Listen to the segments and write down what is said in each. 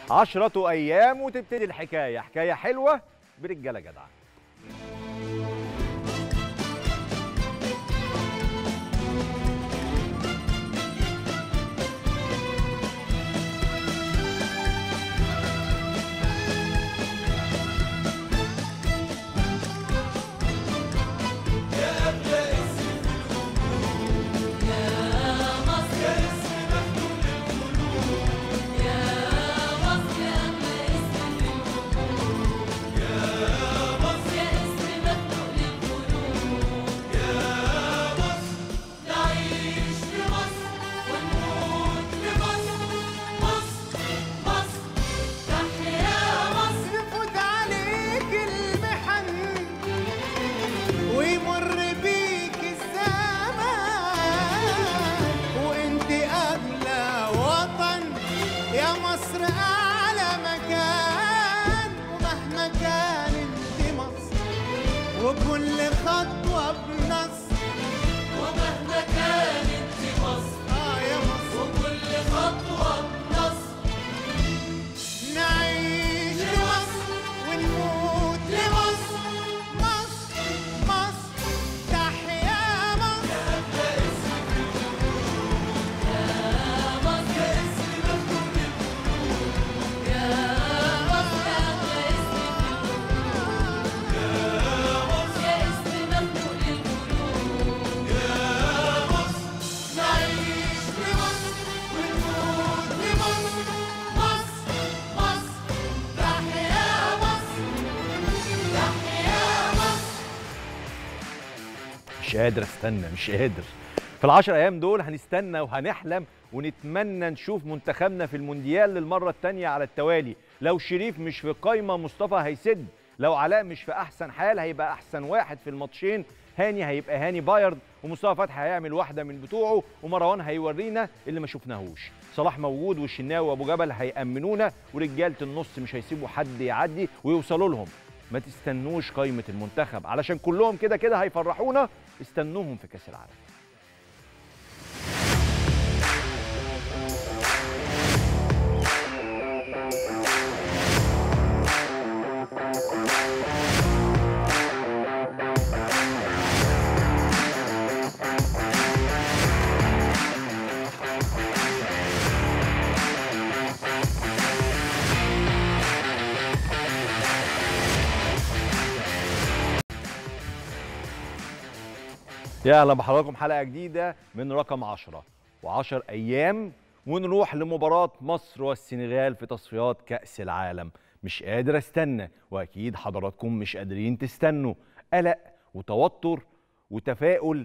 عشرة أيام وتبتدي الحكاية حكاية حلوة برجالة جدعة يفوت عليك المحن ويمر بيك الزمان وانت اغلى وطن يا مصر اعلى مكان ومهما كان انت مصر وكل خطوه بنصر ومهما كانت مصر اه يا مصر وكل خطوة بنصر نعيش لمصر ونموت لمصر مصر مصر تحيا مصر يا اسم مملوء للقلوب نعيش لمصر ونموت لمصر مصر مصر تحيا مصر تحيا مصر مش قادر استنى مش قادر في العشر ايام دول هنستنى وهنحلم ونتمنى نشوف منتخبنا في المونديال للمره الثانيه على التوالي لو شريف مش في قايمه مصطفى هيسد لو علاء مش في احسن حال هيبقى احسن واحد في الماتشين هاني هيبقى هاني بايرد ومصطفى فتحي هيعمل واحده من بتوعه ومروان هيورينا اللي ما شفناهوش صلاح موجود والشناوي وابو جبل هيامنونا ورجاله النص مش هيسيبوا حد يعدي ويوصلوا لهم ما تستنوش قايمه المنتخب علشان كلهم كده كده هيفرحونا استنوهم في كاس العالم يا اهلا بحضراتكم حلقه جديده من رقم 10 و10 ايام ونروح لمباراه مصر والسنغال في تصفيات كاس العالم مش قادر استنى واكيد حضراتكم مش قادرين تستنوا قلق وتوتر وتفاؤل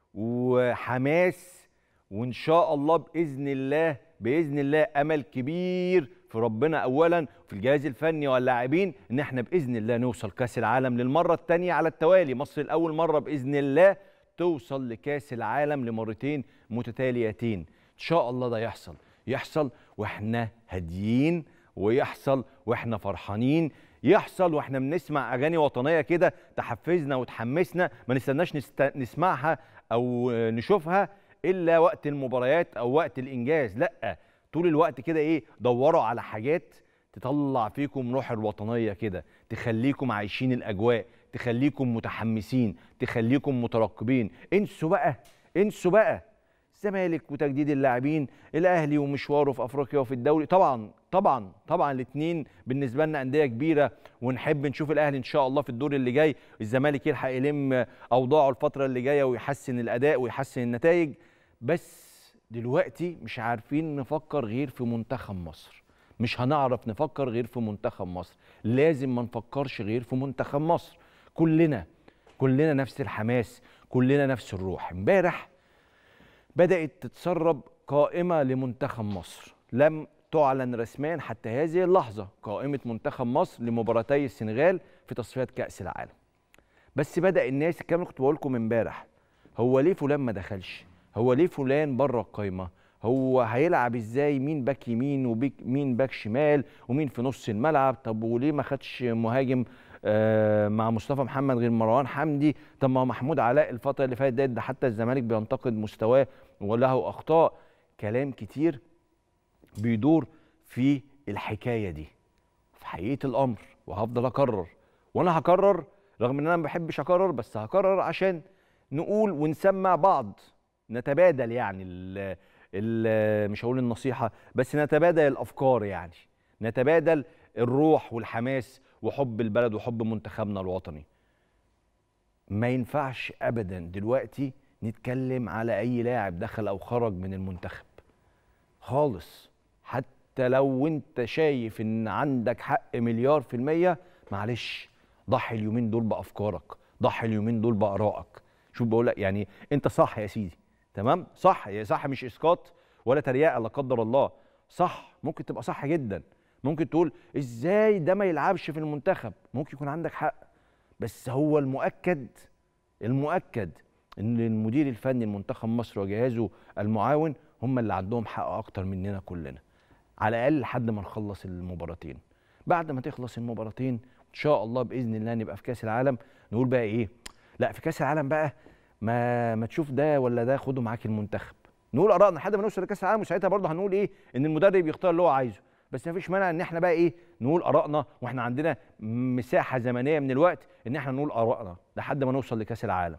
وحماس وان شاء الله باذن الله باذن الله امل كبير في ربنا اولا في الجهاز الفني واللاعبين ان احنا باذن الله نوصل كاس العالم للمره الثانيه على التوالي مصر الاول مره باذن الله توصل لكاس العالم لمرتين متتاليتين ان شاء الله ده يحصل يحصل واحنا هاديين ويحصل واحنا فرحانين يحصل واحنا بنسمع اغاني وطنيه كده تحفزنا وتحمسنا ما نستناش نست... نسمعها او نشوفها الا وقت المباريات او وقت الانجاز لا طول الوقت كده ايه دوروا على حاجات تطلع فيكم روح الوطنيه كده تخليكم عايشين الاجواء تخليكم متحمسين تخليكم مترقبين انسوا بقى انسوا بقى الزمالك وتجديد اللاعبين الاهلي ومشواره في افريقيا وفي الدوري طبعا طبعا طبعا الاثنين بالنسبه لنا انديه كبيره ونحب نشوف الاهلي ان شاء الله في الدور اللي جاي الزمالك يلحق يلم اوضاعه الفتره اللي جايه ويحسن الاداء ويحسن النتائج بس دلوقتي مش عارفين نفكر غير في منتخب مصر مش هنعرف نفكر غير في منتخب مصر لازم ما نفكرش غير في منتخب مصر كلنا كلنا نفس الحماس كلنا نفس الروح امبارح بدأت تتسرب قائمة لمنتخب مصر لم تعلن رسميا حتى هذه اللحظة قائمة منتخب مصر لمباراتي السنغال في تصفيات كأس العالم بس بدأ الناس الكلام اللي كنت بقول لكم امبارح هو ليه فلان ما دخلش هو ليه فلان بره القايمة هو هيلعب ازاي مين باك يمين ومين باك شمال ومين في نص الملعب طب وليه ما خدش مهاجم آه مع مصطفى محمد غير مروان حمدي طب ما هو محمود علاء الفتره اللي فاتت ده حتى الزمالك بينتقد مستواه وله اخطاء كلام كتير بيدور في الحكايه دي في حقيقه الامر وهفضل اكرر وانا هكرر رغم ان انا ما بحبش اكرر بس هكرر عشان نقول ونسمع بعض نتبادل يعني ال ال مش هقول النصيحه بس نتبادل الافكار يعني نتبادل الروح والحماس وحب البلد وحب منتخبنا الوطني ما ينفعش ابدا دلوقتي نتكلم على اي لاعب دخل او خرج من المنتخب خالص حتى لو انت شايف ان عندك حق مليار في المية معلش ضحي اليومين دول بافكارك ضحي اليومين دول بارائك شوف بقول لك يعني انت صح يا سيدي تمام صح يا صح مش اسقاط ولا تريقه لا قدر الله صح ممكن تبقى صح جدا ممكن تقول ازاي ده ما يلعبش في المنتخب ممكن يكون عندك حق بس هو المؤكد المؤكد ان المدير الفني لمنتخب مصر وجهازه المعاون هم اللي عندهم حق اكتر مننا كلنا على الاقل لحد ما نخلص المباراتين بعد ما تخلص المباراتين ان شاء الله باذن الله نبقى في كاس العالم نقول بقى ايه لا في كاس العالم بقى ما ما تشوف ده ولا ده خده معاك المنتخب نقول ارائنا لحد ما نوصل لكاس العالم وساعتها برضه هنقول ايه ان المدرب يختار اللي هو عايزه بس ما فيش مانع ان احنا بقى ايه نقول ارائنا واحنا عندنا مساحه زمنيه من الوقت ان احنا نقول ارائنا لحد ما نوصل لكاس العالم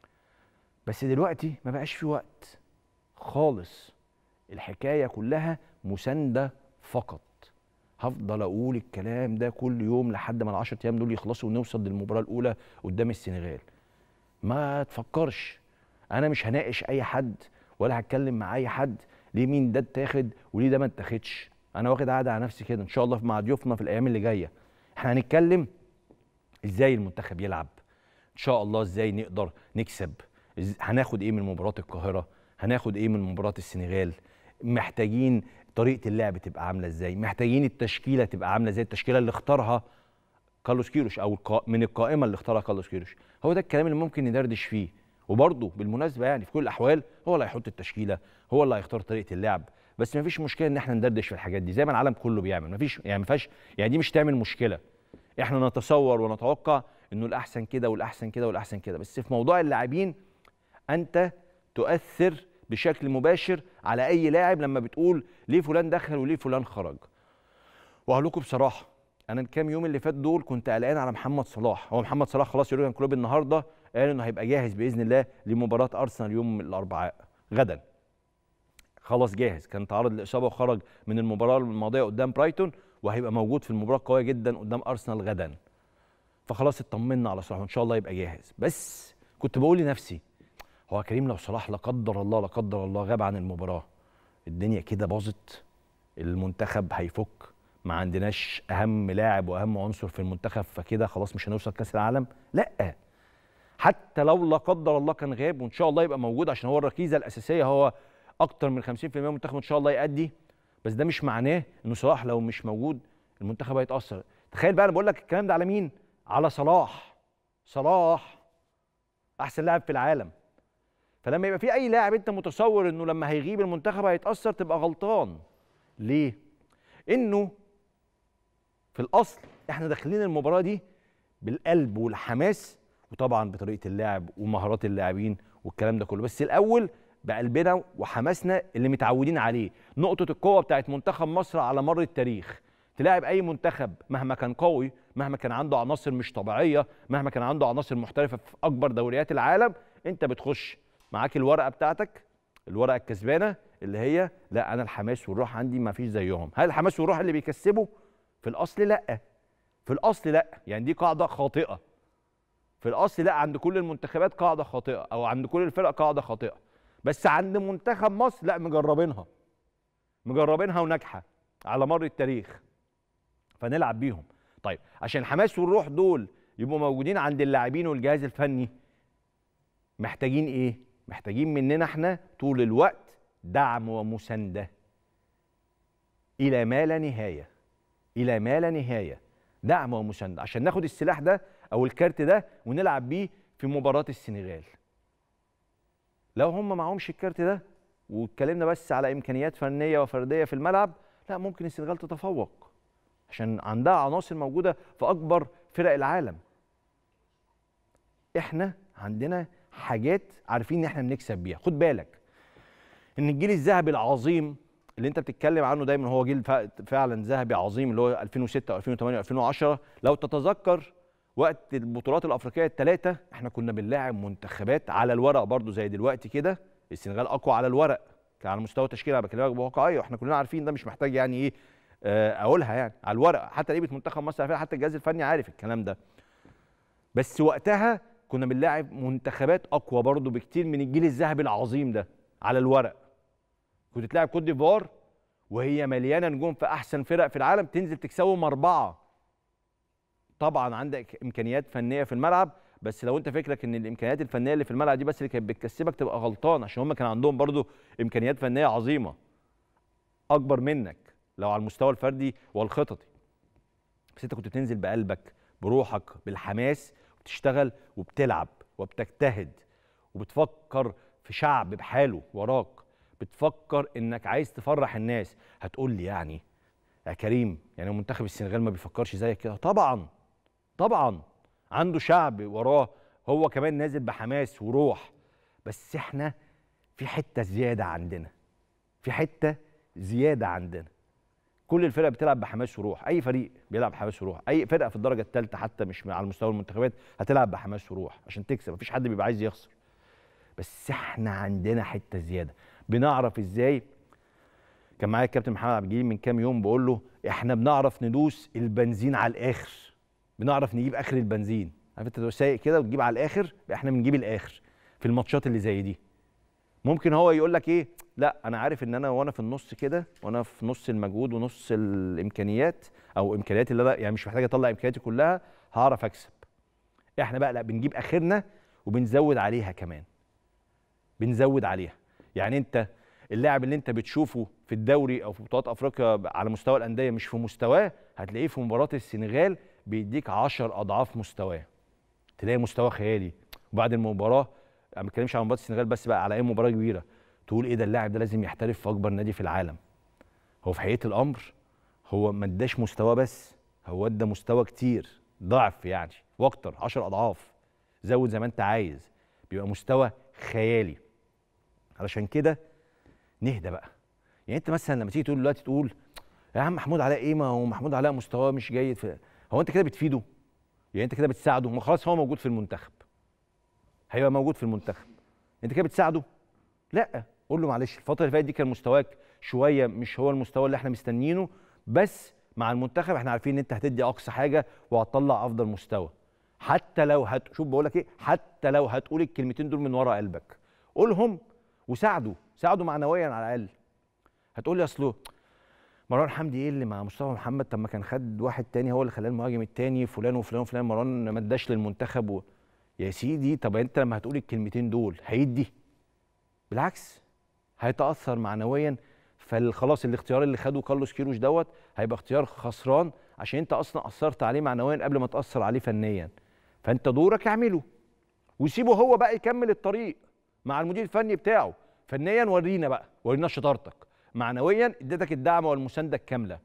بس دلوقتي ما بقاش في وقت خالص الحكايه كلها مسانده فقط هفضل اقول الكلام ده كل يوم لحد ما العشر ايام دول يخلصوا ونوصل للمباراه الاولى قدام السنغال ما تفكرش انا مش هناقش اي حد ولا هتكلم مع اي حد ليه مين ده اتاخد وليه ده ما اتاخدش انا واخد قاعده على نفسي كده ان شاء الله مع ضيوفنا في الايام اللي جايه احنا هنتكلم ازاي المنتخب يلعب ان شاء الله ازاي نقدر نكسب إز- هناخد ايه من مباراه القاهره هناخد ايه من مباراه السنغال محتاجين طريقه اللعب تبقى عامله ازاي محتاجين التشكيله تبقى عامله ازاي التشكيله اللي اختارها كارلوس كيروش او القا... من القائمه اللي اختارها كارلوس كيروش هو ده الكلام اللي ممكن ندردش فيه وبرضه بالمناسبه يعني في كل الاحوال هو اللي هيحط التشكيله هو اللي هيختار طريقه اللعب بس ما فيش مشكله ان احنا ندردش في الحاجات دي زي ما العالم كله بيعمل ما فيش يعني ما فيهاش يعني دي مش تعمل مشكله احنا نتصور ونتوقع انه الاحسن كده والاحسن كده والاحسن كده بس في موضوع اللاعبين انت تؤثر بشكل مباشر على اي لاعب لما بتقول ليه فلان دخل وليه فلان خرج وهقول لكم بصراحه انا الكام يوم اللي فات دول كنت قلقان على محمد صلاح هو محمد صلاح خلاص يورجن كلوب النهارده قال انه هيبقى جاهز باذن الله لمباراه ارسنال يوم الاربعاء غدا خلاص جاهز كان تعرض لاصابه وخرج من المباراه الماضيه قدام برايتون وهيبقى موجود في المباراه القويه جدا قدام ارسنال غدا فخلاص اطمنا على صلاح وان شاء الله يبقى جاهز بس كنت بقول لنفسي هو كريم لو صلاح لا قدر الله لا قدر الله غاب عن المباراه الدنيا كده باظت المنتخب هيفك ما عندناش اهم لاعب واهم عنصر في المنتخب فكده خلاص مش هنوصل كاس العالم لا حتى لو لا قدر الله كان غاب وان شاء الله يبقى موجود عشان هو الركيزه الاساسيه هو اكتر من 50% من المنتخب ان شاء الله يأدي بس ده مش معناه انه صلاح لو مش موجود المنتخب هيتاثر تخيل بقى انا بقول لك الكلام ده على مين على صلاح صلاح احسن لاعب في العالم فلما يبقى في اي لاعب انت متصور انه لما هيغيب المنتخب هيتاثر تبقى غلطان ليه انه في الاصل احنا داخلين المباراه دي بالقلب والحماس وطبعا بطريقه اللعب ومهارات اللاعبين والكلام ده كله بس الاول بقلبنا وحماسنا اللي متعودين عليه نقطه القوه بتاعت منتخب مصر على مر التاريخ تلاعب اي منتخب مهما كان قوي مهما كان عنده عناصر مش طبيعيه مهما كان عنده عناصر محترفه في اكبر دوريات العالم انت بتخش معاك الورقه بتاعتك الورقه الكسبانه اللي هي لا انا الحماس والروح عندي ما فيش زيهم هل الحماس والروح اللي بيكسبوا في الاصل لا في الاصل لا يعني دي قاعده خاطئه في الاصل لا عند كل المنتخبات قاعده خاطئه او عند كل الفرق قاعده خاطئه بس عند منتخب مصر لا مجربينها مجربينها وناجحه على مر التاريخ فنلعب بيهم طيب عشان الحماس والروح دول يبقوا موجودين عند اللاعبين والجهاز الفني محتاجين ايه محتاجين مننا احنا طول الوقت دعم ومسانده الى ما لا نهايه الى ما لا نهايه دعم ومسانده عشان ناخد السلاح ده او الكارت ده ونلعب بيه في مباراه السنغال لو هم معهمش الكارت ده واتكلمنا بس على امكانيات فنيه وفرديه في الملعب لا ممكن السنغال تتفوق عشان عندها عناصر موجوده في اكبر فرق العالم احنا عندنا حاجات عارفين ان احنا بنكسب بيها خد بالك ان الجيل الذهبي العظيم اللي انت بتتكلم عنه دايما هو جيل فع- فعلا ذهبي عظيم اللي هو 2006 و2008 و2010 لو تتذكر وقت البطولات الافريقيه الثلاثه احنا كنا بنلاعب منتخبات على الورق برضو زي دلوقتي كده السنغال اقوى على الورق كان على مستوى التشكيل انا بكلمك بواقعيه واحنا كلنا عارفين ده مش محتاج يعني ايه آه، اقولها يعني على الورق حتى لعيبه منتخب مصر عارفين، حتى الجهاز الفني عارف الكلام ده بس وقتها كنا بنلاعب منتخبات اقوى برضو بكتير من الجيل الذهبي العظيم ده على الورق كنت تلاعب كوت ديفوار وهي مليانه نجوم في احسن فرق في العالم تنزل تكسبهم اربعه طبعا عندك امكانيات فنيه في الملعب بس لو انت فكرك ان الامكانيات الفنيه اللي في الملعب دي بس اللي كانت بتكسبك تبقى غلطان عشان هم كان عندهم برضو امكانيات فنيه عظيمه اكبر منك لو على المستوى الفردي والخططي بس انت كنت بتنزل بقلبك بروحك بالحماس وبتشتغل وبتلعب وبتجتهد وبتفكر في شعب بحاله وراك بتفكر انك عايز تفرح الناس هتقول لي يعني يا كريم يعني منتخب السنغال ما بيفكرش زيك كده طبعا طبعا عنده شعب وراه هو كمان نازل بحماس وروح بس احنا في حته زياده عندنا في حته زياده عندنا كل الفرق بتلعب بحماس وروح اي فريق بيلعب بحماس وروح اي فرقه في الدرجه الثالثه حتى مش على مستوى المنتخبات هتلعب بحماس وروح عشان تكسب مفيش حد بيبقى عايز يخسر بس احنا عندنا حته زياده بنعرف ازاي كان معايا الكابتن محمد عبد الجليل من كام يوم بقول له احنا بنعرف ندوس البنزين على الاخر بنعرف نجيب اخر البنزين عارف انت لو سايق كده وتجيب على الاخر احنا بنجيب الاخر في الماتشات اللي زي دي ممكن هو يقول لك ايه لا انا عارف ان انا وانا في النص كده وانا في نص المجهود ونص الامكانيات او امكانياتي اللي انا يعني مش محتاج اطلع امكانياتي كلها هعرف اكسب احنا بقى لا بنجيب اخرنا وبنزود عليها كمان بنزود عليها يعني انت اللاعب اللي انت بتشوفه في الدوري او في بطولات افريقيا على مستوى الانديه مش في مستواه هتلاقيه في مباراه السنغال بيديك 10 اضعاف مستواه تلاقي مستوى خيالي وبعد المباراه انا ما بتكلمش على مباراه السنغال بس بقى على اي مباراه كبيره تقول ايه ده اللاعب ده لازم يحترف في اكبر نادي في العالم هو في حقيقه الامر هو ما اداش مستوى بس هو ادى مستوى كتير ضعف يعني واكتر 10 اضعاف زود زي ما انت عايز بيبقى مستوى خيالي علشان كده نهدى بقى يعني انت مثلا لما تيجي تقول دلوقتي تقول يا عم محمود علاء ايه ما هو محمود علاء مستواه مش جيد في هو انت كده بتفيده يعني انت كده بتساعده ما خلاص هو موجود في المنتخب هيبقى موجود في المنتخب انت كده بتساعده لا قول له معلش الفتره اللي فاتت دي كان مستواك شويه مش هو المستوى اللي احنا مستنيينه بس مع المنتخب احنا عارفين ان انت هتدي اقصى حاجه وهتطلع افضل مستوى حتى لو هت شوف بقول لك ايه حتى لو هتقول الكلمتين دول من ورا قلبك قولهم وساعده ساعده معنويا على الاقل هتقول لي اصله مروان حمدي ايه اللي مع مصطفى محمد طب ما كان خد واحد تاني هو اللي خلاه المهاجم التاني فلان وفلان وفلان مروان ما اداش للمنتخب و... يا سيدي طب انت لما هتقول الكلمتين دول هيدي بالعكس هيتاثر معنويا فخلاص الاختيار اللي خده كارلوس كيروش دوت هيبقى اختيار خسران عشان انت اصلا اثرت عليه معنويا قبل ما تاثر عليه فنيا فانت دورك اعمله وسيبه هو بقى يكمل الطريق مع المدير الفني بتاعه فنيا ورينا بقى ورينا شطارتك معنويا اديتك الدعم والمسانده الكامله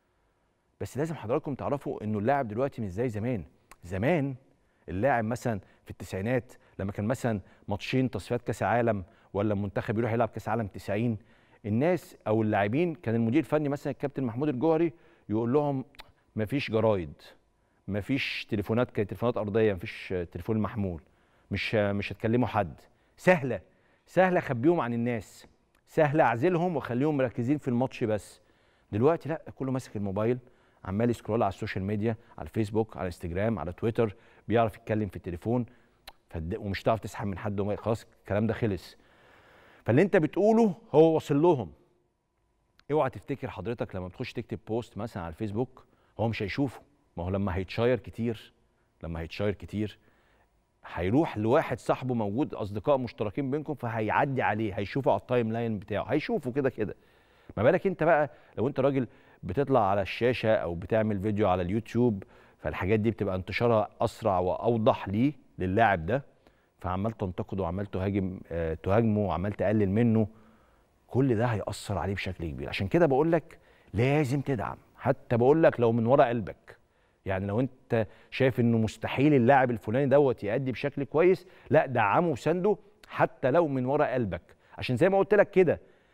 بس لازم حضراتكم تعرفوا انه اللاعب دلوقتي مش زي زمان زمان اللاعب مثلا في التسعينات لما كان مثلا ماتشين تصفيات كاس عالم ولا المنتخب يروح يلعب كاس عالم 90 الناس او اللاعبين كان المدير الفني مثلا الكابتن محمود الجوهري يقول لهم مفيش جرايد مفيش تليفونات كانت تليفونات ارضيه مفيش تليفون محمول مش مش هتكلموا حد سهله سهله اخبيهم عن الناس سهله اعزلهم واخليهم مركزين في الماتش بس دلوقتي لا كله ماسك الموبايل عمال يسكرول على السوشيال ميديا على الفيسبوك على الانستجرام على تويتر بيعرف يتكلم في التليفون فد... ومش هتعرف تسحب من حد وما خلاص الكلام ده خلص فاللي انت بتقوله هو واصل لهم اوعى تفتكر حضرتك لما بتخش تكتب بوست مثلا على الفيسبوك هو مش هيشوفه ما هو لما هيتشير كتير لما هيتشير كتير هيروح لواحد صاحبه موجود اصدقاء مشتركين بينكم فهيعدي عليه هيشوفه على التايم لاين بتاعه هيشوفه كده كده ما بالك انت بقى لو انت راجل بتطلع على الشاشه او بتعمل فيديو على اليوتيوب فالحاجات دي بتبقى انتشارها اسرع واوضح ليه للاعب ده فعمال تنتقده وعمال تهاجم آه تهاجمه وعمال تقلل منه كل ده هيأثر عليه بشكل كبير عشان كده بقول لك لازم تدعم حتى بقول لك لو من ورا قلبك يعني لو انت شايف انه مستحيل اللاعب الفلاني دوت يأدي بشكل كويس لا دعمه وسنده حتى لو من ورا قلبك عشان زي ما قلت لك كده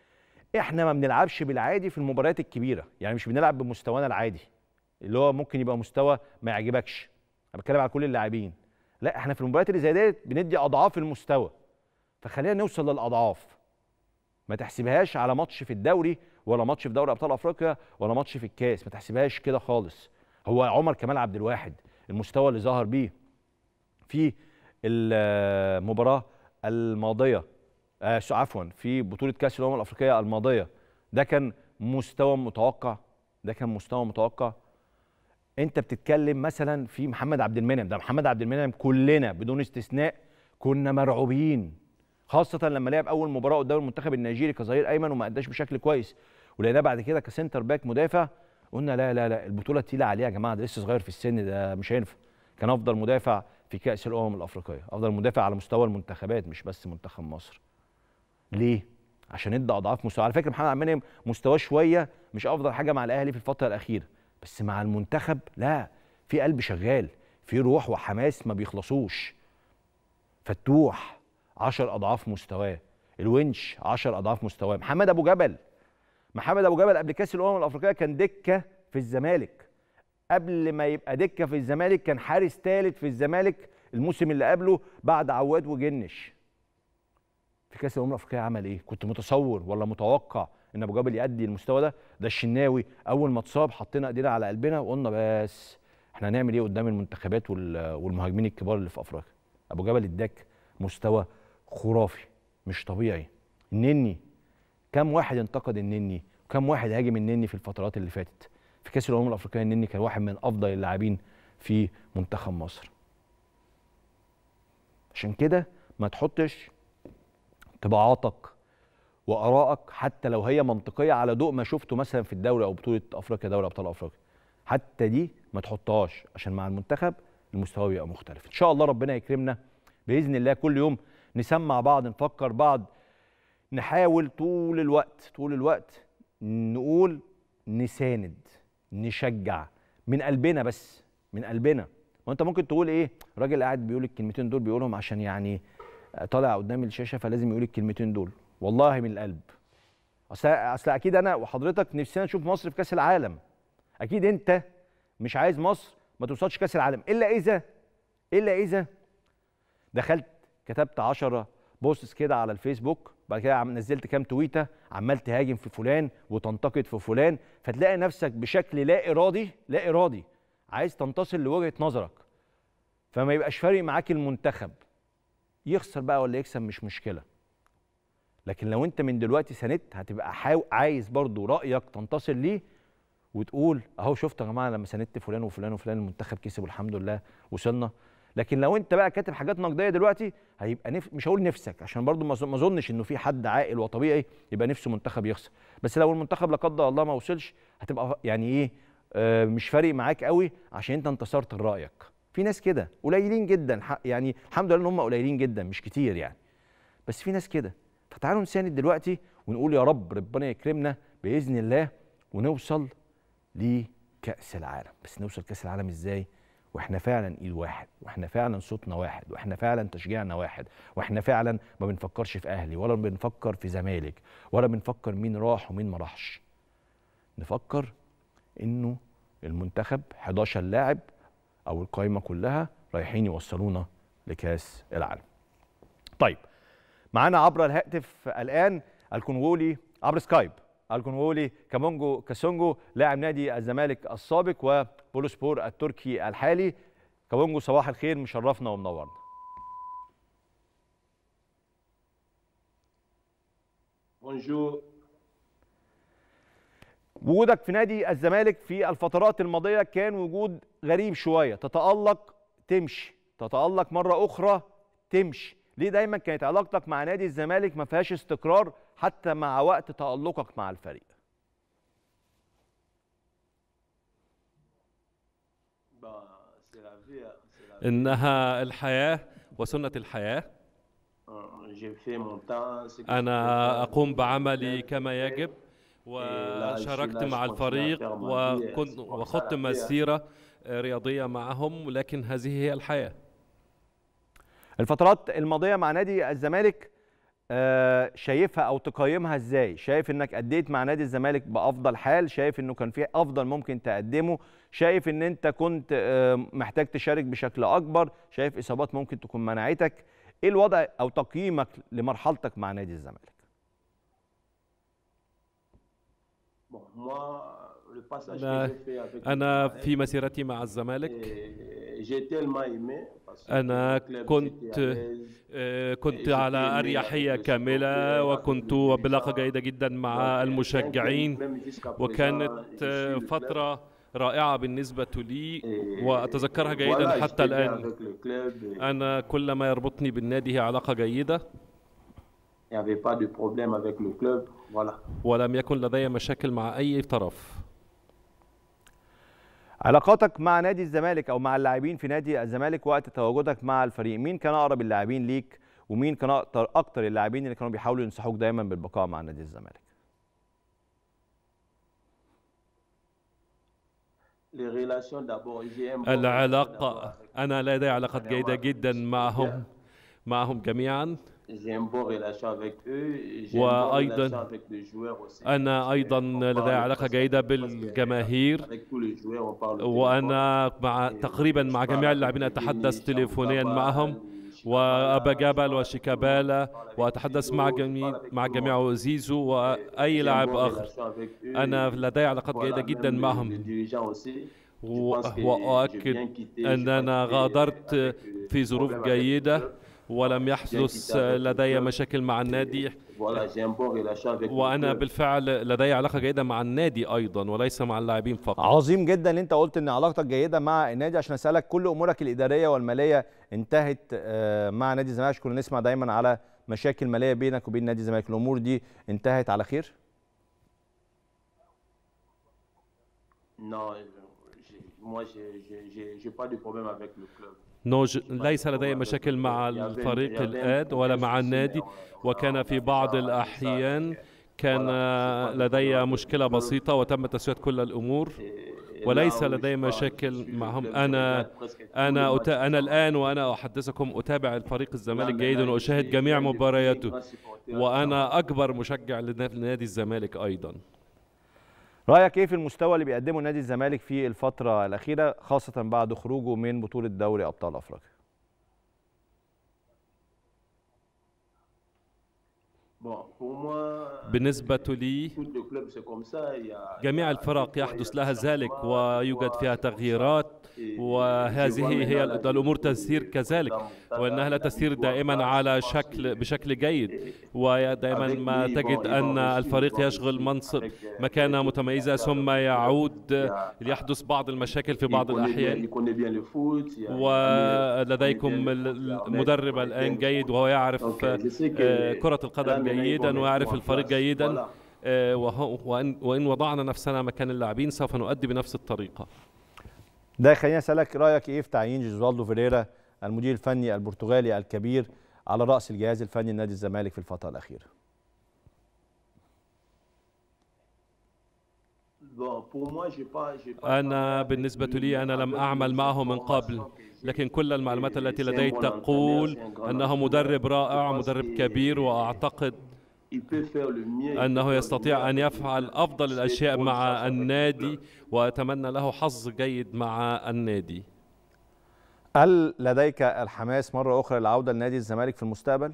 احنا ما بنلعبش بالعادي في المباريات الكبيره يعني مش بنلعب بمستوانا العادي اللي هو ممكن يبقى مستوى ما يعجبكش انا بتكلم على كل اللاعبين لا احنا في المباريات اللي زي ديت بندي اضعاف المستوى فخلينا نوصل للاضعاف ما تحسبهاش على ماتش في الدوري ولا ماتش في دوري ابطال افريقيا ولا ماتش في الكاس ما تحسبهاش كده خالص هو عمر كمال عبد الواحد المستوى اللي ظهر بيه في المباراه الماضيه آه سو- عفوا في بطوله كاس الامم الافريقيه الماضيه ده كان مستوى متوقع ده كان مستوى متوقع انت بتتكلم مثلا في محمد عبد المنعم ده محمد عبد المنعم كلنا بدون استثناء كنا مرعوبين خاصة لما لعب أول مباراة قدام المنتخب النيجيري كظهير أيمن وما أداش بشكل كويس ولقيناه بعد كده كسنتر باك مدافع قلنا لا لا لا البطولة تقيلة عليه يا جماعة ده لسه صغير في السن ده مش هينفع كان أفضل مدافع في كأس الأمم الأفريقية أفضل مدافع على مستوى المنتخبات مش بس منتخب مصر ليه؟ عشان ادى اضعاف مستوى على فكره محمد عبد المنعم مستواه شويه مش افضل حاجه مع الاهلي في الفتره الاخيره بس مع المنتخب لا في قلب شغال في روح وحماس ما بيخلصوش فتوح 10 اضعاف مستواه الونش 10 اضعاف مستواه محمد ابو جبل محمد ابو جبل قبل كاس الامم الافريقيه كان دكه في الزمالك قبل ما يبقى دكه في الزمالك كان حارس ثالث في الزمالك الموسم اللي قبله بعد عواد وجنش في كاس الامم الافريقيه عمل ايه؟ كنت متصور ولا متوقع ان ابو جبل يأدي المستوى ده؟ ده الشناوي اول ما اتصاب حطينا ايدينا على قلبنا وقلنا بس احنا هنعمل ايه قدام المنتخبات وال- والمهاجمين الكبار اللي في افريقيا؟ ابو جبل اداك مستوى خرافي مش طبيعي. النني كم واحد انتقد النني؟ وكم واحد هاجم النني في الفترات اللي فاتت؟ في كاس الامم الافريقيه النني كان واحد من افضل اللاعبين في منتخب مصر. عشان كده ما تحطش طباعاتك وارائك حتى لو هي منطقيه على ضوء ما شفته مثلا في الدوري او بطوله افريقيا دوري ابطال افريقيا حتى دي ما تحطهاش عشان مع المنتخب المستوى بيبقى مختلف ان شاء الله ربنا يكرمنا باذن الله كل يوم نسمع بعض نفكر بعض نحاول طول الوقت طول الوقت نقول نساند نشجع من قلبنا بس من قلبنا وانت ممكن تقول ايه راجل قاعد بيقول الكلمتين دول بيقولهم عشان يعني طالع قدام الشاشه فلازم يقول الكلمتين دول والله من القلب اصل اصل اكيد انا وحضرتك نفسنا نشوف مصر في كاس العالم اكيد انت مش عايز مصر ما توصلش كاس العالم الا اذا الا اذا دخلت كتبت 10 بوستس كده على الفيسبوك بعد كده عم- نزلت كام تويته عمال تهاجم في فلان وتنتقد في فلان فتلاقي نفسك بشكل لا ارادي لا ارادي عايز تنتصر لوجهه نظرك فما يبقاش فارق معاك المنتخب يخسر بقى ولا يكسب مش مشكله لكن لو انت من دلوقتي ساندت هتبقى حاو... عايز برضو رايك تنتصر ليه وتقول اهو شفت يا جماعه لما ساندت فلان وفلان وفلان المنتخب كسب والحمد لله وصلنا لكن لو انت بقى كاتب حاجات نقديه دلوقتي هيبقى نف... مش هقول نفسك عشان برضو ما أظن- ما اظنش انه في حد عاقل وطبيعي يبقى نفسه منتخب يخسر بس لو المنتخب لا قدر الله ما وصلش هتبقى يعني ايه آه مش فارق معاك قوي عشان انت انتصرت لرايك في ناس كده قليلين جدا ح- يعني الحمد لله ان هم قليلين جدا مش كتير يعني بس في ناس كده فتعالوا نساند دلوقتي ونقول يا رب ربنا يكرمنا باذن الله ونوصل لكاس العالم بس نوصل كاس العالم ازاي واحنا فعلا ايد واحد واحنا فعلا صوتنا واحد واحنا فعلا تشجيعنا واحد واحنا فعلا ما بنفكرش في اهلي ولا بنفكر في زمالك ولا بنفكر مين راح ومين ما راحش نفكر انه المنتخب 11 لاعب او القائمه كلها رايحين يوصلونا لكاس العالم طيب معانا عبر الهاتف الان الكونغولي عبر سكايب الكونغولي كامونجو كاسونجو لاعب نادي الزمالك السابق وبولوسبور التركي الحالي كامونجو صباح الخير مشرفنا ومنورنا بونجور وجودك في نادي الزمالك في الفترات الماضيه كان وجود غريب شويه تتالق تمشي تتالق مره اخرى تمشي ليه دايما كانت علاقتك مع نادي الزمالك ما فيهاش استقرار حتى مع وقت تالقك مع الفريق c'est la vie. hein, c'est la vie. إنها الحياة وسنة الحياة Euh, J'ai fait mon temps. ce que je أنا peux faire. أقوم بعملي كما يجب وشاركت مع الفريق وكنت وخضت مسيرة رياضية معهم لكن هذه هي الحياة الفترات الماضيه مع نادي الزمالك آه، شايفها او تقيمها ازاي شايف انك اديت مع نادي الزمالك بافضل حال شايف انه كان في افضل ممكن تقدمه شايف ان انت كنت آه، محتاج تشارك بشكل اكبر شايف اصابات ممكن تكون منعتك ايه الوضع او تقييمك لمرحلتك مع نادي الزمالك Bon, moi, le passage أنا- que j'ai fait avec أنا le في مسيرتي مع الزمالك Et j'ai tellement aimé parce que أنا le club, كنت- j'étais à l'aise. آه، كنت على أريحية كاملة وكنت بعلاقة جيدة جدا مع المشجعين وكانت آه، فترة رائعة بالنسبة لي وأتذكرها جيدا حتى الآن أنا كل ما يربطني بالنادي هي علاقة جيدة Il n'y avait pas de problème avec le club. Voilà. ولم يكن لدي مشاكل مع أي طرف علاقاتك مع نادي الزمالك او مع اللاعبين في نادي الزمالك وقت تواجدك مع الفريق مين كان اقرب اللاعبين ليك ومين كان اكتر اكتر اللاعبين اللي كانوا بيحاولوا ينصحوك دايما بالبقاء مع نادي الزمالك Les relations d'abord, j'ai un bon العلاقة rapport d'abord أنا لدي علاقات جيدة جدا معهم معهم جميعا avec- J'ai un bon relation avec eux. J'ai une وأيضاً bonne relation avec les joueurs aussi. أنا أيضا On لدي parle علاقة presque- جيدة presque بالجماهير avec tous les joueurs, on parle au téléphone. وأنا مع تقريبا مع جميع اللاعبين أتحدث تليفونيا معهم وأبا جبل وشيكابالا وأتحدث مع جميع مع جميع زيزو وأي لاعب آخر أنا لدي علاقات جيدة جدا معهم و- وأؤكد أننا غادرت في ظروف جيدة ولم يحدث لدي مشاكل مع النادي وأنا بالفعل لدي علاقة جيدة مع النادي أيضا وليس مع اللاعبين فقط عظيم جدا ان انت قلت ان علاقتك جيده مع النادي عشان اسالك كل امورك الاداريه والماليه انتهت آه، مع نادي الزمالك عشان كنا نسمع دايما على مشاكل ماليه بينك وبين نادي الزمالك الامور دي انتهت على خير Non, j'ai- moi, j'ai- j'ai- j'ai j'ai pas de problème avec le club. نوج ليس لدي مشاكل مع الفريق الآن ولا مع النادي وكان في بعض الأحيان كان لدي مشكلة بسيطة وتم تسوية كل الأمور وليس لدي مشاكل معهم أنا أنا أت... أنا الآن وأنا أحدثكم أتابع الفريق الزمالك جيدا وأشاهد جميع مبارياته وأنا أكبر مشجع لنا- لنادي الزمالك أيضا رايك ايه في المستوى اللي بيقدمه نادي الزمالك في الفتره الاخيره خاصه بعد خروجه من بطوله دوري ابطال افريقيا Bon, pour moi, بالنسبة لي tout le club, c'est comme ça. Il y a- جميع il y a- الفرق des fois, il y a يحدث des لها changements, ذلك des ويوجد fois, فيها c'est comme ça. تغييرات Et- وهذه je vois هي maintenant la الأمور difficulté تسير de- كذلك dans- وأنها لا dans- تسير dans- دائما dans- على dans- شكل بشكل جيد ودائما ما تجد أن الفريق يشغل منصب مكانة متميزة ثم يعود ليحدث بعض المشاكل في Il بعض connaît bien- الأحيان il connaît bien le foot, il y a- ولديكم ال- المدرب الآن جيد وهو يعرف Donc, je sais que آه، كرة là, القدم maintenant, ils vont جيدا mettre ويعرف en الفريق place. جيدا Voilà. آه، وهو- وإن وإن وضعنا نفسنا مكان اللاعبين سوف نؤدي بنفس الطريقة ده خليني اسالك رايك ايه في تعيين جوزوالدو فيريرا المدير الفني البرتغالي الكبير على راس الجهاز الفني لنادي الزمالك في الفتره الاخيره Bon, pour moi, j'ai pas- j'ai pas أنا travaillé avec بالنسبة lui لي أنا لم avec أعمل les معه من informations قبل que j'ai. لكن كل المعلومات التي C'est un لدي bon تقول entraîneur, c'est un grand أنه entraîneur. مدرب Je رائع pense مدرب qu'il- كبير وأعتقد Il peut faire le mieux, il peut أنه faire le يستطيع mieux أن avec يفعل le club. أفضل C'est الأشياء pour مع ça, avec le النادي club. وأتمنى له حظ جيد مع النادي هل لديك الحماس مره اخرى للعوده لنادي الزمالك في المستقبل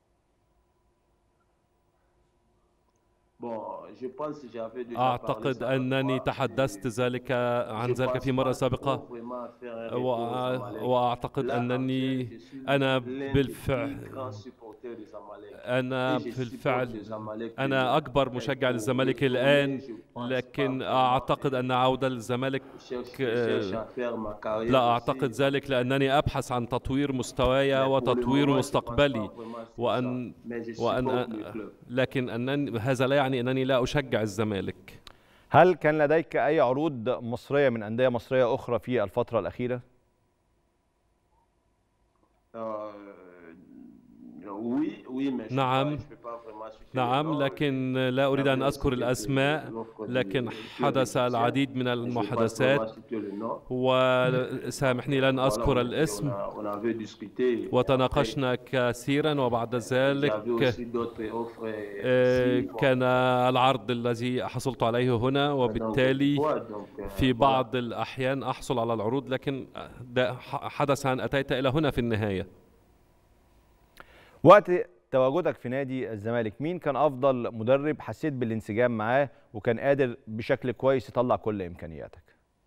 Bon, je pense que j'avais déjà parlé أعتقد ça أنني l'autre fois, تحدثت et ذلك عن je ذلك pense في مرة pas سابقة trop vraiment faire un retour وأ- au Zamalek. وأعتقد Là, أنني actuellement, je suis أنا l'un des بالفعل plus grands supporters du Zamalek. أنا Et je في supporte le الفعل Zamalek أنا depuis- أكبر مشجع pour للزمالك retourner, الآن je pense لكن pas vraiment. أعتقد أن عودة للزمالك Je cherche- je آه، cherche à faire ma carrière لا aussi. أعتقد ذلك لأنني أبحث عن تطوير مستواي Mais pour le وتطوير moment, je pense مستقبلي pas vraiment c'est وأن ça. Mais je وأن supporte le club. لكن أنني هذا لا يعني أنني لا أشجع الزمالك هل كان لديك اي عروض مصريه من انديه مصريه اخرى في الفتره الاخيره Euh, oui, oui, mais je نعم. ne peux pas vraiment citer le نعم nom. لكن لا أريد أن أذكر الأسماء لكن حدث العديد من Je ne peux pas المحادثات vraiment citer le nom. وسامحني لن أذكر Voilà, on- الاسم on a- on avait discuté. وتناقشنا كثيرا وبعد J'avais ذلك aussi d'autres offres. آه، ici, bon. كان العرض الذي حصلت عليه هنا Donc, وبالتالي voilà, donc, euh, في voilà. بعض الأحيان أحصل على العروض لكن ده ح- حدث أن أتيت إلى هنا في النهاية وقت تواجدك في نادي الزمالك مين كان افضل مدرب حسيت بالانسجام معاه وكان قادر بشكل كويس يطلع كل امكانياتك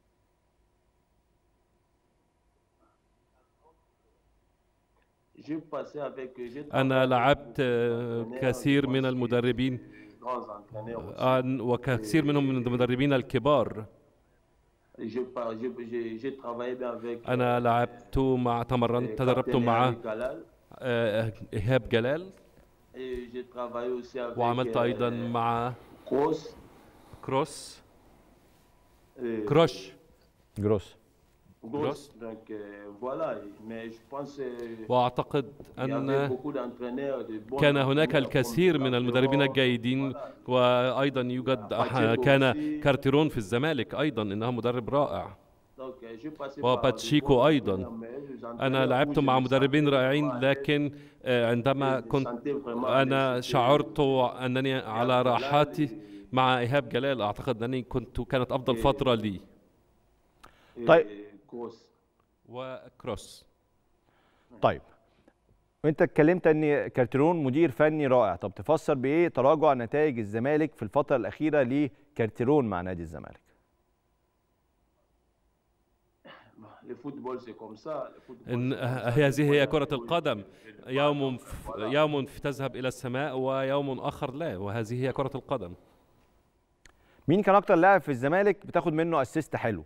J'ai passé avec- j'ai أنا travaillé لعبت avec آه، beaucoup كثير من d'entraîneurs, المدربين des grands entraîneurs aussi. آه، وكثير منهم من المدربين الكبار Je par- je- j'ai- J'ai travaillé bien avec أنا euh, لعبت مع euh, تمرنت تدربت Captain مع Henri Galal. آه، إيهاب جلال Et j'ai travaillé aussi avec وعملت euh, أيضا مع Kroos. كروس et كروش جروس Gross. Donc euh, voilà, mais je pense euh, وأعتقد il y avait أن beaucoup d'entraîneurs, de bons كان هناك entraîneurs الكثير comme من المدربين Capello, الجيدين voilà. وأيضا يوجد أح- كان كارتيرون في الزمالك أيضا إنه مدرب رائع Donc, euh, j'ai passé par وباتشيكو de bons أيضا. entraîneurs, mais les أنا entraîneurs لعبت où je مع me مدربين sentais رائعين vraiment لكن آه، عندما je كنت sentais vraiment أنا à l'aise. شعرت أنني على راحتي مع إيهاب جلال أعتقد أنني كنت كانت أفضل فترة لي Et طيب. Kroos. وكروس طيب وانت اتكلمت ان كارتيرون مدير فني رائع طب تفسر بايه تراجع نتائج الزمالك في الفتره الاخيره لكارتيرون مع نادي الزمالك Le football, c'est comme ça. Le football, إن c'est comme ça. هذه هي Voilà, كرة le football, القدم c'est- يوم ف- Voilà. يوم تذهب إلى السماء ويوم آخر لا وهذه هي كرة القدم مين كان اكتر لاعب في الزمالك بتاخد منه اسيست حلو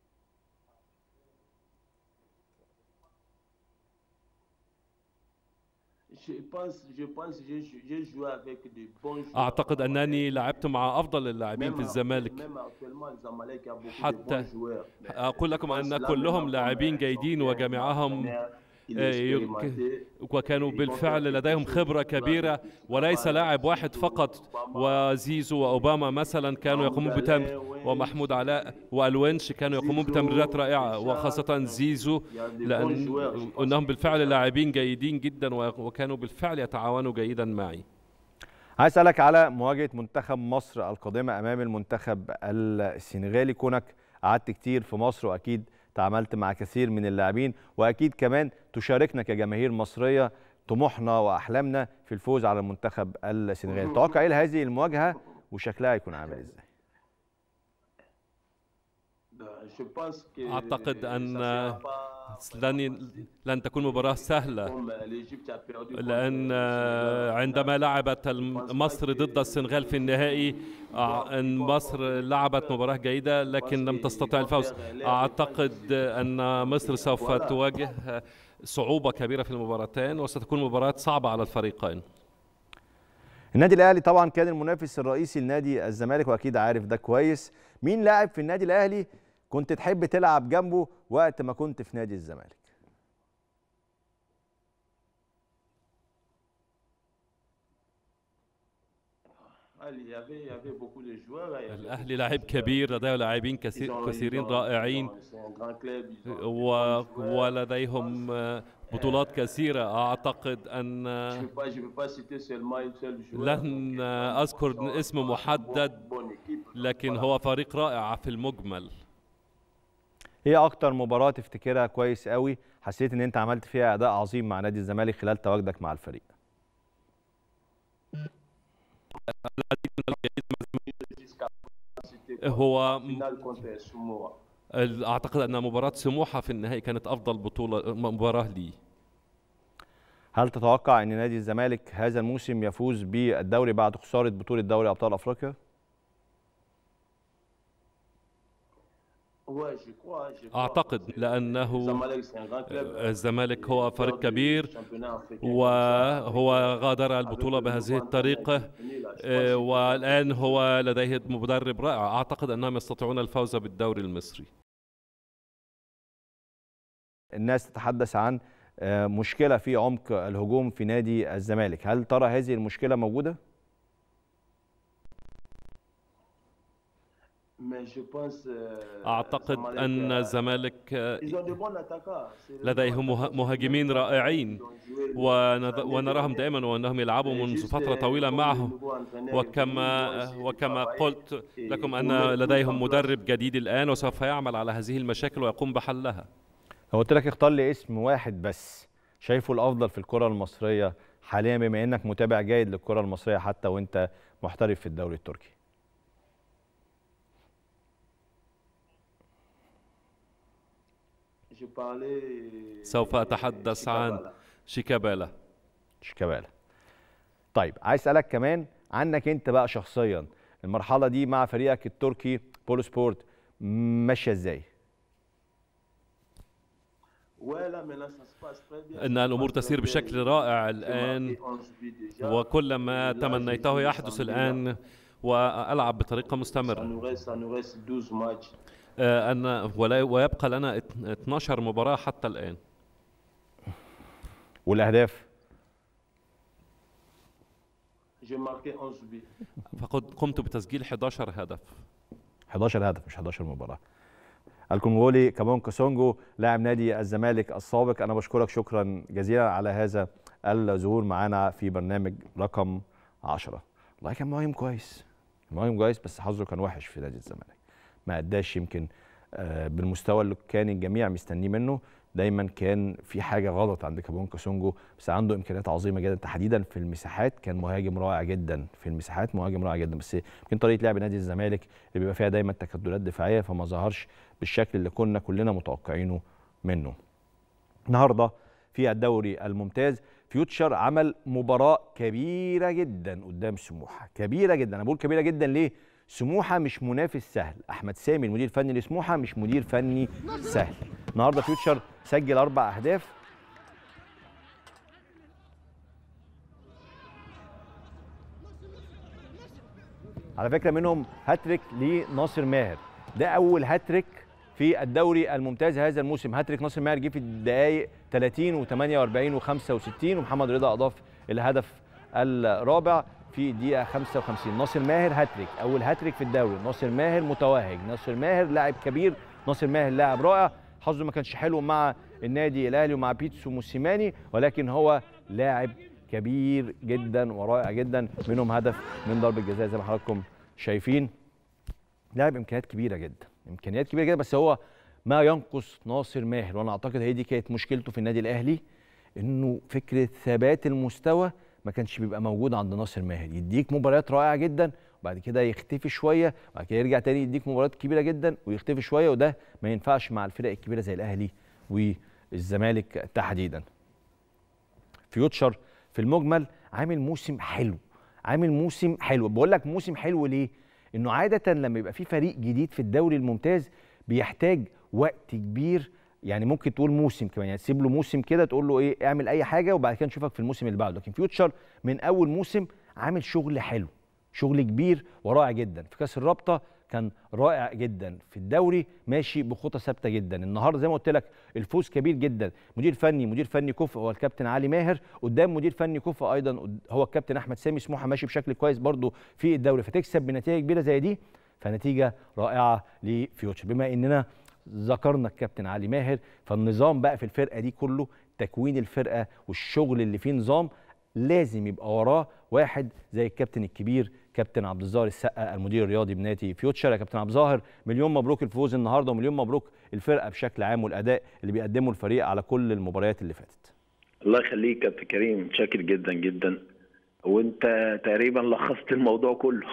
Je pense, je pense, j'ai jou- j'ai joué avec de bons joueurs. أعتقد أنني لعبت مع أفضل اللاعبين Même في à- الزمالك même actuellement, le Zamalek a beaucoup de حتى bons joueurs. Mais أقول لكم je pense أن là كلهم maintenant, لاعبين comme, euh, جيدين sont وجميعهم entraîneurs, il est آه، يك- expérimenté. وكانوا بالفعل لديهم خبرة كبيرة وليس لاعب واحد فقط وزيزو وأوباما مثلا كانوا يقومون بتم ومحمود علاء والونش كانوا يقومون بتمريرات رائعة وخاصة زيزو Il y a de bons لأن joueurs. je pense. أنهم بالفعل لاعبين جيدين جدا و- وكانوا بالفعل يتعاونوا جيدا معي عايز اسالك على مواجهه منتخب مصر القادمه امام المنتخب السنغالي كونك قعدت كتير في مصر واكيد تعاملت مع كثير من اللاعبين واكيد كمان تشاركنا كجماهير مصريه طموحنا واحلامنا في الفوز على المنتخب السنغالي توقع ايه لهذه المواجهه وشكلها هيكون عامل ازاي Je pense que أعتقد ça أن sera pas لن لن تكون مباراة سهلة comme l'Égypte a perdu contre لأن le Sénégal. عندما لعبت الم- مصر ضد السنغال في النهائي آه، أن مصر لعبت مباراة جيدة لكن لم تستطع الفوز أعتقد أن مصر سوف تواجه صعوبة كبيرة في المباراتين وستكون مباراة صعبة على الفريقين النادي الاهلي طبعا كان المنافس الرئيسي لنادي الزمالك واكيد عارف ده كويس مين لاعب في النادي الاهلي كنت تحب تلعب جنبه وقت ما كنت في نادي الزمالك Ah, Il y avait, il y avait beaucoup de joueurs. il y avait الأهلي لاعب كبير لديه لاعبين Ils كثير ont- ils كثيرين ont- رائعين ils ont- C'est un grand club. ils ont des و... bons joueurs. ولديهم بطولات كثيرة أعتقد أن Je ne peux pas, je peux pas citer seulement une seule joueur. لن Donc, أذكر ils sont- اسم ils sont محدد bon- bonne équipe. لكن Voilà. هو فريق رائع في المجمل هي اكتر مباراه تفتكرها كويس قوي حسيت ان انت عملت فيها اداء عظيم مع نادي الزمالك خلال تواجدك مع الفريق Jusqu'à c'était هو finale contre Samoa. أعتقد أن مباراة سموحة في النهائي كانت أفضل بطولة مباراة لي هل تتوقع ان نادي الزمالك هذا الموسم يفوز بالدوري بعد خساره بطوله دوري ابطال افريقيا Ouais, je crois, je crois. أعتقد Parce que لأنه Zamalek, c'est un grand club. الزمالك هو فريق كبير Championnat africain وهو غادر البطولة بهذه الطريقة آه، والآن هو لديه مدرب رائع أعتقد أنهم يستطيعون الفوز بالدوري المصري الناس تتحدث عن آه، مشكله في عمق الهجوم في نادي الزمالك هل ترى هذه المشكله موجوده Mais je pense, euh, أعتقد Zamalek, أن euh, الزمالك آه، ils ont de bons attaquants. C'est les لديهم bons مه- attaquants. مهاجمين رائعين Ils ont joué le- ونذ- l'année ونراهم dernière. دائما وأنهم يلعبوا منذ Juste, فترة euh, طويلة comme le معهم nouveau entraîneur وكما est venu, ils ont وكما essayé de قلت travailler لكم et أن de mettre لديهم tout en مدرب جديد الآن وسوف يعمل على هذه المشاكل ويقوم بحلها لو قلت لك اختار لي اسم واحد بس شايفه الافضل في الكره المصريه حاليا بما انك متابع جيد للكره المصريه حتى وانت محترف في الدوري التركي Je parlais سوف أتحدث عن Shikabala. شيكابالا شيكابالا طيب عايز اسالك كمان عنك انت بقى شخصيا المرحله دي مع فريقك التركي بول سبورت ماشيه ازاي Ouais, là, maintenant, ça se passe très bien. إن Ça se الأمور passe très تسير bien. بشكل رائع J'ai الآن marqué 11 buts déjà. وكل ما Et là, تمنيته je suis يحدث sans الآن وألعب بطريقة Ça مستمرة nous reste, ça nous reste 12 matchs. آه، أن ولا ويبقى لنا ات- 12 مباراة حتى الآن والاهداف J'ai marqué 11 buts. فقد قمت بتسجيل 11 هدف 11 هدف مش 11 مباراه الكونغولي كامون كاسونجو لاعب نادي الزمالك السابق انا بشكرك شكرا جزيلا على هذا الظهور معانا في برنامج رقم 10 والله كان مهاجم كويس مهاجم كويس بس حظه كان وحش في نادي الزمالك ما اداش يمكن آه، بالمستوى اللي كان الجميع مستنيه منه دايما كان في حاجه غلط عند كابون كاسونجو بس عنده امكانيات عظيمه جدا تحديدا في المساحات كان مهاجم رائع جدا في المساحات مهاجم رائع جدا بس يمكن طريقه لعب نادي الزمالك اللي بيبقى فيها دايما تكتلات دفاعيه فما ظهرش بالشكل اللي كنا كلنا متوقعينه منه النهارده في الدوري الممتاز فيوتشر عمل مباراه كبيره جدا قدام سموحه كبيره جدا انا بقول كبيره جدا ليه سموحه مش منافس سهل احمد سامي المدير الفني لسموحه مش مدير فني سهل النهارده فيوتشر سجل اربع اهداف على فكره منهم هاتريك لناصر ماهر ده اول هاتريك في الدوري الممتاز هذا الموسم هاتريك ناصر ماهر جه في الدقائق 30 و48 و65 ومحمد رضا اضاف الهدف الرابع في الدقيقه 55 ناصر ماهر هاتريك اول هاتريك في الدوري ناصر ماهر متوهج ناصر ماهر لاعب كبير ناصر ماهر لاعب رائع حظه ما كانش حلو مع النادي الاهلي ومع بيتسو موسيماني ولكن هو لاعب كبير جدا ورائع جدا منهم هدف من ضربه جزاء زي ما حضراتكم شايفين لاعب امكانيات كبيره جدا امكانيات كبيره جدا بس هو ما ينقص ناصر ماهر وانا اعتقد هي دي كانت مشكلته في النادي الاهلي انه فكره ثبات المستوى ما كانش بيبقى موجود عند ناصر ماهر يديك مباريات رائعه جدا وبعد كده يختفي شويه وبعد كده يرجع تاني يديك مباريات كبيره جدا ويختفي شويه وده ما ينفعش مع الفرق الكبيره زي الاهلي والزمالك تحديدا فيوتشر في المجمل عامل موسم حلو عامل موسم حلو بقول لك موسم حلو ليه انه عاده لما يبقى في فريق جديد في الدوري الممتاز بيحتاج وقت كبير يعني ممكن تقول موسم كمان يعني تسيب له موسم كده تقول له ايه اعمل اي حاجه وبعد كده نشوفك في الموسم اللي بعده لكن فيوتشر من اول موسم عامل شغل حلو شغل كبير ورائع جدا في كاس الرابطه كان رائع جدا في الدوري ماشي بخطى ثابته جدا النهارده زي ما قلت لك الفوز كبير جدا مدير فني مدير فني كفء هو الكابتن علي ماهر قدام مدير فني كفء ايضا قد- هو الكابتن احمد سامي سموحه ماشي بشكل كويس برضو في الدوري فتكسب بنتيجه كبيره زي دي فنتيجه رائعه لفيوتشر بما اننا ذكرنا الكابتن علي ماهر فالنظام بقى في الفرقه دي كله تكوين الفرقه والشغل اللي فيه نظام لازم يبقى وراه واحد زي الكابتن الكبير كابتن عبد الظاهر السقا المدير الرياضي بنادي فيوتشر يا كابتن عبد الظاهر مليون مبروك الفوز النهارده ومليون مبروك الفرقه بشكل عام والاداء اللي بيقدمه الفريق على كل المباريات اللي فاتت الله يخليك يا كابتن كريم شاكر جدا جدا وانت تقريبا لخصت الموضوع كله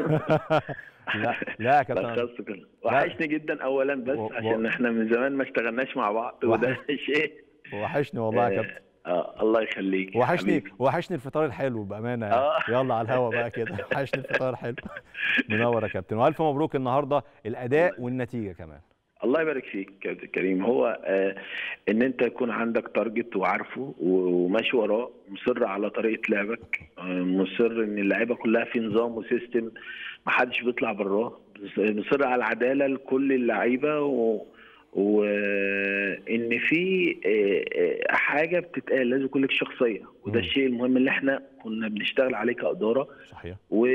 لا لا يا كابتن لخصت كله وحشني جدا اولا بس و- و- عشان احنا من زمان ما اشتغلناش مع بعض وده شيء وحشني والله يا كابتن اه الله يخليك وحشني حبيبي. وحشني الفطار الحلو بامانه يعني. آه. يلا على الهوا بقى كده وحشني الفطار الحلو منور يا كابتن والف مبروك النهارده الاداء والنتيجه كمان الله يبارك فيك كابتن كريم هو آه ان انت يكون عندك تارجت وعارفه وماشي وراه مصر على طريقه لعبك آه مصر ان اللعيبه كلها في نظام وسيستم ما حدش بيطلع براه مصر على العداله لكل اللعيبه و وان في آه، آه، حاجه بتتقال لازم يكون لك شخصيه وده مم. الشيء المهم اللي احنا كنا بنشتغل عليه كاداره صحيح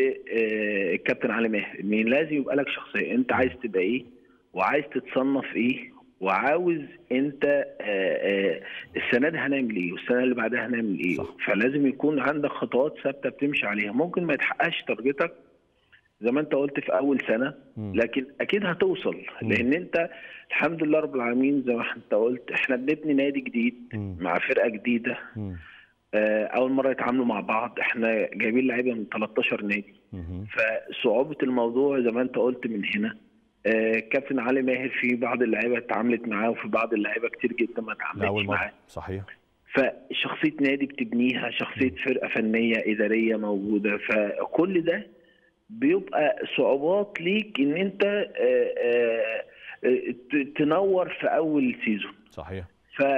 والكابتن علي ماهر ان لازم يبقى لك شخصيه انت عايز تبقى ايه وعايز تتصنف ايه وعاوز انت آه، آه، السنه دي هنعمل ايه والسنه اللي بعدها هنعمل ايه صح. فلازم يكون عندك خطوات ثابته بتمشي عليها ممكن ما يتحققش تارجتك زي ما انت قلت في اول سنه مم. لكن اكيد هتوصل مم. لان انت الحمد لله رب العالمين زي ما انت قلت احنا بنبني نادي جديد مم. مع فرقه جديده مم. آه، اول مره يتعاملوا مع بعض احنا جايبين لعيبه من 13 نادي مم. فصعوبه الموضوع زي ما انت قلت من هنا آه، كابتن علي ماهر في بعض اللعيبه اتعاملت معاه وفي بعض اللعيبه كتير جدا ما لأول اتعاملتش مرة معاه صحيح فشخصيه نادي بتبنيها شخصيه فرقه فنيه اداريه موجوده فكل ده بيبقى صعوبات ليك ان انت آه، آه، آه، ت- تنور في اول سيزون صحيح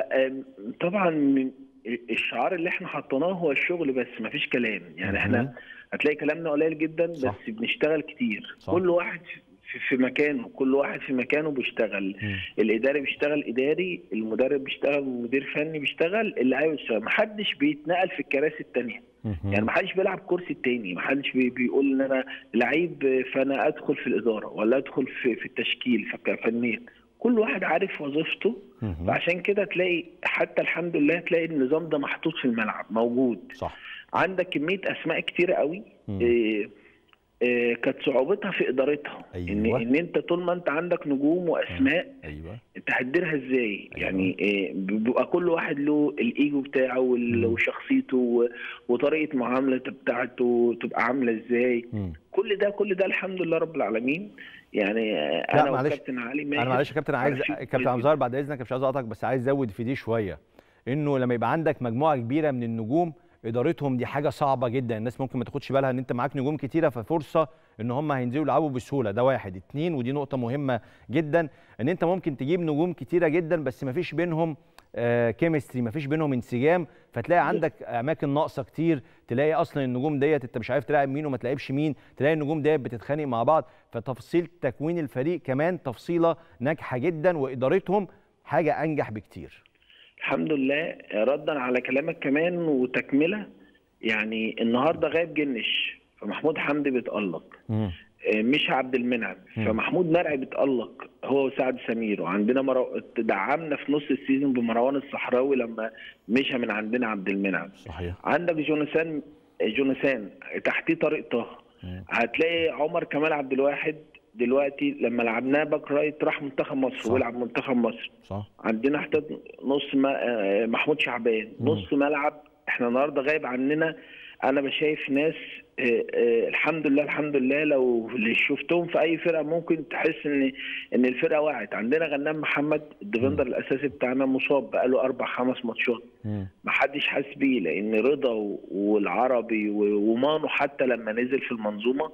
فطبعا من الشعار اللي احنا حطيناه هو الشغل بس مفيش كلام يعني مهم. احنا هتلاقي كلامنا قليل جدا صح. بس بنشتغل كتير صح. كل واحد في, في مكانه كل واحد في مكانه بيشتغل مم. الاداري بيشتغل اداري المدرب بيشتغل مدير فني بيشتغل اللعيبه بيشتغل محدش بيتنقل في الكراسي التانية مم. يعني محدش بيلعب كرسي التاني محدش بي بيقول ان انا لعيب فانا ادخل في الاداره ولا ادخل في, في التشكيل فنيا كل واحد عارف وظيفته مم. فعشان كده تلاقي حتى الحمد لله تلاقي النظام ده محطوط في الملعب موجود صح عندك كميه اسماء كتيره قوي مم. إيه إيه كانت صعوبتها في ادارتها ان أيوة. ان انت طول ما انت عندك نجوم واسماء ايوه انت هتديرها ازاي أيوة. يعني إيه بيبقى كل واحد له الايجو بتاعه وال- مم. وشخصيته و- وطريقه معاملته بتاعته تبقى عامله ازاي مم. كل ده كل ده الحمد لله رب العالمين يعني آه، انا معلش. وكابتن علي انا ماهر معلش يا كابتن عايز عارفين كابتن كويس عبد الظاهر بعد اذنك مش عايز اقطعك بس عايز ازود في دي شويه انه لما يبقى عندك مجموعه كبيره من النجوم ادارتهم دي حاجه صعبه جدا الناس ممكن ما تاخدش بالها ان انت معاك نجوم كتيره ففرصه ان هم هينزلوا يلعبوا بسهوله ده واحد اتنين ودي نقطه مهمه جدا ان انت ممكن تجيب نجوم كتيره جدا بس ما فيش بينهم كيمستري ما فيش بينهم انسجام فتلاقي عندك اماكن ناقصه كتير تلاقي اصلا النجوم ديت انت مش عارف تلاعب مين وما تلاعبش مين تلاقي النجوم ديت بتتخانق مع بعض فتفصيل تكوين الفريق كمان تفصيله ناجحه جدا وادارتهم حاجه انجح بكتير الحمد لله ردا على كلامك كمان وتكمله يعني النهارده غايب جنش فمحمود حمدي بيتالق آه، مش عبد المنعم مم. فمحمود مرعي بيتالق هو وسعد سمير وعندنا مرو... دعمنا في نص السيزون بمروان الصحراوي لما مشى من عندنا عبد المنعم صحيح عندك جونسان جونسان تحتيه طارق طه مم. هتلاقي عمر كمال عبد الواحد دلوقتي لما لعبناه باك رايت راح منتخب مصر صح. ويلعب منتخب مصر صح عندنا احتياط نص ما آه، محمود شعبان مم. نص ملعب احنا النهارده غايب عننا انا بشايف ناس آه، آه، الحمد لله الحمد لله لو اللي شفتهم في اي فرقه ممكن تحس ان ان الفرقه وقعت عندنا غنام محمد الديفندر الاساسي بتاعنا مصاب بقاله اربع خمس ماتشات مم. ما حدش حاسس بيه لان رضا و- والعربي و- ومانو حتى لما نزل في المنظومه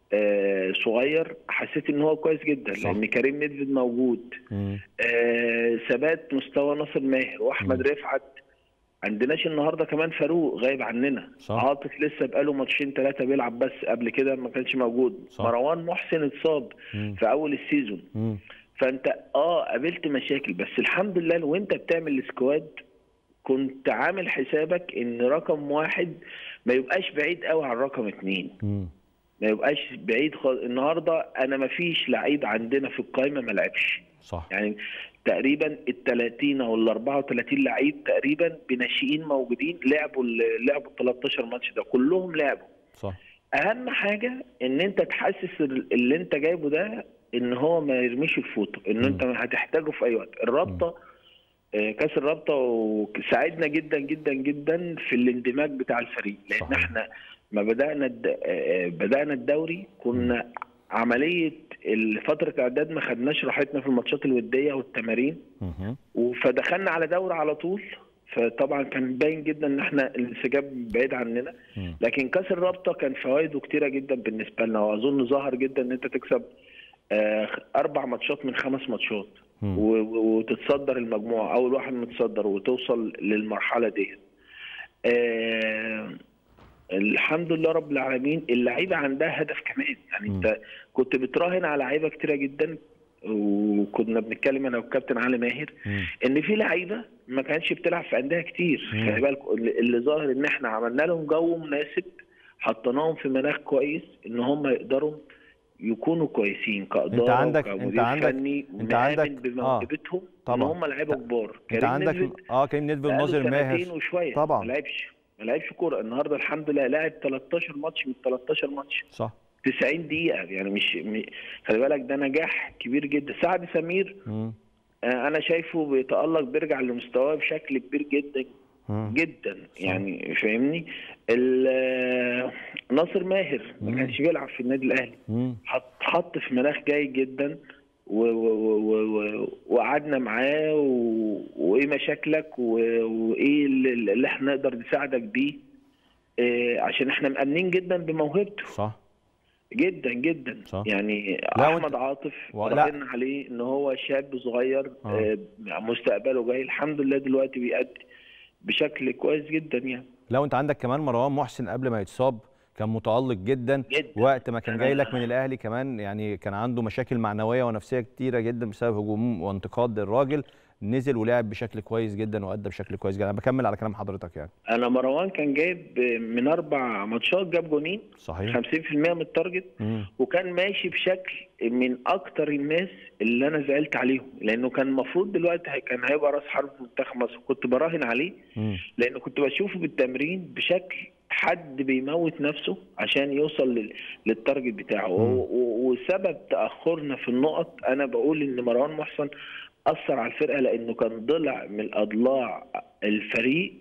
آه، صغير حسيت ان هو كويس جدا صح. لان كريم ندفد موجود مم. آه، ثبات مستوى ناصر ماهر واحمد مم. رفعت عندناش النهارده كمان فاروق غايب عننا صح. عاطف لسه بقاله ماتشين ثلاثه بيلعب بس قبل كده ما كانش موجود صح. مروان محسن اتصاب مم. في اول السيزون مم. فانت اه قابلت مشاكل بس الحمد لله وانت بتعمل السكواد كنت عامل حسابك ان رقم واحد ما يبقاش بعيد قوي عن رقم اتنين مم. ما يبقاش بعيد خالص النهارده انا ما فيش لعيب عندنا في القائمه ما لعبش صح يعني تقريبا ال 30 او ال 34 لعيب تقريبا بناشئين موجودين لعبوا ال- لعبوا ال 13 ماتش ده كلهم لعبوا صح اهم حاجه ان انت تحسس ال- اللي انت جايبه ده ان هو ما يرميش الفوطه ان انت هتحتاجه في اي وقت الرابطه آه، كاس الرابطه وساعدنا جدا جدا جدا في الاندماج بتاع الفريق لان صحيح. احنا ما بدانا الد... آه، بدانا الدوري كنا عمليه فتره اعداد ما خدناش راحتنا في الماتشات الوديه والتمارين مهم. فدخلنا على دوري على طول فطبعا كان باين جدا ان احنا الانسجام بعيد عننا مم. لكن كاس الرابطه كان فوائده كتيره جدا بالنسبه لنا واظن ظهر جدا ان انت تكسب آه، اربع ماتشات من خمس ماتشات مم. و- و- وتتصدر المجموعه اول واحد متصدر وتوصل للمرحله دي آه، الحمد لله رب العالمين اللعيبه عندها هدف كمان يعني مم. انت كنت بتراهن على لعيبه كتيره جدا وكنا بنتكلم انا والكابتن علي ماهر مم. ان في لعيبه ما كانتش بتلعب في انديه كتير مم. خلي بالك اللي اللي ظاهر ان احنا عملنا لهم جو مناسب حطيناهم في مناخ كويس ان هم يقدروا يكونوا كويسين كاداره أنت عندك- وكمدير أنت عندك- فني أنت عندك- ومآمن بموهبتهم ان طبعا. هم لعيبه كبار انت كريم عندك نيدفيد اه كريم نيدفيد بقاله وناظر ماهر سنتين وشويه طبعا. ما لعبش ما لعبش كوره النهارده الحمد لله لاعب 13 ماتش من 13 ماتش صح 90 دقيقه يعني مش م- خلي بالك ده نجاح كبير جدا سعد سمير مم. آه، انا شايفه بيتالق بيرجع لمستواه بشكل كبير جدا مم. جدا يعني فاهمني ال- آه، ناصر ماهر ما مم. كانش بيلعب في النادي الاهلي مم. حط حط في مناخ جيد جدا و- و- و- و- و- وقعدنا معاه و... وايه مشاكلك و... وايه اللي, اللي احنا نقدر نساعدك بيه إيه عشان احنا مأمنين جدا بموهبته صح جدا جدا صح. يعني لا، احمد وانت- عاطف و- لا. راهنا عليه ان هو شاب صغير آه. آه. مستقبله جاي الحمد لله دلوقتي بيأدي بشكل كويس جدا يعني لو انت عندك كمان مروان محسن قبل ما يتصاب كان متألق جدا جدا. وقت ما كان أنا- جاي لك من الاهلي كمان يعني كان عنده مشاكل معنويه ونفسيه كتيره جدا بسبب هجوم وانتقاد الراجل نزل ولعب بشكل كويس جدا وادى بشكل كويس جدا انا بكمل على كلام حضرتك يعني انا مروان كان جايب من اربع ماتشات جاب جونين صحيح 50% من التارجت مم. وكان ماشي بشكل من اكتر الناس اللي انا زعلت عليهم لانه كان المفروض دلوقتي هي- كان هيبقى راس حرب في منتخب مصر كنت براهن عليه مم. لانه كنت بشوفه بالتمرين بشكل حد بيموت نفسه عشان يوصل لل- للتارجت بتاعه و- و- وسبب تاخرنا في النقط انا بقول ان مروان محسن اثر على الفرقه لانه كان ضلع من اضلاع الفريق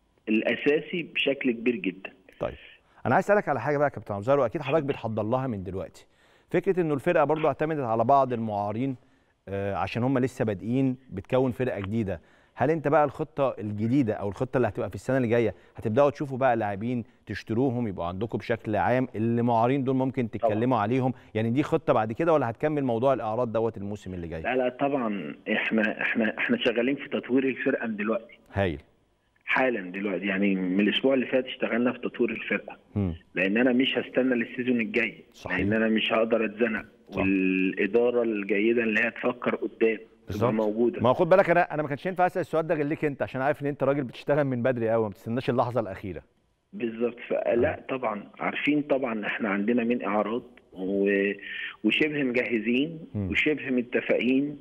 الاساسي بشكل كبير جدا طيب انا عايز اسالك على حاجه بقى يا كابتن عبد واكيد حضرتك بتحضر لها من دلوقتي فكره انه الفرقه برضو اعتمدت على بعض المعارين آه، عشان هم لسه بادئين بتكون فرقه جديده هل انت بقى الخطه الجديده او الخطه اللي هتبقى في السنه اللي جايه هتبداوا تشوفوا بقى لاعبين تشتروهم يبقوا عندكم بشكل عام اللي معارين دول ممكن تتكلموا عليهم يعني دي خطه بعد كده ولا هتكمل موضوع الاعراض دوت الموسم اللي جاي لا لا طبعا احنا احنا احنا شغالين في تطوير الفرقه من دلوقتي هايل حالا دلوقتي يعني من الاسبوع اللي فات اشتغلنا في تطوير الفرقه مم. لان انا مش هستنى للسيزون الجاي صحيح. لان انا مش هقدر اتزنق صح. والاداره الجيده اللي هي تفكر قدام بالظبط. تبقى موجوده ما هو خد بالك انا انا ما كانش ينفع اسال السؤال ده غير ليك انت عشان عارف ان انت راجل بتشتغل من بدري قوي ما بتستناش اللحظه الاخيره بالظبط فلا طبعا عارفين طبعا احنا عندنا من اعراض و... وشبه مجهزين مم. وشبه متفقين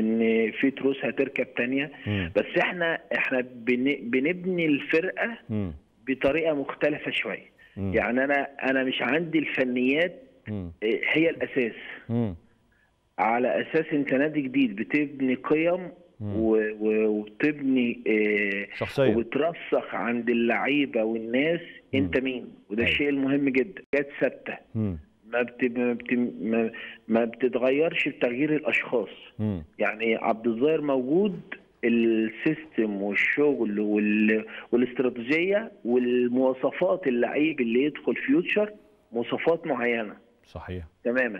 ان في تروس هتركب تانية مم. بس احنا احنا بن... بنبني الفرقه مم. بطريقه مختلفه شويه مم. يعني انا انا مش عندي الفنيات مم. اه، هي الاساس مم. على اساس انت نادي جديد بتبني قيم و- و- وبتبني اه، شخصيه وبترسخ عند اللعيبه والناس انت مين وده أيوة. الشيء المهم جدا جت ثابته مم. ما بت... ما, بت... ما... ما بتتغيرش بتغيير الاشخاص مم. يعني عبد الظاهر موجود السيستم والشغل وال... والاستراتيجيه والمواصفات اللعيب اللي يدخل فيوتشر مواصفات معينه صحيح تماما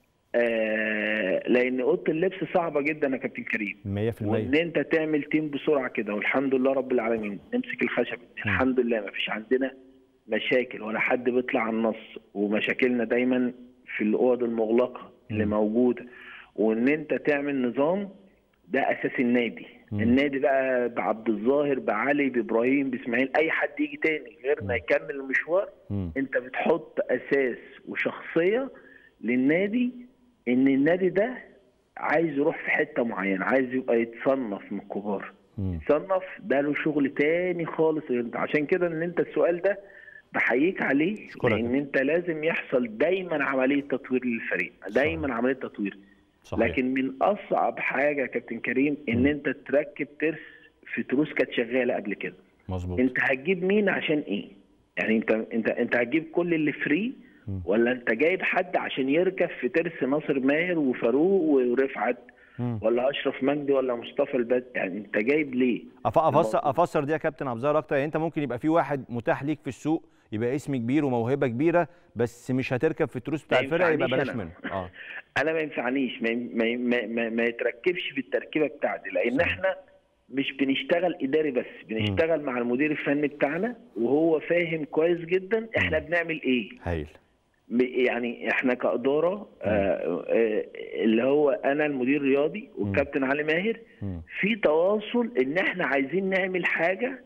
آه لان اوضه اللبس صعبه جدا يا كابتن كريم 100% وان انت تعمل تيم بسرعه كده والحمد لله رب العالمين نمسك الخشب الحمد لله ما فيش عندنا مشاكل ولا حد بيطلع على النص ومشاكلنا دايما في الاوض المغلقه اللي موجوده وان انت تعمل نظام ده اساس النادي النادي بقى بعبد الظاهر بعلي بابراهيم باسماعيل اي حد يجي تاني غيرنا يكمل المشوار مم. انت بتحط اساس وشخصيه للنادي ان النادي ده عايز يروح في حته معينه عايز يبقى يتصنف من الكبار مم. يتصنف ده له شغل تاني خالص عشان كده ان انت السؤال ده بحييك عليه أشكرك. لان انت لازم يحصل دايما عمليه تطوير للفريق دايما عمليه تطوير صحيح لكن من اصعب حاجه يا كابتن كريم ان انت تركب ترس في تروس كانت شغاله قبل كده مظبوط انت هتجيب مين عشان ايه يعني انت انت انت هتجيب كل اللي فري ولا انت جايب حد عشان يركب في ترس ناصر ماهر وفاروق ورفعت مم. ولا اشرف مجدي ولا مصطفى البد يعني انت جايب ليه أف- افسر افسر دي يا كابتن عبد الظاهر اكتر يعني انت ممكن يبقى في واحد متاح ليك في السوق يبقى اسم كبير وموهبه كبيره بس مش هتركب في التروس بتاع ما الفرقه يبقى ينفعنيش بلاش أنا. منه اه انا ما ينفعنيش ما ما ما, ما, ما يتركبش في التركيبه بتاعتي لان احنا مش بنشتغل اداري بس بنشتغل مع المدير الفني بتاعنا وهو فاهم كويس جدا احنا بنعمل ايه هايل ب- يعني احنا كاداره آه، آه، اللي هو انا المدير الرياضي والكابتن علي ماهر مم. في تواصل ان احنا عايزين نعمل حاجه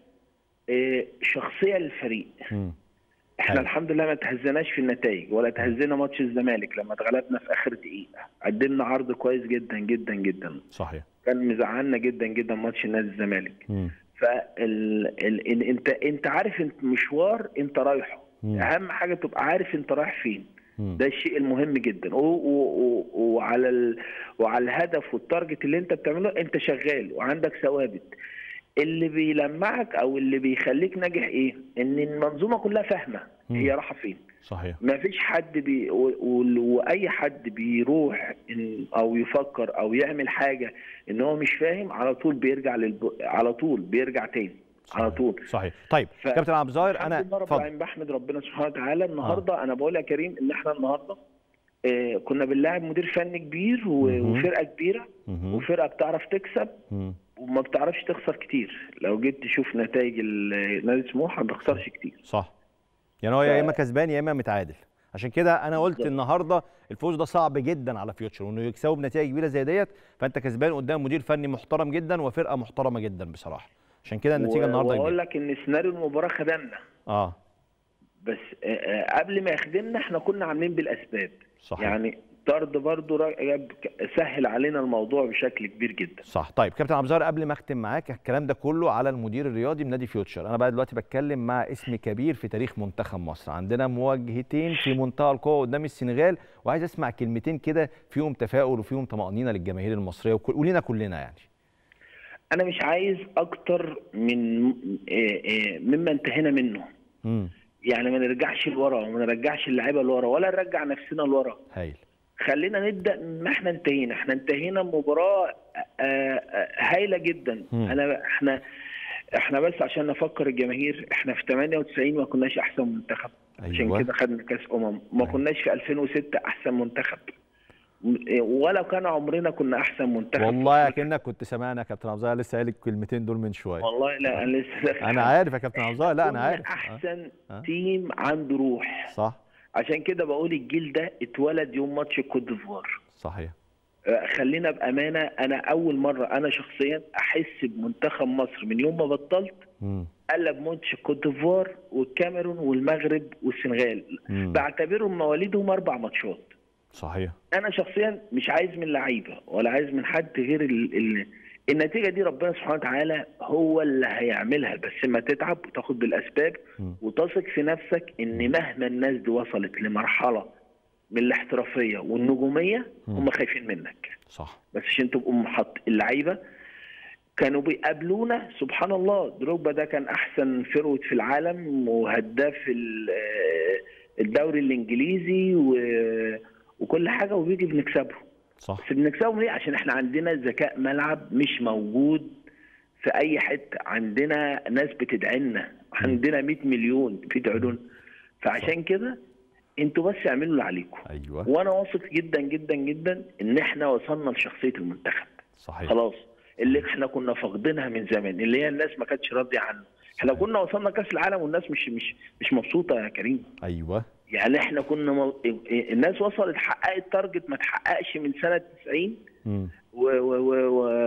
آه، شخصيه للفريق مم. احنا حلو. الحمد لله ما تهزناش في النتائج ولا تهزنا ماتش الزمالك لما اتغلبنا في اخر دقيقه قدمنا عرض كويس جدا جدا جدا صحيح كان مزعلنا جدا جدا ماتش نادي الزمالك مم. فال ال... ال... انت انت عارف انت مشوار انت رايحه مم. اهم حاجه تبقى عارف انت رايح فين مم. ده الشيء المهم جدا و... و... و... وعلى ال... وعلى الهدف والتارجت اللي انت بتعمله انت شغال وعندك ثوابت اللي بيلمعك او اللي بيخليك ناجح ايه ان المنظومه كلها فاهمه مم. هي رايحه فين صحيح ما فيش حد بي و... و... واي حد بيروح إن... او يفكر او يعمل حاجه ان هو مش فاهم على طول بيرجع للب... على طول بيرجع تاني على طول صحيح طيب ف- كابتن عبد الظاهر انا الحمد لله رب اتفضل العالمين بحمد ربنا سبحانه وتعالى النهارده انا بقول يا كريم ان احنا النهارده آه كنا بنلاعب مدير فني كبير و- مهم. وفرقه كبيره مهم. وفرقه بتعرف تكسب مم. وما بتعرفش تخسر كتير لو جيت تشوف نتائج ال- نادي سموحه ما بيخسرش كتير صح يعني هو يا اما كسبان يا اما متعادل عشان كده انا قلت بالظبط. النهارده الفوز ده صعب جدا على فيوتشر وانه يكسبوا بنتائج كبيره زي ديت فانت كسبان قدام مدير فني محترم جدا وفرقه محترمه جدا بصراحه عشان كده النتيجه و- النهارده واقول كبيره لك ان سيناريو المباراه خدمنا اه بس آه، آه، قبل ما يخدمنا احنا كنا عاملين بالاسباب صحيح يعني طرد برضو را- جاب- سهل علينا الموضوع بشكل كبير جدا صح طيب كابتن عبد الظاهر قبل ما اختم معاك الكلام ده كله على المدير الرياضي من نادي فيوتشر انا بقى دلوقتي بتكلم مع اسم كبير في تاريخ منتخب مصر عندنا مواجهتين في منتهى القوه قدام السنغال وعايز اسمع كلمتين كده فيهم تفاؤل وفيهم طمانينه للجماهير المصريه وكل- ولينا كلنا يعني انا مش عايز اكتر من آه، آه، مما انتهينا منه امم يعني ما نرجعش لورا وما نرجعش اللعيبه لورا ولا نرجع نفسنا لورا هايل خلينا نبدا ما احنا انتهينا احنا انتهينا مباراه آه، آه، هايله جدا مم. انا احنا احنا بس عشان نفكر الجماهير احنا في 98 ما كناش احسن منتخب عشان أيوة. كده خدنا كاس امم ما أيوة. كناش في 2006 احسن منتخب م- ولا كان عمرنا كنا احسن منتخب والله اكنك كنت سامعنا يا كابتن عبد الظاهر لسه قايل الكلمتين دول من شويه والله لا انا لسه انا عارف يا كابتن عبد الظاهر لا انا كنا عارف آه، احسن آه. تيم عنده روح صح عشان كده بقول الجيل ده اتولد يوم ماتش الكوت ديفوار صحيح آه، خلينا بامانه انا اول مره انا شخصيا احس بمنتخب مصر من يوم ما بطلت امم قلب ماتش الكوت ديفوار والكاميرون والمغرب والسنغال مم. بعتبرهم مواليدهم اربع ماتشات صحيح انا شخصيا مش عايز من لعيبه ولا عايز من حد غير ال... ال... النتيجه دي ربنا سبحانه وتعالى هو اللي هيعملها بس ما تتعب وتاخد بالاسباب مم. وتثق في نفسك ان مهما الناس دي وصلت لمرحله من الاحترافيه والنجوميه هم خايفين منك صح بس عشان تبقوا محط اللعيبه كانوا بيقابلونا سبحان الله دروجبا ده كان احسن فروت في العالم وهداف ال- آه، الدوري الانجليزي و- وكل حاجه وبيجي بنكسبه صح بس بنكسبهم ليه عشان احنا عندنا ذكاء ملعب مش موجود في اي حته عندنا ناس بتدعي لنا عندنا 100 مليون بيدعوا لنا فعشان كده انتوا بس اعملوا اللي عليكم ايوه وانا واثق جدا جدا جدا ان احنا وصلنا لشخصيه المنتخب صحيح خلاص اللي احنا كنا فاقدينها من زمان اللي هي الناس ما كانتش راضيه عنه احنا كنا وصلنا كاس العالم والناس مش مش مش مبسوطه يا كريم ايوه يعني احنا كنا مو... الناس وصلت حققت تارجت ما تحققش من سنه 90 امم و و و و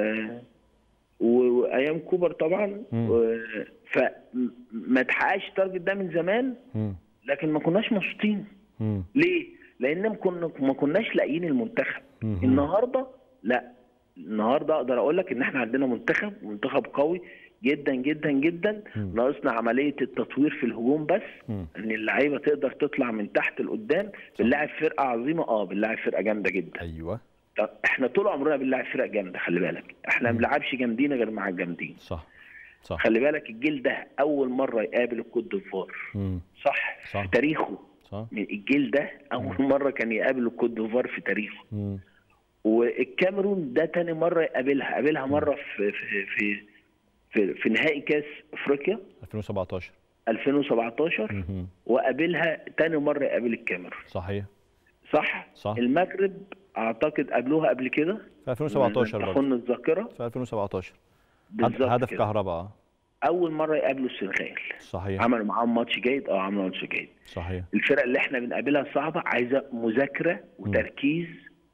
و- وايام كوبر طبعا مم. و... فما تحققش التارجت ده من زمان امم لكن ما كناش مبسوطين امم ليه؟ لان كنا ما كناش لاقيين المنتخب مهم. النهارده لا النهارده اقدر اقول لك ان احنا عندنا منتخب منتخب قوي جدا جدا جدا مم. ناقصنا عمليه التطوير في الهجوم بس مم. ان اللعيبه تقدر تطلع من تحت لقدام بنلاعب فرقه عظيمه اه بنلاعب فرقه جامده جدا ايوه طب احنا طول عمرنا بنلاعب فرق جامده خلي بالك احنا ما بنلعبش جامدين غير مع الجامدين صح صح خلي بالك الجيل ده اول مره يقابل الكوت ديفوار امم صح صح. في تاريخه صح من الجيل ده اول مره كان يقابل الكوت ديفوار في تاريخه امم والكاميرون ده تاني مره يقابلها قابلها مره في في في في, في نهائي كاس افريقيا 2017 2017 مهم. وقابلها تاني مره يقابل الكاميرون صحيح صح صح. المغرب اعتقد قابلوها قبل كده في 2017 لم برضه تخن الذاكره في 2017 هد- بالظبط هدف كده. كهرباء اول مره يقابلوا السنغال صحيح عملوا معاهم ماتش جيد اه عملوا ماتش جيد صحيح الفرق اللي احنا بنقابلها صعبه عايزه مذاكره وتركيز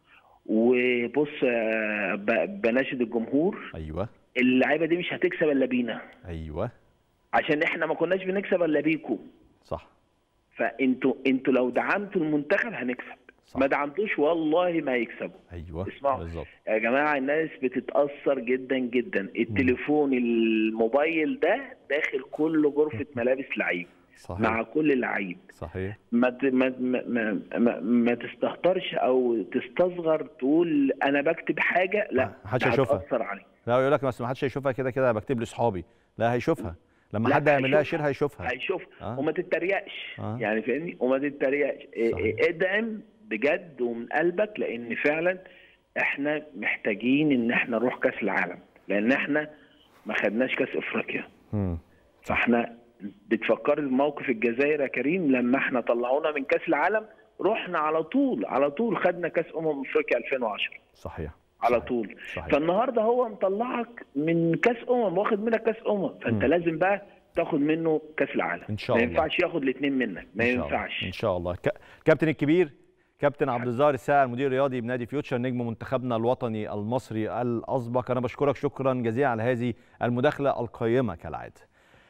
وبص آه، ب- بناشد الجمهور ايوه اللعيبه دي مش هتكسب الا بينا ايوه عشان احنا ما كناش بنكسب الا بيكم صح فانتوا انتوا لو دعمتوا المنتخب هنكسب صح. ما دعمتوش والله ما هيكسبوا ايوه اسمعوا بالظبط يا جماعه الناس بتتاثر جدا جدا التليفون الموبايل ده داخل كل غرفه ملابس لعيب صحيح مع كل لعيب صحيح ما ت- ما ما ما, ما, ما تستهترش او تستصغر تقول انا بكتب حاجه لا محدش ده هيشوفها. هتاثر عليك لا يقول لك بس ما حدش هيشوفها كده كده بكتب لي اصحابي لا هيشوفها لما لا، حد يعمل لها هيشوفها. شير هيشوفها هيشوف آه. وما تتريقش آه. يعني فاهمني وما تتريقش إيه- صحيح. إيه، ادعم بجد ومن قلبك لان فعلا احنا محتاجين ان احنا نروح كاس العالم لان احنا ما خدناش كاس افريقيا مم. فاحنا بتفكر بموقف الجزائر يا كريم لما احنا طلعونا من كاس العالم رحنا على طول على طول خدنا كاس امم افريقيا 2010 صحيح على صحيح. طول صحيح. فالنهارده هو مطلعك من كاس امم واخد منك كاس امم فانت مم. لازم بقى تاخد منه كاس العالم إن شاء ما الله. ينفعش ياخد الاثنين منك ما إن شاء الله. ينفعش ان شاء الله ك... كابتن الكبير كابتن عبد الظاهر الساعي المدير الرياضي بنادي فيوتشر نجم منتخبنا الوطني المصري الاسبق انا بشكرك شكرا جزيلا على هذه المداخله القيمه كالعاده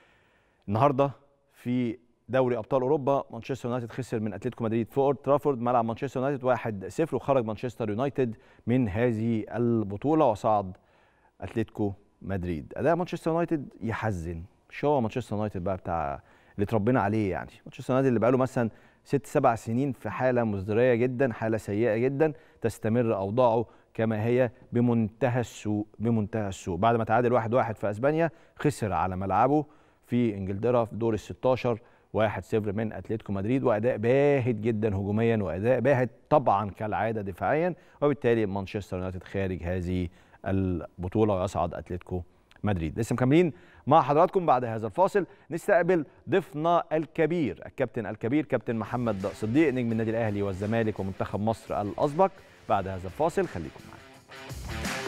النهارده في دوري ابطال اوروبا مانشستر يونايتد خسر من اتلتيكو مدريد في اولد ترافورد ملعب مانشستر يونايتد 1-0 وخرج مانشستر يونايتد من هذه البطوله وصعد اتلتيكو مدريد اداء مانشستر يونايتد يحزن مش هو مانشستر يونايتد بقى بتاع اللي اتربينا عليه يعني مانشستر يونايتد اللي بقاله مثلا ست سبع سنين في حاله مزدريه جدا حاله سيئه جدا تستمر اوضاعه كما هي بمنتهى السوء بمنتهى السوء بعد ما تعادل واحد واحد في اسبانيا خسر على ملعبه في انجلترا في دور ال 16 1-0 من اتلتيكو مدريد واداء باهت جدا هجوميا واداء باهت طبعا كالعاده دفاعيا وبالتالي مانشستر يونايتد خارج هذه البطوله ويصعد اتلتيكو مدريد لسه مكملين مع حضراتكم بعد هذا الفاصل نستقبل ضيفنا الكبير الكابتن الكبير كابتن محمد صديق نجم النادي الاهلي والزمالك ومنتخب مصر الاسبق بعد هذا الفاصل خليكم معنا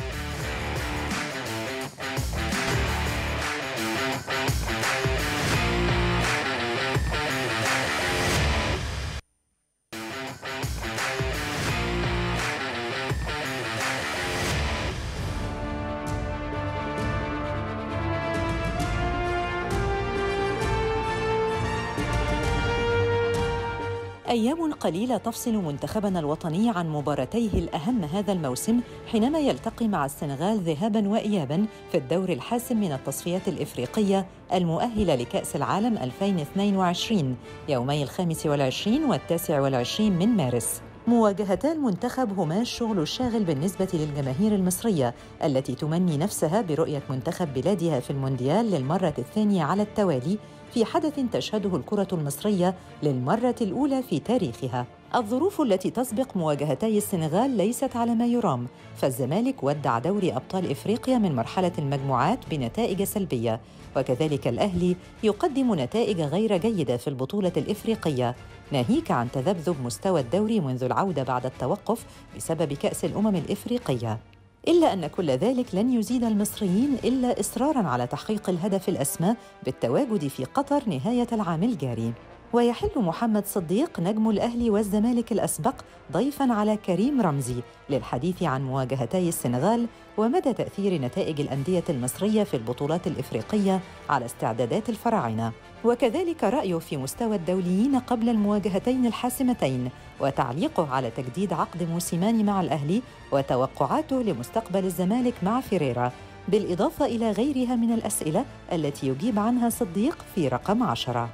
أيام قليلة تفصل منتخبنا الوطني عن مباراتيه الأهم هذا الموسم حينما يلتقي مع السنغال ذهاباً وإياباً في الدور الحاسم من التصفيات الإفريقية المؤهلة لكأس العالم 2022 يومي الخامس والعشرين والتاسع والعشرين من مارس مواجهتا المنتخب هما الشغل الشاغل بالنسبة للجماهير المصرية التي تمني نفسها برؤية منتخب بلادها في المونديال للمرة الثانية على التوالي في حدث تشهده الكرة المصرية للمرة الأولى في تاريخها. الظروف التي تسبق مواجهتي السنغال ليست على ما يرام، فالزمالك ودع دوري أبطال إفريقيا من مرحلة المجموعات بنتائج سلبية، وكذلك الأهلي يقدم نتائج غير جيدة في البطولة الإفريقية، ناهيك عن تذبذب مستوى الدوري منذ العودة بعد التوقف بسبب كأس الأمم الإفريقية. إلا أن كل ذلك لن يزيد المصريين إلا إصراراً على تحقيق الهدف الأسمى بالتواجد في قطر نهاية العام الجاري. ويحل محمد صديق نجم الأهلي والزمالك الأسبق ضيفاً على كريم رمزي للحديث عن مواجهتي السنغال ومدى تأثير نتائج الأندية المصرية في البطولات الإفريقية على استعدادات الفراعنة. وكذلك رأيه في مستوى الدوليين قبل المواجهتين الحاسمتين وتعليقه على تجديد عقد موسيماني مع الأهلي وتوقعاته لمستقبل الزمالك مع فيريرا بالإضافة إلى غيرها من الأسئلة التي يجيب عنها صديق في رقم عشرة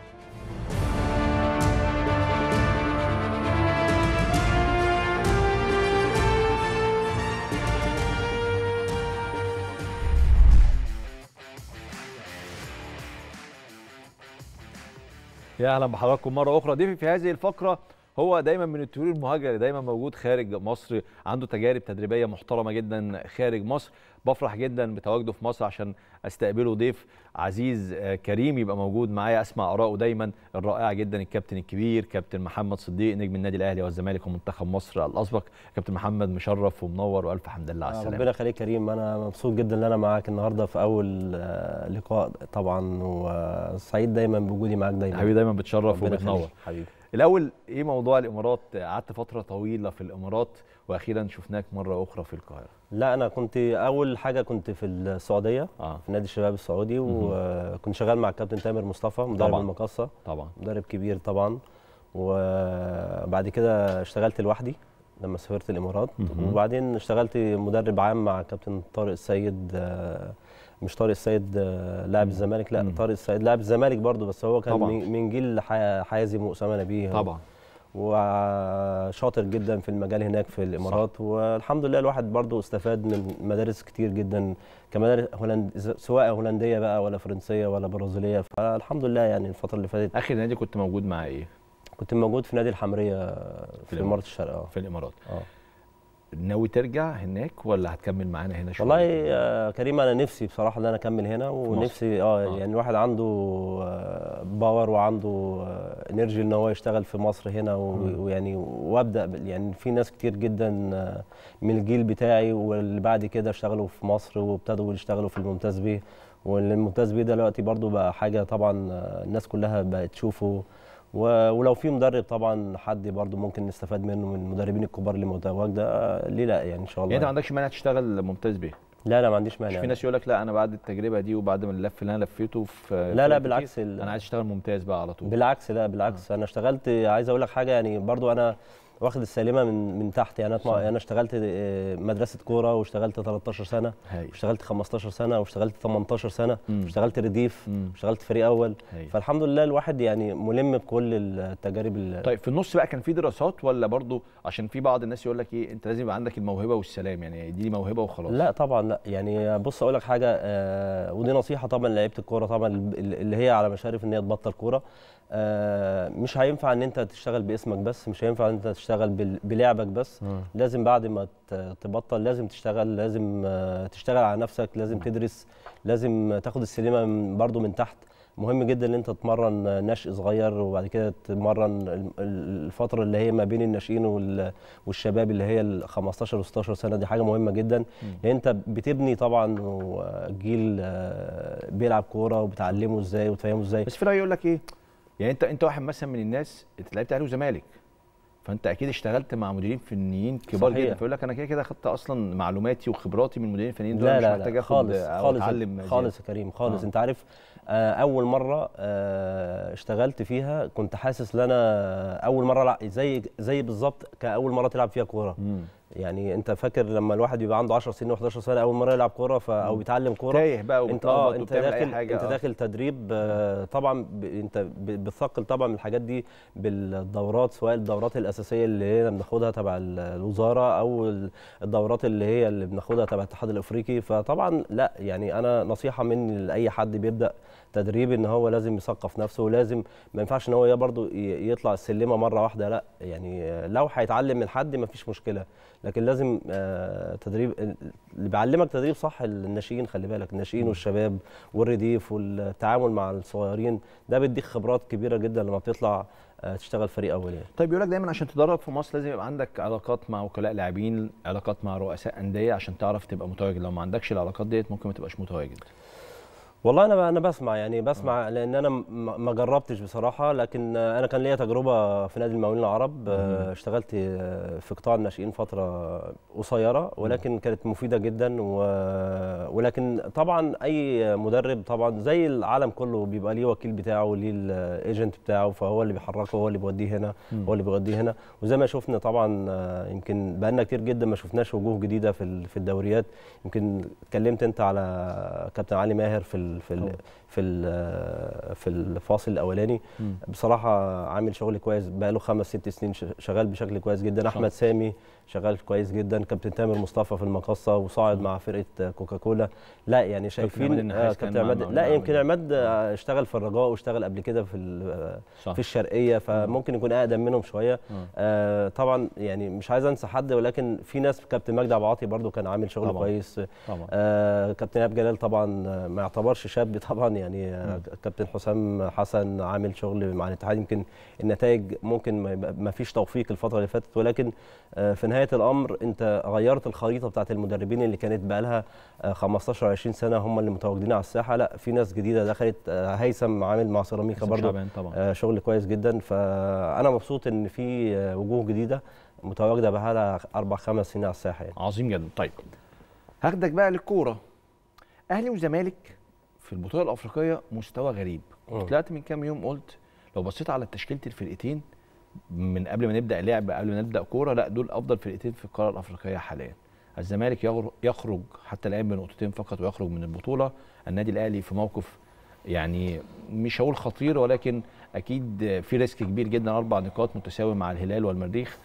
يا اهلا بحضراتكم مره اخرى ضيفي في هذه الفقره هو دايما من الطيور المهاجره اللي دايما موجود خارج مصر عنده تجارب تدريبيه محترمه جدا خارج مصر بفرح جدا بتواجده في مصر عشان استقبله ضيف عزيز آه، كريم يبقى موجود معايا اسمع اراءه دايما الرائعه جدا الكابتن الكبير كابتن محمد صديق نجم النادي الاهلي والزمالك ومنتخب مصر الاسبق كابتن محمد مشرف ومنور والف حمد لله على السلامه ربنا يخليك كريم انا مبسوط جدا ان انا معاك النهارده في اول آه، لقاء طبعا وسعيد دايما بوجودي معاك دايما حبيبي دايما بتشرف ربنا وبتنور يخليك حبيبي الاول ايه موضوع الامارات قعدت فتره طويله في الامارات واخيرا شفناك مره اخرى في القاهره لا انا كنت اول حاجه كنت في السعوديه اه في نادي الشباب السعودي وكنت شغال مع الكابتن تامر مصطفى مدرب طبعاً. المقاصه طبعا مدرب كبير طبعا وبعد كده اشتغلت لوحدي لما سافرت الامارات مهم. وبعدين اشتغلت مدرب عام مع كابتن طارق السيد آه، مش طارق السيد آه، لاعب الزمالك لا مم. طارق السيد لاعب الزمالك برضو بس هو كان طبعاً. من من جيل ح- حازم واسامه نبيه طبعا وشاطر جدا في المجال هناك في الامارات والحمد لله الواحد برضو استفاد من مدارس كتير جدا كمدارس هولند سواء هولنديه بقى ولا فرنسيه ولا برازيليه فالحمد لله يعني الفتره اللي فاتت اخر نادي كنت موجود مع ايه كنت موجود في نادي الحمريه في الإمارات. اماره الشرق اه في الامارات اه ناوي ترجع هناك ولا هتكمل معانا هنا شويه والله يا كريم انا نفسي بصراحه ان انا اكمل هنا ونفسي اه آه. يعني الواحد عنده آه، باور وعنده آه، انرجي ان هو يشتغل في مصر هنا و- مم. ويعني وابدا بال- يعني في ناس كتير جدا آه، من الجيل بتاعي واللي بعد كده اشتغلوا في مصر وابتدوا يشتغلوا في الممتاز بيه والممتاز بيه دلوقتي برضو بقى حاجه طبعا آه، الناس كلها بقت تشوفه و- ولو في مدرب طبعا حد برضو ممكن نستفاد منه من المدربين الكبار اللي متواجده آه، ليه لا يعني ان شاء الله يعني انت ما عندكش مانع تشتغل ممتاز بيه لا لا ما عنديش مش مانع في ناس يقول لك لا انا بعد التجربه دي وبعد ما اللف اللي انا لفيته في لا فرق لا كتير، بالعكس ال- انا عايز اشتغل ممتاز بقى على طول بالعكس لا بالعكس انا اشتغلت عايز اقول لك حاجه يعني برضو انا واخد السلمه من من تحت يعني صح. انا انا اشتغلت آه، مدرسه كوره واشتغلت 13 سنه هاي واشتغلت 15 سنه واشتغلت 18 سنه مم. واشتغلت رديف مم. واشتغلت فريق اول هاي. فالحمد لله الواحد يعني ملم بكل التجارب ال- طيب في النص بقى كان في دراسات ولا برضو عشان في بعض الناس يقول لك ايه انت لازم يبقى عندك الموهبه والسلام يعني دي موهبه وخلاص لا طبعا لا يعني بص اقول لك حاجه آه ودي نصيحه طبعا لعيبه الكوره طبعا اللي هي على مشارف ان هي تبطل كوره آه مش هينفع ان انت تشتغل باسمك بس مش هينفع ان انت تشتغل بال- بلعبك بس آه. لازم بعد ما ت- تبطل لازم تشتغل لازم آه، تشتغل على نفسك لازم تدرس لازم تاخد السلمه من برضو من تحت مهم جدا ان انت تتمرن نشء صغير وبعد كده تتمرن ال- ال- الفتره اللي هي ما بين الناشئين وال- والشباب اللي هي ال 15 و 16 سنه دي حاجه مهمه جدا لان انت بتبني طبعا جيل آه، بيلعب كوره وبتعلمه ازاي وتفهمه ازاي بس في راي يقول لك ايه يعني انت انت واحد مثلا من الناس انت لعبت اهلي وزمالك فانت اكيد اشتغلت مع مديرين فنيين كبار صحيح. جدا فيقول لك انا كده كده خدت اصلا معلوماتي وخبراتي من المديرين الفنيين دول لا مش لا محتاج لا اخد خالص او خالص اتعلم زيادة. خالص يا كريم خالص آه. انت عارف آه، اول مره آه، اشتغلت فيها كنت حاسس ان انا اول مره ألعب زي زي بالظبط كاول مره تلعب فيها كوره مم. يعني انت فاكر لما الواحد بيبقى عنده 10 سنين و11 سنه اول مره يلعب كوره ف- او بيتعلم كوره تايه بقى انت اه وبتلخبط انت وبتعمل اي داخل حاجه انت آه. داخل تدريب آه، طبعا ب... انت ب- بتثقل طبعا من الحاجات دي بالدورات سواء الدورات الاساسيه اللي هي بناخدها تبع ال- الوزاره او ال- الدورات اللي هي اللي بناخدها تبع الاتحاد الافريقي فطبعا لا يعني انا نصيحه مني لاي حد بيبدا تدريب ان هو لازم يثقف نفسه ولازم ما ينفعش ان هو برضه يطلع السلمه مره واحده لا يعني آه، لو هيتعلم من حد ما فيش مشكله لكن لازم آه، تدريب اللي بيعلمك تدريب صح الناشئين خلي بالك الناشئين والشباب والرديف والتعامل مع الصغيرين ده بيديك خبرات كبيره جدا لما بتطلع آه، تشتغل فريق اول يعني طيب يقول لك دايما عشان تدرب في مصر لازم يبقى عندك علاقات مع وكلاء لاعبين علاقات مع رؤساء انديه عشان تعرف تبقى متواجد لو ما عندكش العلاقات ديت ممكن ما تبقاش متواجد والله انا انا بسمع يعني بسمع لان انا م- ما جربتش بصراحه لكن انا كان ليا تجربه في نادي المقاولين العرب آه، اشتغلت آه، في قطاع الناشئين فتره قصيره ولكن كانت مفيده جدا و... ولكن طبعا اي مدرب طبعا زي العالم كله بيبقى ليه وكيل بتاعه وليه الايجنت بتاعه فهو اللي بيحركه هو اللي بيوديه هنا هو اللي بيوديه هنا وزي ما شفنا طبعا آه، يمكن بقالنا كتير جدا ما شفناش وجوه جديده في ال- في الدوريات يمكن اتكلمت انت على كابتن علي ماهر في ال- ال في ال في ال في الفاصل الاولاني بصراحه عامل شغل كويس بقى له خمس ست سنين ش- شغال بشكل كويس جدا احمد سامي شغال كويس جدا كابتن تامر مصطفى في المقصه وصاعد مع فرقه كوكاكولا لا يعني عماد شايفين النحاس آه، كان كابتن عماد معانا لا ولا يمكن عماد؟ عماد آه، اشتغل في الرجاء واشتغل قبل كده في ال- صح. في الشرقيه فممكن يكون اقدم منهم شويه آه طبعا يعني مش عايز انسى حد ولكن في ناس كابتن مجدي عبد العاطي برضو كان عامل شغل طبعاً. كويس طبعا آه كابتن ايهاب جلال طبعا آه، ما يعتبرش شاب طبعا يعني آه كابتن حسام حسن عامل شغل مع الاتحاد يمكن النتائج ممكن ما يبقى- ما فيش توفيق الفتره اللي فاتت ولكن آه في نهايه الامر انت غيرت الخريطه بتاعت المدربين اللي كانت بقى لها 15 20 سنه هم اللي متواجدين على الساحه لا في ناس جديده دخلت آه هيثم عامل مع سيراميكا حسام برضو شعبان طبعا آه، شغل كويس جدا فانا مبسوط ان في آه، وجوه جديده متواجده بقى لها اربع خمس سنين على الساحه يعني عظيم جدا طيب هاخدك بقى للكوره اهلي وزمالك في البطوله الافريقيه مستوى غريب مم. طلعت من كام يوم قلت لو بصيت على تشكيله الفرقتين من قبل ما نبدا لعب قبل ما نبدا كوره لا دول افضل فرقتين في القاره الافريقيه حاليا الزمالك يغر- يخرج حتى الان بنقطتين فقط ويخرج من البطوله النادي الاهلي في موقف يعني مش هقول خطير ولكن اكيد في ريسك كبير جدا اربع نقاط متساوي مع الهلال والمريخ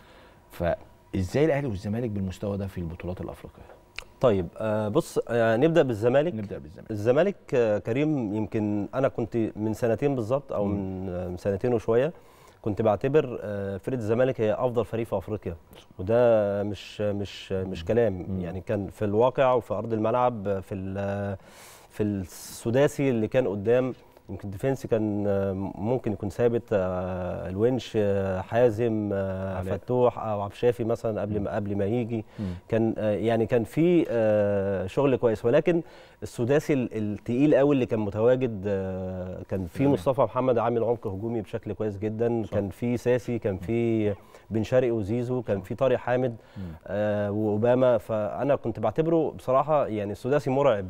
فازاي الاهلي والزمالك بالمستوى ده في البطولات الافريقيه طيب آه، بص آه، نبدا بالزمالك نبدا بالزمالك الزمالك آه، كريم يمكن انا كنت من سنتين بالظبط او من آه، من سنتين وشويه كنت بعتبر آه، فرقه الزمالك هي افضل فريق في افريقيا وده مش مش مش كلام يعني كان في الواقع وفي ارض الملعب آه، في ال- في السداسي اللي كان قدام يمكن ديفنسي كان آه، ممكن يكون ثابت آه، الونش آه، حازم آه، علاء. فتوح او عبد الشافي مثلا قبل ما قبل ما يجي كان آه، يعني كان في آه، شغل كويس ولكن السداسي ال- التقيل قوي اللي كان متواجد آه، كان في تمام. مصطفى محمد عامل عمق هجومي بشكل كويس جدا كان في ساسي كان في بن شرقي وزيزو كان في طارق حامد آه، واوباما فانا كنت بعتبره بصراحه يعني السداسي مرعب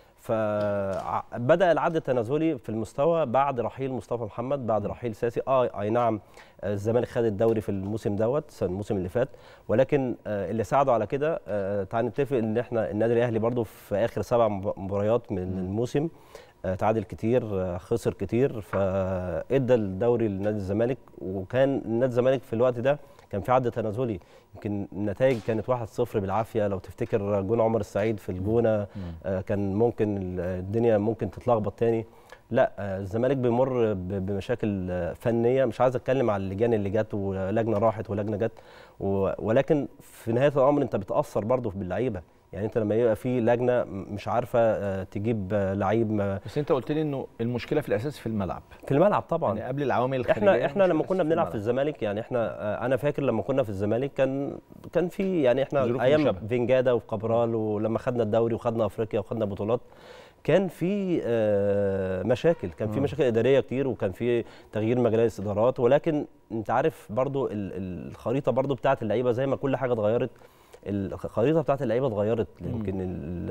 فبدا العد التنازلي في المستوى بعد رحيل مصطفى محمد بعد رحيل ساسي اه اي نعم آه، الزمالك خد الدوري في الموسم دوت السنة- الموسم اللي فات ولكن آه، اللي ساعده على كده آه، تعال نتفق ان احنا النادي الاهلي برضو في اخر سبع مب- مباريات من الموسم آه، تعادل كتير آه، خسر كتير فادى الدوري لنادي الزمالك وكان نادي الزمالك في الوقت ده كان في عد تنازلي يمكن النتائج كانت 1-0 بالعافيه لو تفتكر جون عمر السعيد في الجونه آه، كان ممكن ال- الدنيا ممكن تتلخبط تاني لا آه، الزمالك بيمر ب- بمشاكل آه، فنيه مش عايز اتكلم على اللجان اللي جت ولجنه راحت ولجنه جت و- ولكن في نهايه الامر انت بتاثر برضه باللعيبه يعني انت لما يبقى في لجنه مش عارفه آه، تجيب آه، لعيب ما- بس انت قلت لي انه المشكله في الاساس في الملعب في الملعب طبعا يعني قبل العوامل الخارجيه احنا احنا لما المشكلة كنا في بنلعب في الملعب. الزمالك يعني احنا آه، انا فاكر لما كنا في الزمالك كان كان في يعني احنا ظروف ايام مشابهة. فينجادا وكابرال ولما خدنا الدوري وخدنا افريقيا وخدنا بطولات كان في آه، مشاكل كان في مشاكل اداريه كتير وكان في تغيير مجالس ادارات ولكن انت عارف برضو ال- ال- الخريطه برضو بتاعت اللعيبه زي ما كل حاجه اتغيرت الخريطه بتاعت اللعيبه اتغيرت يمكن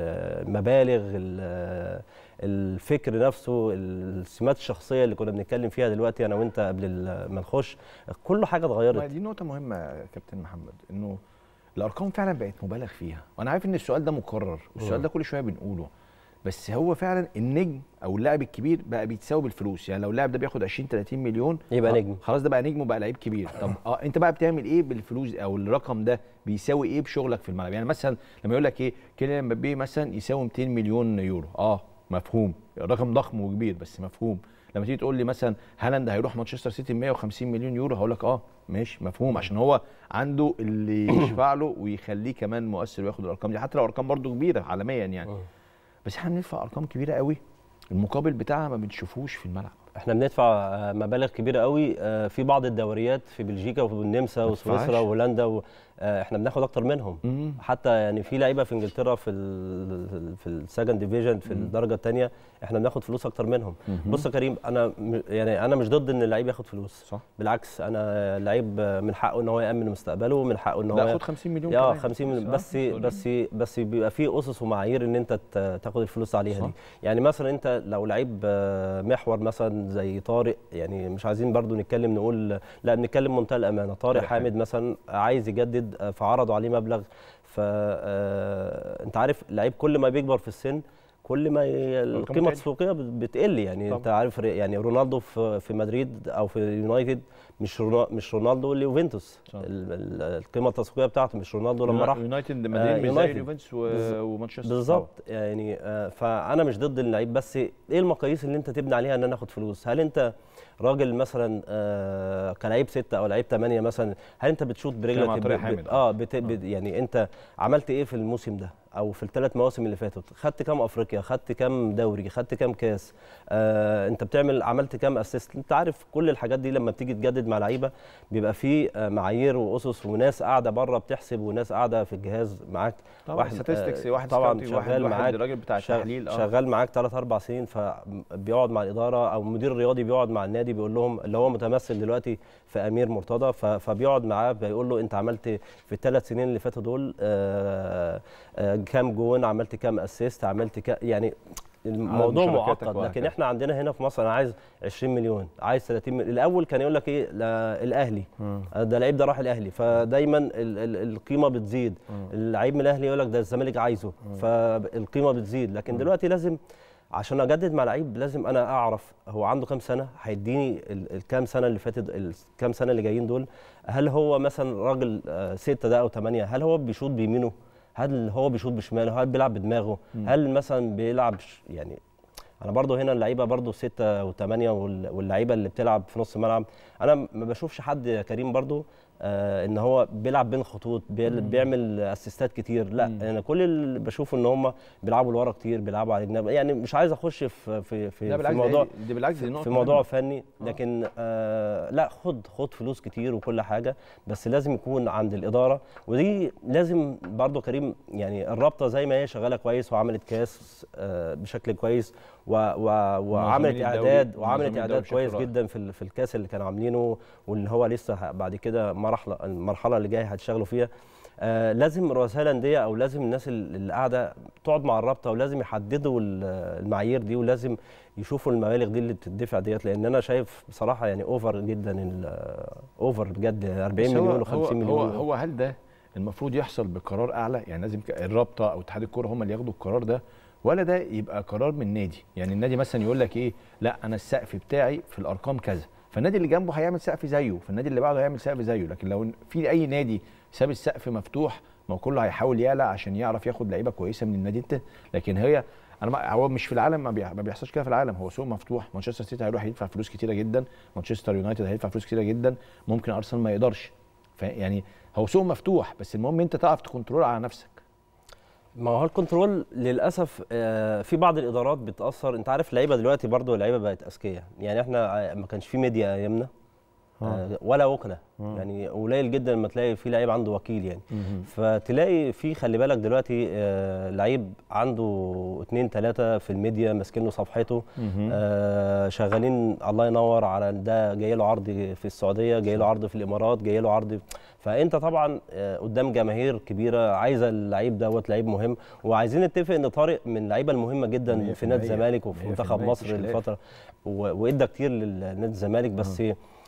المبالغ ال- الفكر نفسه السمات الشخصيه اللي كنا بنتكلم فيها دلوقتي انا وانت قبل ال- ما نخش كل حاجه ما اتغيرت دي نقطة مهمة يا كابتن محمد انه الارقام فعلا بقت مبالغ فيها وانا عارف ان السؤال ده مكرر والسؤال ده كل شوية بنقوله بس هو فعلا النجم او اللاعب الكبير بقى بيتساوي بالفلوس يعني لو اللاعب ده بياخد 20 30 مليون يبقى آه، نجم. خلاص ده بقى نجم وبقى لعيب كبير طب اه انت بقى بتعمل ايه بالفلوس او الرقم ده بيساوي ايه بشغلك في الملعب يعني مثلا لما يقول لك ايه كيليان مبابي مثلا يساوي 200 مليون يورو اه مفهوم رقم ضخم وكبير بس مفهوم لما تيجي تقول لي مثلا هالاند هيروح مانشستر سيتي ب 150 مليون يورو هقول لك اه ماشي مفهوم عشان هو عنده اللي يشفع له ويخليه كمان مؤثر وياخد الارقام دي حتى لو ارقام برضو كبيره عالميا يعني بس احنا بندفع ارقام كبيره قوي المقابل بتاعها ما بنشوفوش في الملعب احنا بندفع آه، مبالغ كبيره قوي آه، في بعض الدوريات في بلجيكا والنمسا ما وسويسرا تدفعش. وهولندا و... آه، احنا بناخد اكتر منهم مم. حتى يعني في لعيبه في انجلترا في ال في السكند ديفيجن في الدرجه الثانيه احنا بناخد فلوس اكتر منهم بص يا كريم انا م- يعني انا مش ضد ان اللعيب ياخد فلوس صح. بالعكس انا اللعيب من حقه ان هو يامن مستقبله من حقه ان هو لا خد 50 مليون اه كمان. 50 مليون صح؟ بس تقول بس بس بيبقى في اسس ومعايير ان انت ت- تاخد الفلوس عليها صح. دي يعني مثلا انت لو لعيب آه، محور مثلا زي طارق يعني مش عايزين برضو نتكلم نقول لا بنتكلم منتهى الامانه طارق طارق حامد مثلا عايز يجدد آه، فعرضوا عليه مبلغ فانت عارف لعيب كل ما بيكبر في السن كل ما ي- القيمه بتقل. التسويقيه بت- بتقل يعني طبعا. انت عارف ر- يعني رونالدو في في مدريد او في يونايتد مش رونا- مش رونالدو اللي يوفنتوس صح. ال- ال- القيمه التسويقيه بتاعته مش رونالدو لما راح يونايتد آه، مدريد مش زي يونايتد. اليوفنتوس و- بالظبط. ومانشستر بالظبط يعني آه، فانا مش ضد اللعيب بس ايه المقاييس اللي انت تبني عليها ان انا اخد فلوس هل انت راجل مثلا آه، كلاعب ستة او لعيب ثمانية مثلا هل انت بتشوط برجلك مع طارق ب- ب- حامد. اه بت... بت... يعني انت عملت ايه في الموسم ده او في الثلاث مواسم اللي فاتوا خدت كام افريقيا خدت كام دوري خدت كام كاس آه انت بتعمل عملت كام اسيست انت عارف كل الحاجات دي لما بتيجي تجدد مع لعيبه بيبقى في آه، معايير واسس وناس قاعده بره بتحسب وناس قاعده في الجهاز معاك طبعا statistics، آه، واحد طبعا scouting، واحد- شغال واحد معاك راجل بتاع شغ- التحليل، آه. شغال معاك 3 4 سنين فبيقعد مع الاداره او المدير الرياضي بيقعد مع النادي بيقول لهم اللي هو متمثل دلوقتي في امير مرتضى ف- فبيقعد معاه بيقول له انت عملت في الثلاث سنين اللي فاتوا دول آه، آه، كام جون عملت كام اسيست عملت كام يعني الموضوع مشاركاتك معقد لكن وهكذا. احنا عندنا هنا في مصر انا عايز 20 مليون عايز 30 مليون الاول كان يقول لك ايه لا الاهلي ده اللعيب ده راح الاهلي فدايما ال ال القيمه بتزيد اللعيب من الاهلي يقول لك ده الزمالك عايزه فالقيمه بتزيد لكن دلوقتي لازم عشان اجدد مع لعيب لازم انا اعرف هو عنده كام سنه هيديني ال- الكام سنه اللي فاتت الكام سنه اللي جايين دول هل هو مثلا راجل آه، ستة ده او ثمانية هل هو بيشوط بيمينه هل هو بيشوط بشماله هل بيلعب بدماغه هل مثلا بيلعب ش- يعني انا برضو هنا اللعيبه برضو ستة وثمانية وال- واللعيبه اللي بتلعب في نص الملعب انا ما بشوفش حد يا كريم برضو آه ان هو بيلعب بين خطوط بيل- بيعمل اسيستات كتير لا انا كل اللي بشوفه ان هم بيلعبوا لورا كتير بيلعبوا على الجناب يعني مش عايز اخش في في في, لا في بالعكس موضوع دي, دي بالعكس دي نقطة في موضوع مهمة. فني لكن آه لا خد خد فلوس كتير وكل حاجه بس لازم يكون عند الاداره ودي لازم برضو كريم يعني الرابطه زي ما هي شغاله كويس وعملت كاس آه بشكل كويس و و وعملت الدوري- اعداد منظمين وعملت الدوري اعداد بشكل كويس رائع. جدا في ال- في الكاس اللي كانوا عاملينه واللي هو لسه ه- بعد كده مرحله المرحله اللي جايه هتشتغلوا فيها آه لازم رؤساء الانديه او لازم الناس ال- اللي قاعده تقعد مع الرابطه ولازم يحددوا ال- المعايير دي ولازم يشوفوا المبالغ دي اللي بتدفع ديت لان انا شايف بصراحه يعني اوفر جدا ال- اوفر بجد 40 بس هو- مليون و50 هو مليون هو, هو هل ده المفروض يحصل بقرار اعلى يعني لازم ك- الرابطه او اتحاد الكوره هم اللي ياخدوا القرار ده ولا ده يبقى قرار من نادي يعني النادي مثلا يقول لك ايه لا انا السقف بتاعي في الارقام كذا فالنادي اللي جنبه هيعمل سقف زيه فالنادي اللي بعده هيعمل سقف زيه لكن لو في اي نادي ساب السقف مفتوح ما هو كله هيحاول يعلى عشان يعرف ياخد لعيبه كويسه من النادي التاني لكن هي انا ما هو مش في العالم ما, بيح- ما بيحصلش كده في العالم هو سوق مفتوح مانشستر سيتي هيروح يدفع فلوس كتيره جدا مانشستر يونايتد هيدفع فلوس كتيره جدا ممكن ارسنال ما يقدرش ف- يعني هو سوق مفتوح بس المهم انت تعرف تكنترول على نفسك ما هو الكنترول للاسف آه، في بعض الادارات بتاثر انت عارف اللعيبه دلوقتي برضو اللعيبه بقت اذكياء يعني احنا آه، ما كانش في ميديا ايامنا آه، ولا وكلاء يعني قليل جدا لما تلاقي في لعيب عنده وكيل يعني فتلاقي في خلي بالك دلوقتي آه، لعيب عنده اتنين تلاته في الميديا ماسكين له صفحته آه، شغالين الله ينور على ده جاي له عرض في السعوديه جاي له عرض في الامارات جاي له عرض فانت طبعا آه، قدام جماهير كبيره عايزه اللعيب دوت لعيب مهم وعايزين نتفق ان طارق من اللعيبه المهمه جدا في نادي 100% الزمالك وفي 100% منتخب مصر مفيش خلاف. الفتره و- وادى كتير لنادي الزمالك بس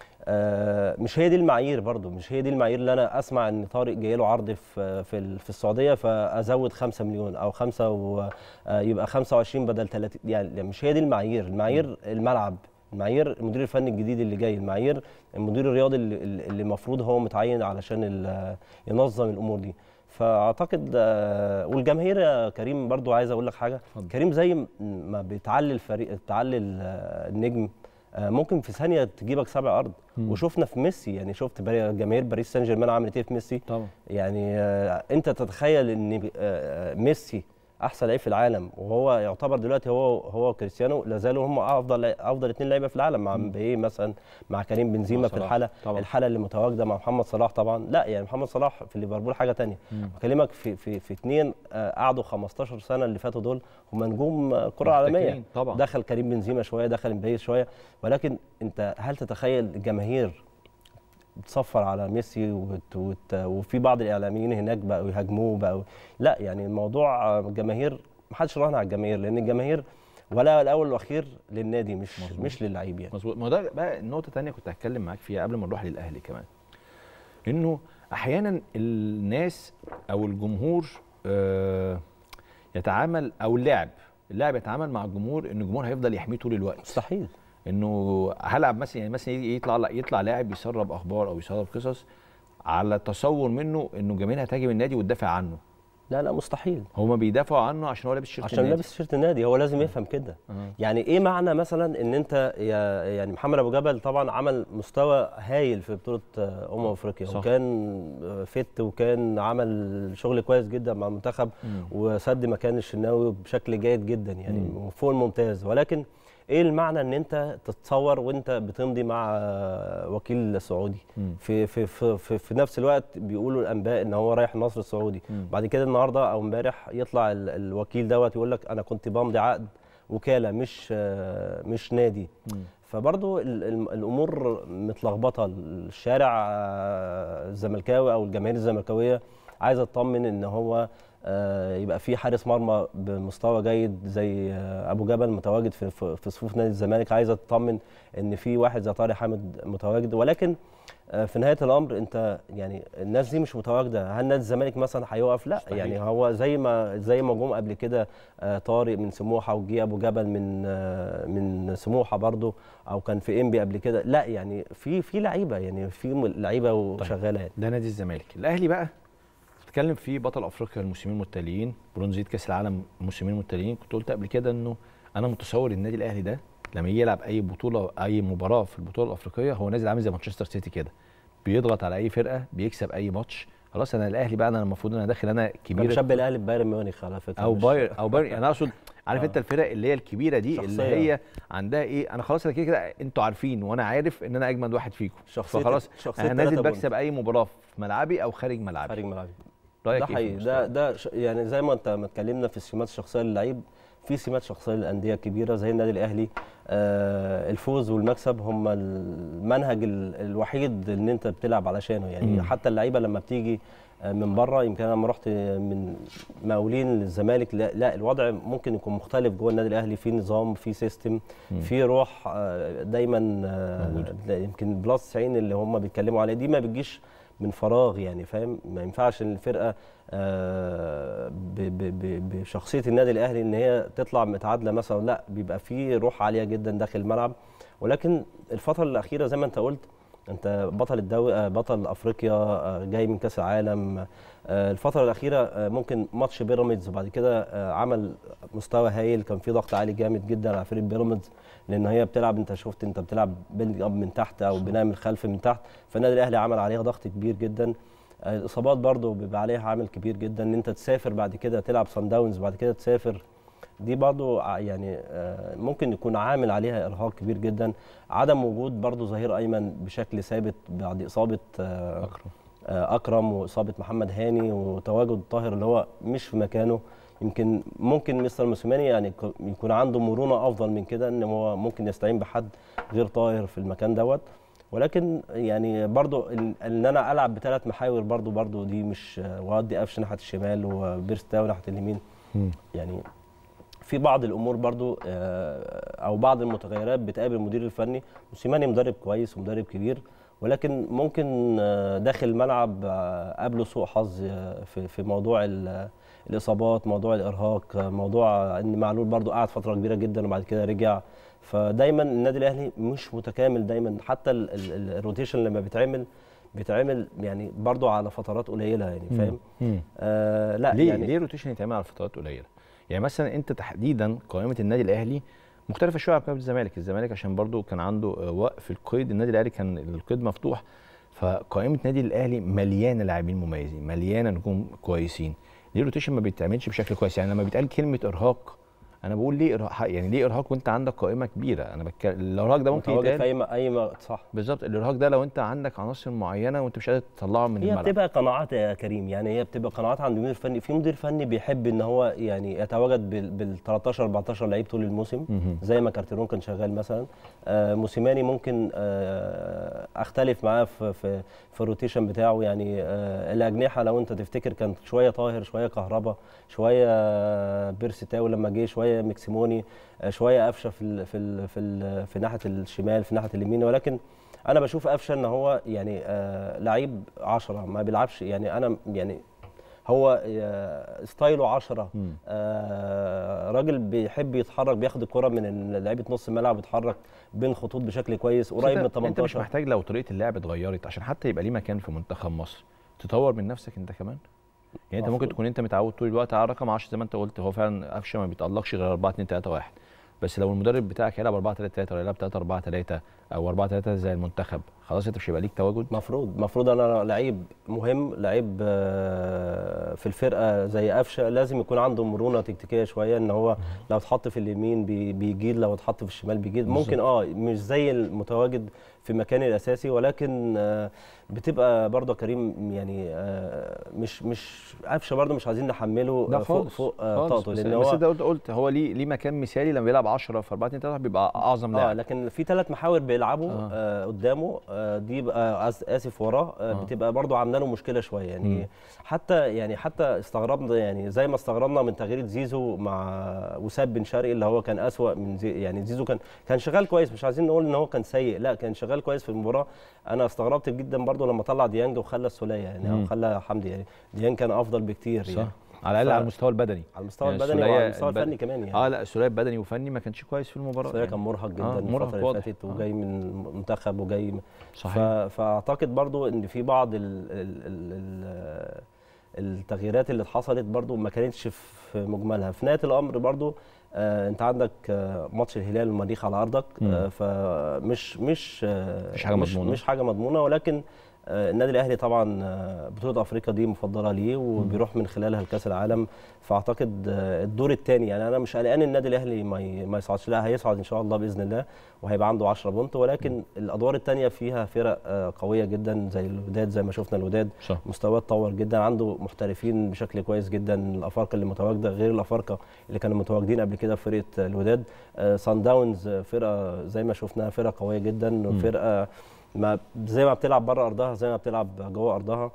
آه مش هي دي المعايير برضو مش هي دي المعايير اللي انا اسمع ان طارق جاي له عرض في في, ال- في السعوديه فازود 5 مليون او 5 ويبقى 25 بدل 30 يعني مش هي دي المعايير المعايير الملعب المعايير المدير الفني الجديد اللي جاي المعايير المدير الرياضي اللي اللي المفروض هو متعين علشان ال- ينظم الامور دي فاعتقد آه، والجماهير يا كريم برضو عايز اقول لك حاجه كريم زي م- ما بتعلي الفريق بتعلي ال- النجم آه، ممكن في ثانيه تجيبك سبع ارض وشفنا في ميسي يعني شفت بري- جماهير باريس سان جيرمان عملت ايه في ميسي طبعا يعني آه، انت تتخيل ان آه، آه، ميسي احسن لعيب في العالم وهو يعتبر دلوقتي هو هو وكريستيانو لا زالوا هم افضل افضل اثنين لعيبه في العالم مع مبابي مثلا مع كريم بنزيما مع في صلاح، الحاله طبعا. الحاله اللي متواجده مع محمد صلاح طبعا لا يعني محمد صلاح في ليفربول حاجه تانية بكلمك في في في اثنين آه، قعدوا 15 سنه اللي فاتوا دول هم نجوم آه، كره عالميه محتكرين طبعا. دخل كريم بنزيما شويه دخل مبابي شويه ولكن انت هل تتخيل الجماهير بتصفر على ميسي وت... وت... وفي بعض الاعلاميين هناك بقوا يهاجموه بقوا لا يعني الموضوع آه، جماهير ما حدش راهن على الجماهير لان الجماهير ولا الاول والاخير للنادي مش مظبوط. مش للعيب يعني مظبوط ما ده بقى نقطة تانية كنت هتكلم معاك فيها قبل ما نروح للأهلي كمان إنه أحيانا الناس أو الجمهور آه، يتعامل أو اللاعب اللاعب يتعامل مع الجمهور ان الجمهور هيفضل يحميه طول الوقت مستحيل انه هلعب مثلا يعني مثلا يجي يطلع يطلع لاعب يسرب اخبار او يسرب قصص على تصور منه انه الجماهير هتهاجم النادي وتدافع عنه لا لا مستحيل هما بيدافعوا عنه عشان هو لابس شيرت عشان النادي. لابس تيشيرت النادي هو لازم يفهم كده يعني ايه معنى مثلا ان انت يا يعني محمد ابو جبل طبعا عمل مستوى هايل في بطوله آه، امم افريقيا صح. وكان آه، فت وكان عمل شغل كويس جدا مع المنتخب وسد مكان الشناوي بشكل جيد جدا يعني فوق الممتاز ولكن ايه المعنى ان انت تتصور وانت بتمضي مع آه، وكيل سعودي في في في في, في نفس الوقت بيقولوا الانباء ان هو رايح النصر السعودي بعد كده النهارده او امبارح يطلع ال- الوكيل دوت يقول لك انا كنت بمضي عقد وكاله مش آه، مش نادي فبرضو ال- ال- الامور متلخبطه الشارع آه، الزملكاوي او الجماهير الزملكاويه عايزه تطمن ان هو آه، يبقى في حارس مرمى بمستوى جيد زي آه، ابو جبل متواجد في في في صفوف نادي الزمالك عايزه تطمن ان في واحد زي طارق حامد متواجد ولكن آه، في نهايه الامر انت يعني الناس دي مش متواجده هل نادي الزمالك مثلا هيقف لا مستحيل. يعني هو زي ما زي ما جم قبل كده آه، طارق من سموحه وجي ابو جبل من آه، من سموحه برضو او كان في انبي قبل كده لا يعني في في لعيبه يعني في م- لعيبه وشغاله يعني ده نادي الزمالك الاهلي بقى بتتكلم في بطل افريقيا الموسمين المتتاليين برونزيه كاس العالم الموسمين المتتاليين كنت قلت قبل كده انه انا متصور النادي الاهلي ده لما يجي يلعب اي بطوله اي مباراه في البطوله الافريقيه هو نازل عامل زي مانشستر سيتي كده بيضغط على اي فرقه بيكسب اي ماتش خلاص انا الاهلي بقى انا المفروض انا داخل انا انا كبير بشبه الاهلي ببايرن ميونخ على فكره او مش- باير او باير انا اقصد عارف آه. انت الفرق اللي هي الكبيره دي اللي شخصية. هي عندها ايه انا خلاص انا كده كده انتوا عارفين وانا عارف ان انا اجمد واحد فيكم شخصية- فخلاص شخصية انا نازل تلاتة بونت. بكسب اي مباراه في ملعبي او خارج ملعبي خارج ملعبي رايك ده إيه في حقيقي المستوى؟ ده ده ش- يعني زي ما انت ما اتكلمنا في السمات الشخصيه للعيب في سمات شخصيه للانديه الكبيره زي النادي الاهلي آه الفوز والمكسب هم المنهج ال- الوحيد ان انت بتلعب علشانه يعني مم. حتى اللعيبه لما بتيجي آه، من بره يمكن انا لما رحت من مقاولين للزمالك لا, لا الوضع ممكن يكون مختلف جوه النادي الاهلي في نظام في سيستم في روح آه، دايما آه، موجودة. لا، يمكن بلس 90 اللي هم بيتكلموا عليه دي ما بتجيش من فراغ يعني فاهم ما ينفعش ان الفرقه آه، ب- ب- ب- بشخصيه النادي الاهلي ان هي تطلع متعادله مثلا لا بيبقى في روح عاليه جدا داخل الملعب ولكن الفتره الاخيره زي ما انت قلت انت بطل الدوري آه، بطل افريقيا آه، جاي من كاس العالم آه، الفتره الاخيره آه، ممكن ماتش بيراميدز وبعد كده آه، عمل مستوى هايل كان في ضغط عالي جامد جدا على فريق بيراميدز لان هي بتلعب انت شفت انت بتلعب بيلد اب من تحت او بناء من الخلف من تحت فالنادي الاهلي عمل عليها ضغط كبير جدا آه، الاصابات برضو بيبقى عليها عامل كبير جدا ان انت تسافر بعد كده تلعب سان داونز بعد كده تسافر دي برضو ع- يعني آه، ممكن يكون عامل عليها ارهاق كبير جدا عدم وجود برضو ظهير ايمن بشكل ثابت بعد اصابه آه، أكرم. آه، اكرم واصابه محمد هاني وتواجد طاهر اللي هو مش في مكانه يمكن ممكن مستر موسيماني يعني ك- يكون عنده مرونه افضل من كده ان هو ممكن يستعين بحد غير طاهر في المكان دوت ولكن يعني برضو ان إن انا العب بثلاث محاور برضو برضو دي مش آه، وادي قفش ناحيه الشمال وبيرستاو ناحيه اليمين مم. يعني في بعض الامور برضو آه، او بعض المتغيرات بتقابل المدير الفني موسيماني مدرب كويس ومدرب كبير ولكن ممكن آه، داخل الملعب آه، قابله سوء حظ آه، في في موضوع ال- الاصابات موضوع الارهاق آه، موضوع ان معلول برضو قعد فتره كبيره جدا وبعد كده رجع فدايما النادي الاهلي مش متكامل دايما حتى ال- ال- الروتيشن لما بيتعمل بيتعمل يعني برضو على فترات قليله يعني فاهم مم. آه لا ليه يعني ليه روتيشن يتعمل على فترات قليله يعني مثلا انت تحديدا قائمه النادي الاهلي مختلفه شويه عن قائمه الزمالك الزمالك عشان برضو كان عنده آه، وقف القيد النادي الاهلي كان القيد مفتوح فقائمه النادي الاهلي مليانه لاعبين مميزين مليانه نجوم كويسين ليه روتيشن ما بيتعملش بشكل كويس يعني لما بيتقال كلمه ارهاق انا بقول ليه ارهاق يعني ليه ارهاق وانت عندك قائمه كبيره انا بتكلم الارهاق ده ممكن متواجد في يتقال اي م- اي م- صح بالظبط الارهاق ده لو انت عندك عناصر معينه وانت مش قادر تطلعها من هي الملعب بتبقى قناعات يا كريم يعني هي بتبقى قناعات عند المدير الفني في مدير فني بيحب ان هو يعني يتواجد بال بال 13 14 لعيب طول الموسم مهم. زي ما كارتيرون كان شغال مثلا آه موسيماني ممكن آه اختلف معاه في في, في الروتيشن بتاعه يعني آه الاجنحه لو انت تفتكر كان شويه طاهر شويه كهربا شويه آه بيرسي تاو لما جه شويه مكسيموني آه شويه قفشه في ال في ال في, ال في ناحيه الشمال في ناحيه اليمين ولكن انا بشوف قفشه ان هو يعني آه لعيب 10 ما بيلعبش يعني انا يعني هو آه، ستايله 10 مم. آه، راجل بيحب يتحرك بياخد الكره من لعيبه نص الملعب ويتحرك بين الخطوط بشكل كويس قريب من انت انت مش 18 محتاج لو طريقه اللعب اتغيرت عشان حتى يبقى ليه مكان في منتخب مصر تطور من نفسك انت كمان يعني انت ممكن مفروض. تكون انت متعود طول الوقت على رقم 10 زي ما انت قلت هو فعلا قفشه ما بيتالقش غير 4 2 3 1 بس لو المدرب بتاعك هيلعب 4 3 3 ولا يلعب 3 4 3 او 4 3 زي المنتخب خلاص انت مش هيبقى ليك تواجد مفروض مفروض انا لعيب مهم لعيب آه، في الفرقه زي قفشه لازم يكون عنده مرونه تكتيكيه شويه ان هو لو اتحط في اليمين بي- بيجيد لو اتحط في الشمال بيجيد ممكن اه مش زي المتواجد في مكانه الاساسي ولكن آه، بتبقى برضه كريم يعني آه، مش مش قفشه برضه مش عايزين نحمله لا آه، فوق خالص فوق آه، خالص طاقته بس, لان بس هو انت قلت قلت هو ليه ليه مكان مثالي لما بيلعب 10 في 4 2 3 بيبقى اعظم اه لاعب لكن في ثلاث محاور بيلعبوا آه. آه. آه قدامه آه دي بقى آس- اسف وراه آه آه. بتبقى برضو عامله له مشكله شويه يعني مم. حتى يعني حتى استغربنا يعني زي ما استغربنا من تغيير زيزو مع وساب بن شرقي اللي هو كان اسوا من زي يعني زيزو كان كان شغال كويس مش عايزين نقول ان هو كان سيء لا كان شغال كويس في المباراه انا استغربت جدا برضو لما طلع ديانج وخلى السوليه يعني مم. او خلى حمدي يعني ديانج كان افضل بكتير صح يعني على الاقل ف- على المستوى البدني على المستوى يعني البدني السولية وعلى المستوى البد- الفني كمان يعني اه لا السوليه بدني وفني ما كانش كويس في المباراه السولية كان مرهق جدا آه، آه مرهق الفتره اللي واضح. فاتت آه. وجاي من منتخب وجاي من صحيح ف- فاعتقد برضو ان في بعض ال ال ال ال التغييرات اللي حصلت برضو ما كانتش في مجملها في نهايه الامر برضو آه انت عندك آه ماتش الهلال والمريخ على ارضك مم. آه فمش مش آه مش حاجة مش, مضمونة. مش حاجه مضمونه ولكن آه النادي الاهلي طبعا آه بطوله افريقيا دي مفضله ليه وبيروح من خلالها لكاس العالم فاعتقد آه الدور الثاني يعني انا مش قلقان النادي الاهلي ما ي- ما يصعدش لا هيصعد ان شاء الله باذن الله وهيبقى عنده 10 بونت ولكن الادوار الثانيه فيها فرق آه قويه جدا زي الوداد زي ما شفنا الوداد صح مستواه اتطور جدا عنده محترفين بشكل كويس جدا الافارقه اللي متواجده غير الافارقه اللي كانوا متواجدين قبل كده في فرقه الوداد آه سان داونز آه، فرقه زي ما شفناها فرقه قويه جدا وفرقه ما زي ما بتلعب بره ارضها زي ما بتلعب جوه ارضها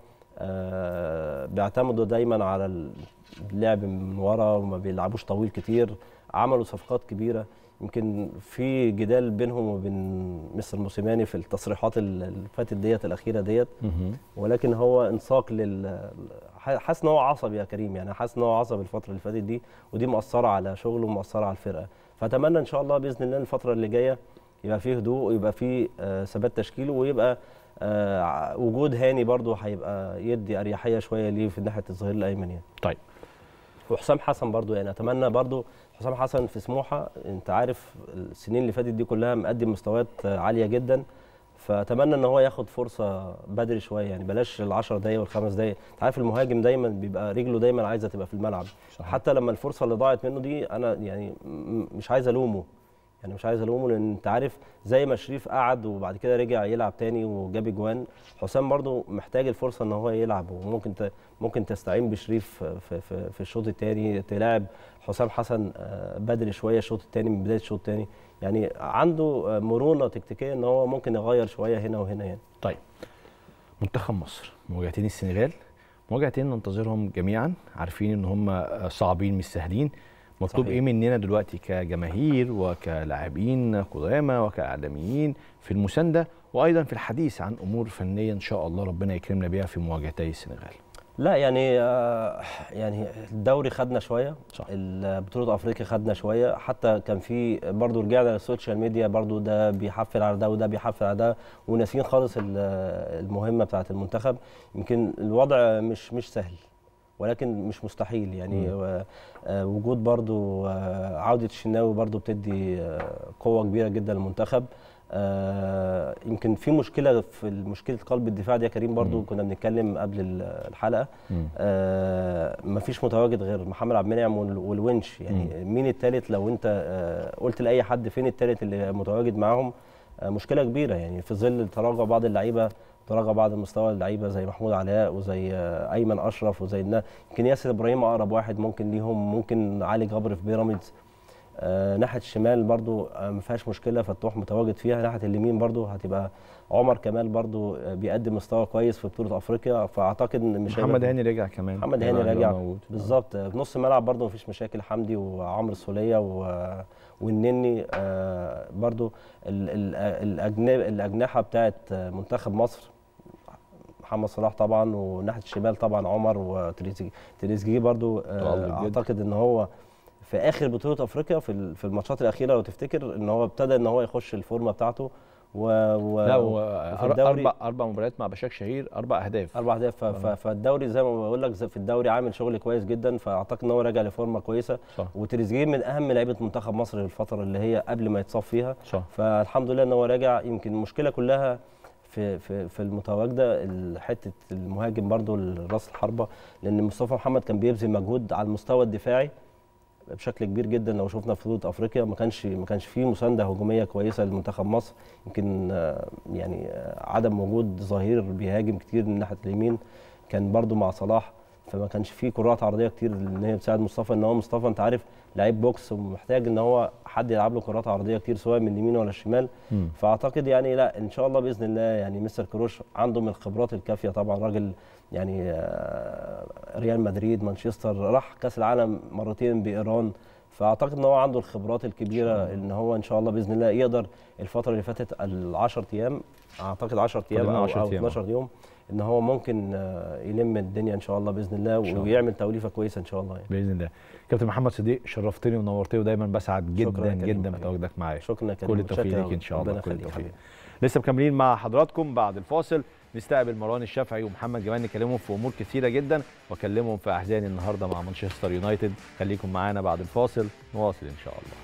آه بيعتمدوا دايما على اللعب من ورا وما بيلعبوش طويل كتير عملوا صفقات كبيره يمكن في جدال بينهم وبين مستر موسيماني في التصريحات اللي فاتت ديت الاخيره ديت مهم. ولكن هو انساق لل حاسس ان هو عصبي يا كريم يعني حاسس ان هو عصبي الفتره اللي فاتت دي ودي مأثره على شغله ومأثره على الفرقه فاتمنى ان شاء الله باذن الله الفتره اللي جايه يبقى فيه هدوء ويبقى فيه آه، ثبات تشكيل ويبقى آه، ع- وجود هاني برضو هيبقى يدي اريحيه شويه ليه في ناحيه الظهير الايمن يعني طيب وحسام حسن برضو يعني اتمنى برضو حسام حسن في سموحه انت عارف السنين اللي فاتت دي كلها مقدم مستويات آه، عاليه جدا فاتمنى ان هو ياخد فرصه بدري شويه يعني بلاش ال10 دقايق والخمس دقايق انت عارف المهاجم دايما بيبقى رجله دايما عايزه تبقى في الملعب صحيح. حتى لما الفرصه اللي ضاعت منه دي انا يعني م- مش عايز الومه يعني مش عايز الومه لان انت عارف زي ما شريف قعد وبعد كده رجع يلعب تاني وجاب اجوان حسام برضو محتاج الفرصه ان هو يلعب وممكن ت... ممكن تستعين بشريف في في, في الشوط الثاني تلاعب حسام حسن آه، بدري شويه الشوط الثاني من بدايه الشوط الثاني يعني عنده آه، مرونه تكتيكيه ان هو ممكن يغير شويه هنا وهنا يعني طيب منتخب مصر مواجهتين السنغال مواجهتين ننتظرهم جميعا عارفين ان هم صعبين مش سهلين مطلوب صحيح. ايه مننا دلوقتي كجماهير وكلاعبين قدامى وكاعلاميين في المسانده وايضا في الحديث عن امور فنيه ان شاء الله ربنا يكرمنا بيها في مواجهتي السنغال لا يعني آه، يعني الدوري خدنا شويه صح. ال- بطوله افريقيا خدنا شويه حتى كان في برضو رجعنا للسوشيال ميديا برضو ده بيحفل على ده وده بيحفل على ده وناسيين خالص ال- المهمه بتاعه المنتخب يمكن الوضع مش مش سهل ولكن مش مستحيل يعني آه، آه، وجود برضو آه، عوده الشناوي برضو بتدي آه، قوه كبيره جدا للمنتخب آه، يمكن في مشكله في مشكله قلب الدفاع دي يا كريم برضو كنا بنتكلم قبل ال- الحلقه مم. آه مفيش متواجد غير محمد عبد المنعم وال- والونش يعني مين التالت لو انت آه قلت لاي حد فين التالت اللي متواجد معاهم آه مشكله كبيره يعني في ظل تراجع بعض اللعيبه تراجع بعض مستوى اللعيبه زي محمود علاء وزي آه ايمن اشرف وزي النا يمكن ياسر ابراهيم اقرب واحد ممكن ليهم ممكن علي جبر في بيراميدز آه ناحيه الشمال برضو آه ما فيهاش مشكله فتوح متواجد فيها ناحيه اليمين برضو هتبقى عمر كمال برضو آه بيقدم مستوى كويس في بطوله افريقيا فاعتقد ان مش هيبقى محمد في- هاني رجع كمان محمد هاني هيبقى راجع موجود. بالظبط في نص الملعب برضه مفيش مشاكل حمدي وعمرو السوليه و... والنني آه، برضه ال- ال- الأجنب... الاجنحه بتاعت منتخب مصر محمد صلاح طبعا وناحيه الشمال طبعا عمر وتريزيجيه برضو آه، متألق جدا. اعتقد ان هو في اخر بطوله افريقيا في ال- في الماتشات الاخيره لو تفتكر ان هو ابتدى ان هو يخش الفورمه بتاعته و, و لا وفي هو الدوري- اربع اربع مباريات مع بشاك شهير اربع اهداف اربع اهداف ف- ف- فالدوري زي ما بقول لك زي- في الدوري عامل شغل كويس جدا فاعتقد ان هو راجع لفورمه كويسه صح. وتريزيجيه من اهم لعيبه منتخب مصر الفتره اللي هي قبل ما يتصاب فيها صح فالحمد لله ان هو راجع يمكن المشكله كلها في في في المتواجده ال- حته المهاجم برضو راس الحربه لان مصطفى محمد كان بيبذل مجهود على المستوى الدفاعي بشكل كبير جدا لو شفنا في بطوله افريقيا ما كانش ما كانش فيه مسانده هجوميه كويسه لمنتخب مصر يمكن آه، يعني آه، عدم وجود ظهير بيهاجم كتير من ناحيه اليمين كان برضو مع صلاح فما كانش فيه كرات عرضيه كتير ان هي بتساعد مصطفى ان هو مصطفى انت عارف لعيب بوكس ومحتاج ان هو حد يلعب له كرات عرضيه كتير سواء من اليمين ولا الشمال مم. فاعتقد يعني لا ان شاء الله باذن الله يعني مستر كروش عنده من الخبرات الكافيه طبعا راجل يعني آه، ريال مدريد مانشستر راح كاس العالم مرتين بايران فاعتقد ان هو عنده الخبرات الكبيره ان هو ان شاء الله باذن الله يقدر الفتره اللي فاتت ال 10 ايام اعتقد 10 ايام فاضل لنا او, 10 أو أيام، آه. 12 يوم ان هو ممكن آه، يلم الدنيا ان شاء الله باذن الله شاء الله. ويعمل توليفه كويسه ان شاء الله يعني. باذن الله كابتن محمد صديق شرفتني ونورتني ودايما بسعد شكراً جدا يا كريم جدا حبيبي. بتواجدك معايا شكرا يا كريم كل التوفيق متشكر ليك ان شاء ربنا الله كل يخليك التوفيق حبيبي. لسه مكملين مع حضراتكم بعد الفاصل نستقبل مروان الشافعي ومحمد جمال نكلمهم في امور كثيره جدا واكلمهم في احزاني النهارده مع مانشستر يونايتد خليكم معانا بعد الفاصل نواصل ان شاء الله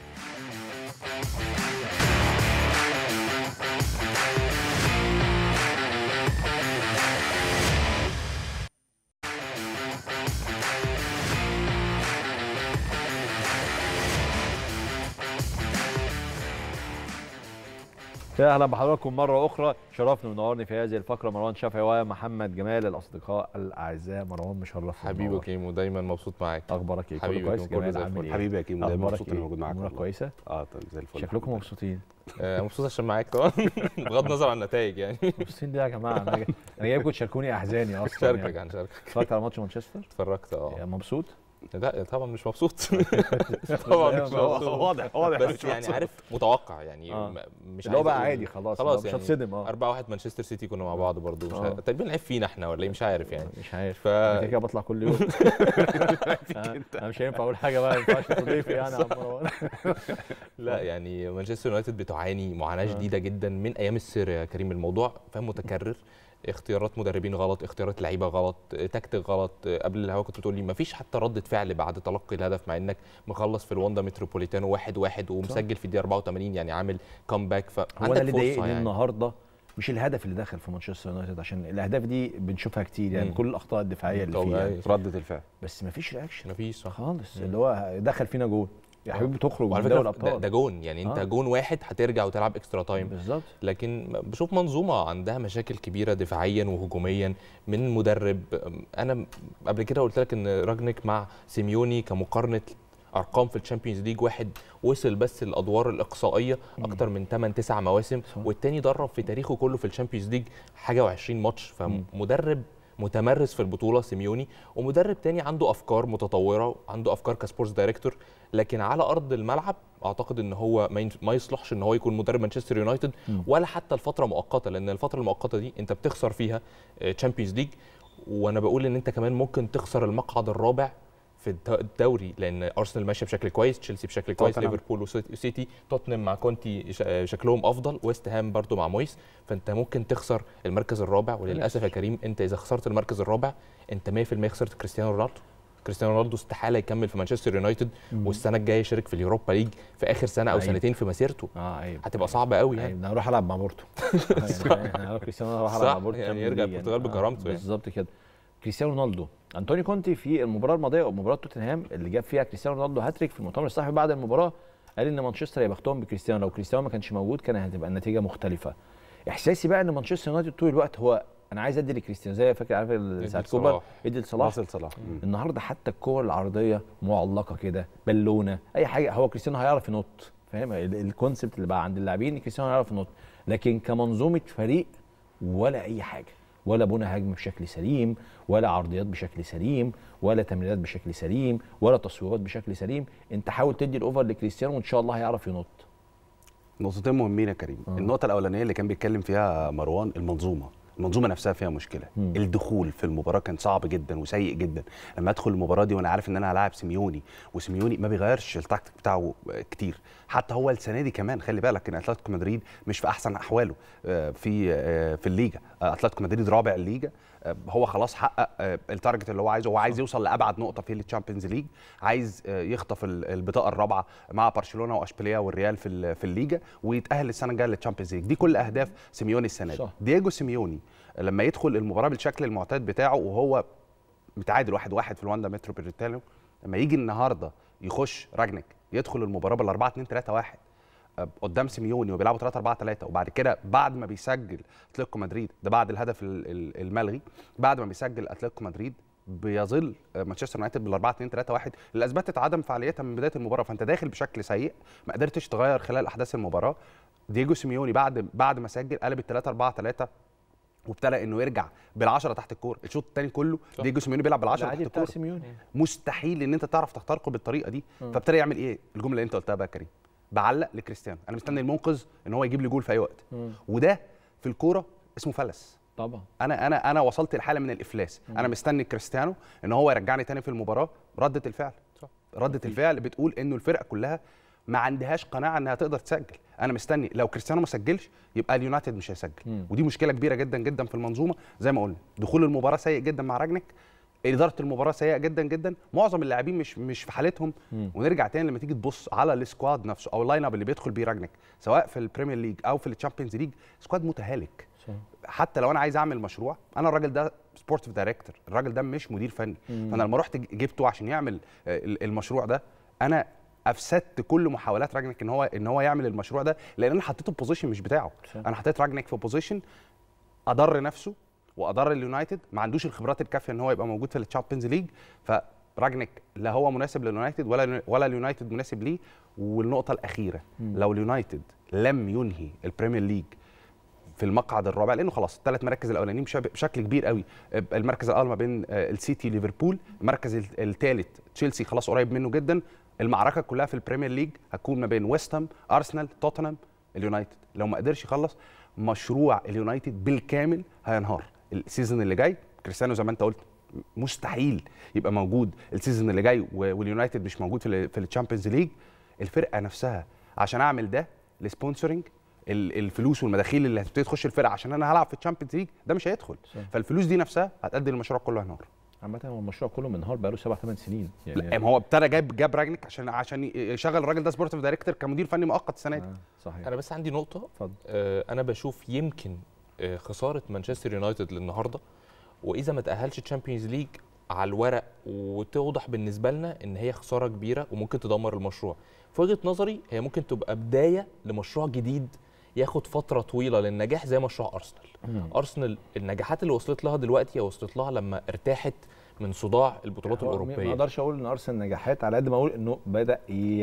يا اهلا بحضراتكم مره اخرى شرفني ونورني في هذه الفقره مروان شافعي ومحمد جمال الاصدقاء الاعزاء مروان مشرف حبيبي ومنور. كيمو دايما مبسوط معاك اخبارك ايه كله حبيبي كويس كيمو، كله جمال زي عامل الفل. ايه حبيبي يا كيمو دايما أخبارك مبسوط اني إيه؟ موجود معاك امورك والله. كويسه اه طيب زي الفل شكلكم الحمد مبسوطين آه، مبسوط عشان معاك طبعا بغض النظر عن النتائج يعني مبسوطين ليه يا جماعه انا جاي- انا جايبكم تشاركوني احزاني اصلا شاركك يعني. عن شاركك اتفرجت على ماتش مانشستر اتفرجت اه يا مبسوط لا طبعا مش مبسوط طبعا مش مبسوط واضح واضح بس مش يعني مبسوط. عارف متوقع يعني آه. م- مش اللي هو عايز بقى أقول- عادي خلاص خلاص مش يعني هتصدم اه 4 1 مانشستر سيتي كنا مع بعض برضو مش آه. ه- تقريبا العيب فينا احنا ولا ايه مش عارف يعني مش عارف ف- انا كده كده بطلع كل يوم آه، انا مش هينفع اقول حاجه بقى ما ينفعش تضيفي يعني يا عم مروان لا يعني مانشستر يونايتد بتعاني معاناه شديده جدا من ايام السير يا كريم الموضوع فاهم متكرر اختيارات مدربين غلط اختيارات لعيبه غلط تكتيك غلط قبل الهوا كنت بتقول لي مفيش حتى ردة فعل بعد تلقي الهدف مع انك مخلص في الواندا متروبوليتانو واحد واحد ومسجل في الدقيقه 84 يعني عامل كومباك هو انا فعندك اللي فرصه ضايقني يعني النهارده مش الهدف اللي دخل في مانشستر يونايتد عشان الاهداف دي بنشوفها كتير يعني مم. كل الاخطاء الدفاعيه اللي طبيعي. فيها ردة الفعل بس مفيش رياكشن مفيش صح خالص مم. اللي هو دخل فينا جول يا حبيبي تخرج وعلى من دوري فكره ده, الابطال ده جون يعني انت آه. جون واحد هترجع وتلعب اكسترا تايم بالظبط لكن بشوف منظومه عندها مشاكل كبيره دفاعيا وهجوميا من مدرب انا قبل كده قلت لك ان راجنيك مع سيميوني كمقارنه ارقام في الشامبيونز ليج واحد وصل بس الادوار الاقصائيه اكتر من 8 9 مواسم صح. والتاني درب في تاريخه كله في الشامبيونز ليج حاجه و20 ماتش فمدرب متمرس في البطوله سيميوني ومدرب تاني عنده افكار متطوره عنده افكار كسبورتس دايركتور لكن على ارض الملعب اعتقد ان هو ما ين- ما يصلحش ان هو يكون مدرب مانشستر يونايتد مم. ولا حتى الفتره مؤقته لان الفتره المؤقته دي انت بتخسر فيها تشامبيونز ليج وانا بقول ان انت كمان ممكن تخسر المقعد الرابع في الد- الدوري لان ارسنال ماشيه بشكل كويس تشيلسي بشكل كويس توتنهام. ليفربول وسيتي وسيتي، توتنهام مع كونتي ش- شكلهم افضل ويست هام برضو مع مويس فانت ممكن تخسر المركز الرابع وللاسف يا كريم انت اذا خسرت المركز الرابع انت 100% خسرت كريستيانو رونالدو كريستيانو رونالدو استحاله يكمل في مانشستر يونايتد والسنه الجايه يشارك في اليوروبا ليج في اخر سنه او أيوة. سنتين في مسيرته اه ايوه هتبقى صعبه قوي يعني يعني انا هروح العب مع بورتو يعني انا كريستيانو هروح العب صح، مع بورتو يعني Champions يرجع League البرتغال بكرامته يعني. بالظبط كده كريستيانو رونالدو انطونيو كونتي في المباراه الماضيه مباراه توتنهام اللي جاب فيها كريستيانو رونالدو هاتريك في المؤتمر الصحفي بعد المباراه قال ان مانشستر يا بختهم بكريستيانو لو كريستيانو ما كانش موجود كان هتبقى النتيجه مختلفه احساسي بقى ان مانشستر يونايتد طول الوقت هو انا عايز ادي لكريستيانو زي فاكر عارف ساعه كوبر لصلاح. ادي لصلاح واصل صلاح مم. النهارده حتى الكور العرضيه معلقه كده بالونه اي حاجه هو كريستيانو هيعرف ينط فاهم ال- الكونسبت اللي بقى عند اللاعبين إن كريستيانو هيعرف ينط لكن كمنظومه فريق ولا اي حاجه ولا بنى هجم بشكل سليم ولا عرضيات بشكل سليم ولا تمريرات بشكل سليم ولا تصويرات بشكل سليم انت حاول تدي الاوفر لكريستيانو وان شاء الله هيعرف ينط نقطتين مهمين يا كريم آه. النقطه الاولانيه اللي كان بيتكلم فيها مروان المنظومه المنظومه نفسها فيها مشكله مم. الدخول في المباراه كان صعب جدا وسيء جدا لما ادخل المباراه دي وانا عارف ان انا هلاعب سيميوني وسيميوني ما بيغيرش التكتيك بتاعه كتير حتى هو السنه دي كمان خلي بالك ان اتلتيكو مدريد مش في احسن احواله آه، في آه، في الليجا آه، اتلتيكو مدريد رابع الليجا آه، هو خلاص حقق آه، التارجت اللي هو عايزه هو عايز يوصل لابعد نقطه في الشامبيونز ليج عايز آه، يخطف ال- البطاقه الرابعه مع برشلونه واشبيليه والريال في ال- في الليجا ويتاهل السنه الجايه للشامبيونز ليج دي كل اهداف سيميوني السنه دي صح. دييجو سيميوني لما يدخل المباراه بالشكل المعتاد بتاعه وهو متعادل واحد واحد في الواندا متروبوليتانو لما يجي النهارده يخش راجنك يدخل المباراه بال 4 2 3 1 آه، قدام سيميوني وبيلعبوا 3 4 3 وبعد كده بعد ما بيسجل اتلتيكو مدريد ده بعد الهدف ال- ال- الملغي بعد ما بيسجل اتلتيكو مدريد بيظل آه، مانشستر يونايتد بال 4 2 3 1 اللي اثبتت عدم فعاليتها من بدايه المباراه فانت داخل بشكل سيء ما قدرتش تغير خلال احداث المباراه دييجو سيميوني بعد بعد ما سجل قلب ال 3 4 3 وابتدى انه يرجع بالعشره تحت الكوره الشوط الثاني كله دييجو سيميوني بيلعب بالعشره العادي تحت بتاع الكوره سيميوني مستحيل ان انت تعرف تخترقه بالطريقه دي مم. فابتدى يعمل ايه الجمله اللي انت قلتها بقى يا كريم بعلق لكريستيانو انا مستني المنقذ ان هو يجيب لي جول في اي وقت مم. وده في الكوره اسمه فلس طبعا انا انا انا وصلت لحاله من الافلاس مم. انا مستني كريستيانو ان هو يرجعني تاني في المباراه رده الفعل صح. رده الفعل بتقول انه الفرقه كلها ما عندهاش قناعه انها تقدر تسجل انا مستني لو كريستيانو ما سجلش يبقى اليونايتد مش هيسجل مم. ودي مشكله كبيره جدا جدا في المنظومه زي ما قلنا دخول المباراه سيء جدا مع راجنك اداره المباراه سيئه جدا جدا معظم اللاعبين مش مش في حالتهم مم. ونرجع تاني لما تيجي تبص على السكواد نفسه او اللاين اب اللي بيدخل بيه راجنك سواء في البريمير ليج او في الشامبيونز ليج سكواد متهالك صح. حتى لو انا عايز اعمل مشروع انا الراجل ده سبورتيف دايركتور الراجل ده مش مدير فني مم. فانا لما رحت جبته عشان يعمل آه، ال- المشروع ده انا افسدت كل محاولات راجنك ان هو ان هو يعمل المشروع ده لان انا حطيته في بوزيشن مش بتاعه صح. انا حطيت راجنك في بوزيشن اضر نفسه واضر اليونايتد ما عندوش الخبرات الكافيه ان هو يبقى موجود في الشامبيونز ليج فراجنك لا هو مناسب لليونايتد ولا ولا اليونايتد مناسب ليه والنقطه الاخيره مم. لو اليونايتد لم ينهي البريمير ليج في المقعد الرابع لانه خلاص الثلاث مراكز الاولانيين بش- بشكل كبير قوي المركز الاول ما بين آه، السيتي ليفربول المركز الثالث تشيلسي خلاص قريب منه جدا المعركه كلها في البريمير ليج هتكون ما بين ويست هام ارسنال توتنهام اليونايتد لو ما قدرش يخلص مشروع اليونايتد بالكامل هينهار السيزون اللي جاي كريستيانو زي ما انت قلت مستحيل يبقى موجود السيزون اللي جاي و- واليونايتد مش موجود في ال- في الشامبيونز ليج الفرقه نفسها عشان اعمل ده السبونسرنج ال- الفلوس والمداخيل اللي هتبتدي تخش الفرقه عشان انا هلعب في الشامبيونز ليج ده مش هيدخل صح. فالفلوس دي نفسها هتأدي المشروع كله هينهار عامة هو المشروع كله منهار بقاله سبع ثمان سنين لا ما هو ابتدى جاب جاب راجنك عشان عشان يشغل الراجل ده سبورتيف دايركتور كمدير فني مؤقت السنه دي آه، صحيح انا بس عندي نقطه اتفضل آه، انا بشوف يمكن آه، خساره مانشستر يونايتد للنهارده واذا ما تاهلش تشامبيونز ليج على الورق وتوضح بالنسبه لنا ان هي خساره كبيره وممكن تدمر المشروع في وجهه نظري هي ممكن تبقى بدايه لمشروع جديد ياخد فتره طويله للنجاح زي مشروع ارسنال مم. ارسنال النجاحات اللي وصلت لها دلوقتي هي وصلت لها لما ارتاحت من صداع البطولات هو ما الاوروبيه اقدرش اقول ان ارسنال نجاحات على قد ما اقول انه بدا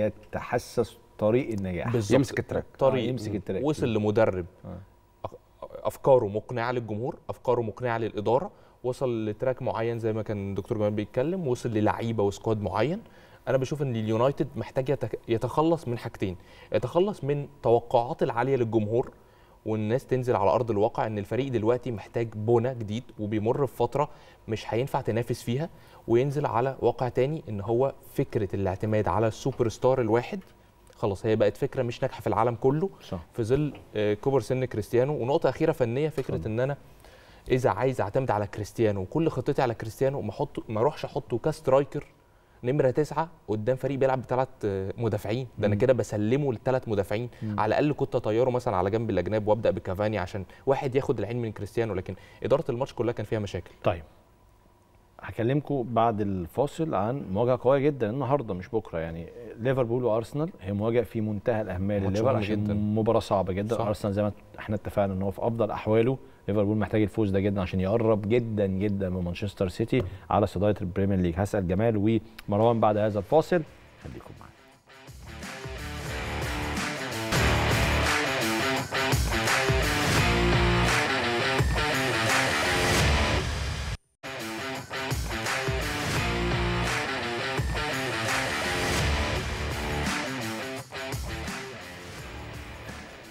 يتحسس طريق النجاح بالظبط. يمسك التراك. طريق آه، يمسك التراك. وصل لمدرب آه. أف- افكاره مقنعه للجمهور افكاره مقنعه للاداره وصل لتراك معين زي ما كان دكتور جمال بيتكلم وصل للعيبه وسكواد معين انا بشوف ان اليونايتد محتاج يتك- يتخلص من حاجتين يتخلص من توقعات العاليه للجمهور والناس تنزل على ارض الواقع ان الفريق دلوقتي محتاج بنى جديد وبيمر بفتره مش هينفع تنافس فيها وينزل على واقع تاني ان هو فكره الاعتماد على السوبر ستار الواحد خلاص هي بقت فكره مش ناجحه في العالم كله صح في ظل آه، كبر سن كريستيانو ونقطه اخيره فنيه فكره اتفضل. ان انا اذا عايز اعتمد على كريستيانو وكل خطتي على كريستيانو ما احط ما اروحش احطه كسترايكر نمره تسعة قدام فريق بيلعب بثلاث مدافعين ده انا مم. كده بسلمه لثلاث مدافعين مم. على الاقل كنت اطيره مثلا على جنب الاجناب وابدا بكافاني عشان واحد ياخد العين من كريستيانو لكن اداره الماتش كلها كان فيها مشاكل طيب هكلمكم بعد الفاصل عن مواجهه قويه جدا النهارده مش بكره يعني ليفربول وارسنال هي مواجهه في منتهى الاهميه ماتش لليفر مهم عشان جدا. مباراه صعبه جدا صح. ارسنال زي ما احنا اتفقنا ان هو في افضل احواله ليفربول محتاج الفوز ده جدا عشان يقرب جدا جدا من مانشستر سيتي على صداره البريمير ليج هسال جمال ومروان بعد هذا الفاصل خليكم معانا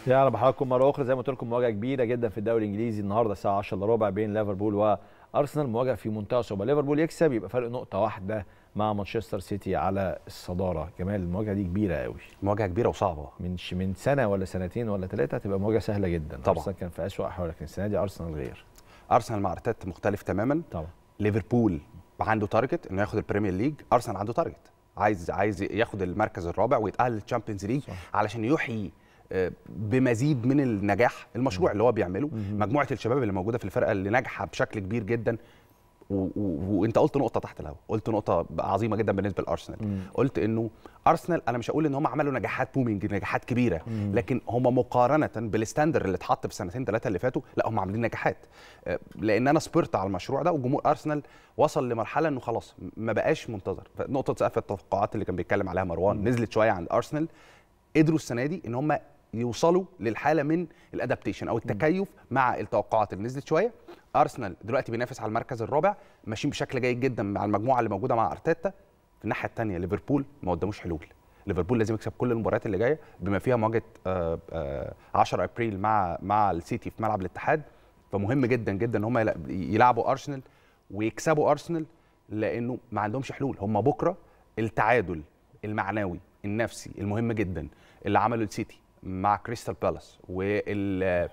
يلا بحضراتكم مره اخرى زي ما قلت لكم مواجهه كبيره جدا في الدوري الانجليزي النهارده الساعه 10 الا ربع بين ليفربول وارسنال مواجهه في منتهى الصعوبه ليفربول يكسب يبقى فرق نقطه واحده مع مانشستر سيتي على الصداره جمال المواجهه دي كبيره قوي مواجهه كبيره وصعبه من ش- من سنه ولا سنتين ولا ثلاثه هتبقى مواجهه سهله جدا طبعاً. ارسنال كان في اسوء احوال لكن السنه دي ارسنال غير ارسنال مع ارتيتا مختلف تماما طبعا ليفربول عنده تارجت انه ياخد البريمير ليج ارسنال عنده تارجت عايز عايز ياخد المركز الرابع ويتاهل للتشامبيونز ليج علشان يحيي آه، بمزيد من النجاح المشروع اللي هو بيعمله مجموعه الشباب اللي موجوده في الفرقه اللي ناجحه بشكل كبير جدا و- و- وانت قلت نقطه تحت الهواء قلت نقطه عظيمه جدا بالنسبه لارسنال قلت انه ارسنال انا مش هقول ان هم عملوا نجاحات بومينج نجاحات كبيره لكن هم مقارنه بالستاندر اللي اتحط في السنتين ثلاثه اللي فاتوا لا هم عاملين نجاحات آه، لان انا صبرت على المشروع ده وجمهور ارسنال وصل لمرحله انه خلاص ما بقاش منتظر نقطه سقف التوقعات اللي كان بيتكلم عليها مروان نزلت شويه عند ارسنال قدروا السنه دي ان هم يوصلوا للحاله من الادابتيشن او التكيف مع التوقعات اللي نزلت شويه ارسنال دلوقتي بينافس على المركز الرابع ماشيين بشكل جيد جدا مع المجموعه اللي موجوده مع ارتيتا في الناحيه الثانيه ليفربول ما قداموش حلول ليفربول لازم يكسب كل المباريات اللي جايه بما فيها مواجهه آه، آه، 10 ابريل مع مع السيتي في ملعب الاتحاد فمهم جدا جدا ان هم يلا- يلعبوا ارسنال ويكسبوا ارسنال لانه ما عندهمش حلول هم بكره التعادل المعنوي النفسي المهم جدا اللي عمله السيتي مع كريستال بالاس وال ال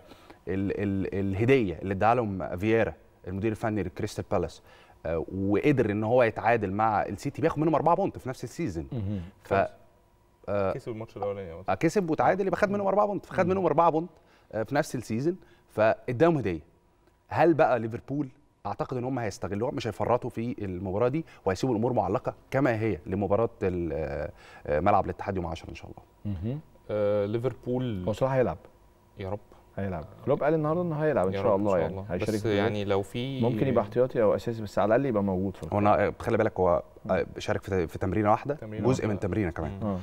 ال الهديه اللي اداها لهم فييرا المدير الفني لكريستال بالاس آه، وقدر ان هو يتعادل مع السيتي بياخد منهم اربعه بونت في نفس السيزون ف آه، كسب الماتش الاولاني يا مصر. كسب وتعادل يبقى خد منهم اربعه بونت فخد منهم اربعه بونت آه، في نفس السيزون فاداهم هديه هل بقى ليفربول اعتقد ان هم هيستغلوها مش هيفرطوا في المباراه دي وهيسيبوا الامور معلقه كما هي لمباراه ال- آه، آه، ملعب الاتحاد يوم 10 ان شاء الله آه ليفربول هو صراحه هيلعب يا رب هيلعب كلوب قال النهارده انه هيلعب ان يا شاء رب الله إن شاء يعني الله. هيشارك بس في الجول. يعني لو في ممكن يبقى احتياطي او اساسي بس على الاقل يبقى موجود في هو انا آه، خلي بالك هو آه، شارك في في تمرينه واحده تمرينة جزء واحدة. من تمرينه كمان اه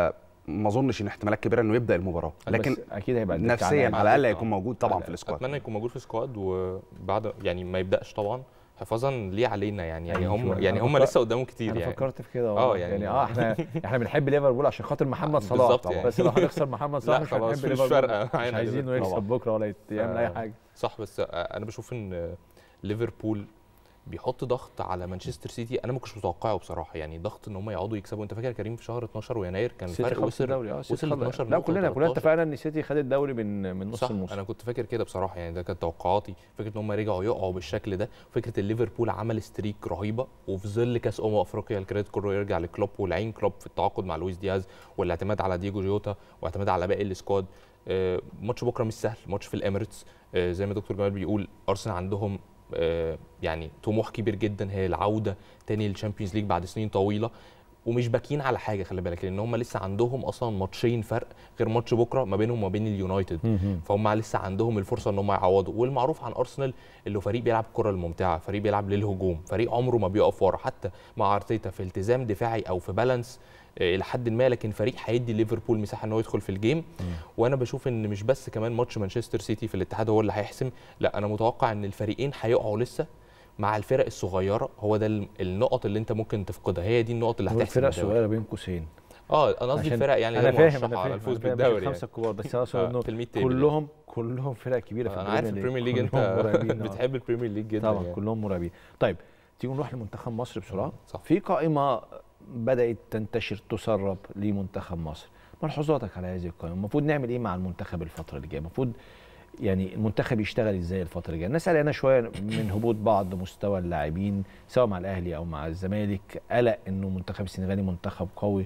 فما اظنش ان احتمالات كبيره انه يبدا المباراه لكن بس اكيد هيبقى الدكة نفسيا على على الاقل آه. هيكون موجود طبعا في السكواد اتمنى يكون موجود في السكواد وبعد يعني ما يبداش طبعا حفاظا ليه علينا يعني يعني أيوة هم شوية. يعني أنا هم فكر- لسه قدامهم كتير انا يعني فكرت في كده اه والله. يعني- يعني اه احنا احنا بنحب ليفربول عشان خاطر محمد صلاح بالظبط طبعا يعني. بس لو هنخسر محمد صلاح لا مش خلاص، هنحب مش ليفربول فارقة مش معانا عايزينه دلوقتي. يكسب بكره ولا يت- يعمل اي آه، حاجه صح بس آه، انا بشوف ان ليفربول بيحط ضغط على مانشستر سيتي انا ما كنتش متوقعه بصراحه يعني ضغط ان هم يقعدوا يكسبوا انت فاكر كريم في شهر 12 ويناير كان سيتي الفرق خلص وصل الدوري اه سيتي وصل ل خلص- 12 لا نقطة كلنا كلنا و13. اتفقنا ان سيتي خد الدوري من من نص صح الموسم انا كنت فاكر كده بصراحه يعني ده كانت توقعاتي فكره ان هم رجعوا يقعوا بالشكل ده فكره ان ليفربول عمل ستريك رهيبه وفي ظل كاس امم افريقيا الكريدت كله يرجع لكلوب والعين كلوب في التعاقد مع لويس دياز والاعتماد على ديجو جيوتا واعتماد على باقي السكواد آه، ماتش بكره مش سهل ماتش في الاميريتس آه، زي ما دكتور جمال بيقول ارسنال عندهم آه، يعني طموح كبير جدا هي العوده تاني للشامبيونز ليج بعد سنين طويله ومش باكين على حاجه خلي بالك لان هم لسه عندهم اصلا ماتشين فرق غير ماتش بكره ما بينهم وما بين اليونايتد فهم لسه عندهم الفرصه ان هم يعوضوا والمعروف عن ارسنال اللي فريق بيلعب الكره الممتعه فريق بيلعب للهجوم فريق عمره ما بيقف ورا حتى مع ارتيتا في التزام دفاعي او في بالانس آه، الى حد ما لكن فريق هيدي ليفربول مساحه ان هو يدخل في الجيم وانا بشوف ان مش بس كمان ماتش مانشستر سيتي في الاتحاد هو اللي هيحسم لا انا متوقع ان الفريقين هيقعوا لسه مع الفرق الصغيره هو ده ال- النقط اللي انت ممكن تفقدها هي دي النقط اللي هو هتحسم الفرق الدوري. صغيره بين قوسين اه انا قصدي عشان- الفرق يعني انا غير فاهم مرشحة انا على فاهم الفوز أنا فاهم، مش بالدوري الخمسه يعني. الكبار بس انا اقصد آه، انه في الميد تيبل يعني. كلهم كلهم فرق كبيره في انا عارف البريمير البريمير ليج كلهم انت مرعبين، آه. بتحب البريمير ليج جدا طبعا يعني. كلهم مرعبين طيب تيجي نروح لمنتخب مصر بسرعه صح. في قائمه بدات تنتشر تسرب لمنتخب مصر ملحوظاتك على هذه القائمه المفروض نعمل ايه مع المنتخب الفتره اللي جايه المفروض يعني المنتخب يشتغل ازاي الفتره اللي جايه الناس قلقانه شويه من هبوط بعض مستوى اللاعبين سواء مع الاهلي او مع الزمالك قلق انه منتخب السنغالي منتخب قوي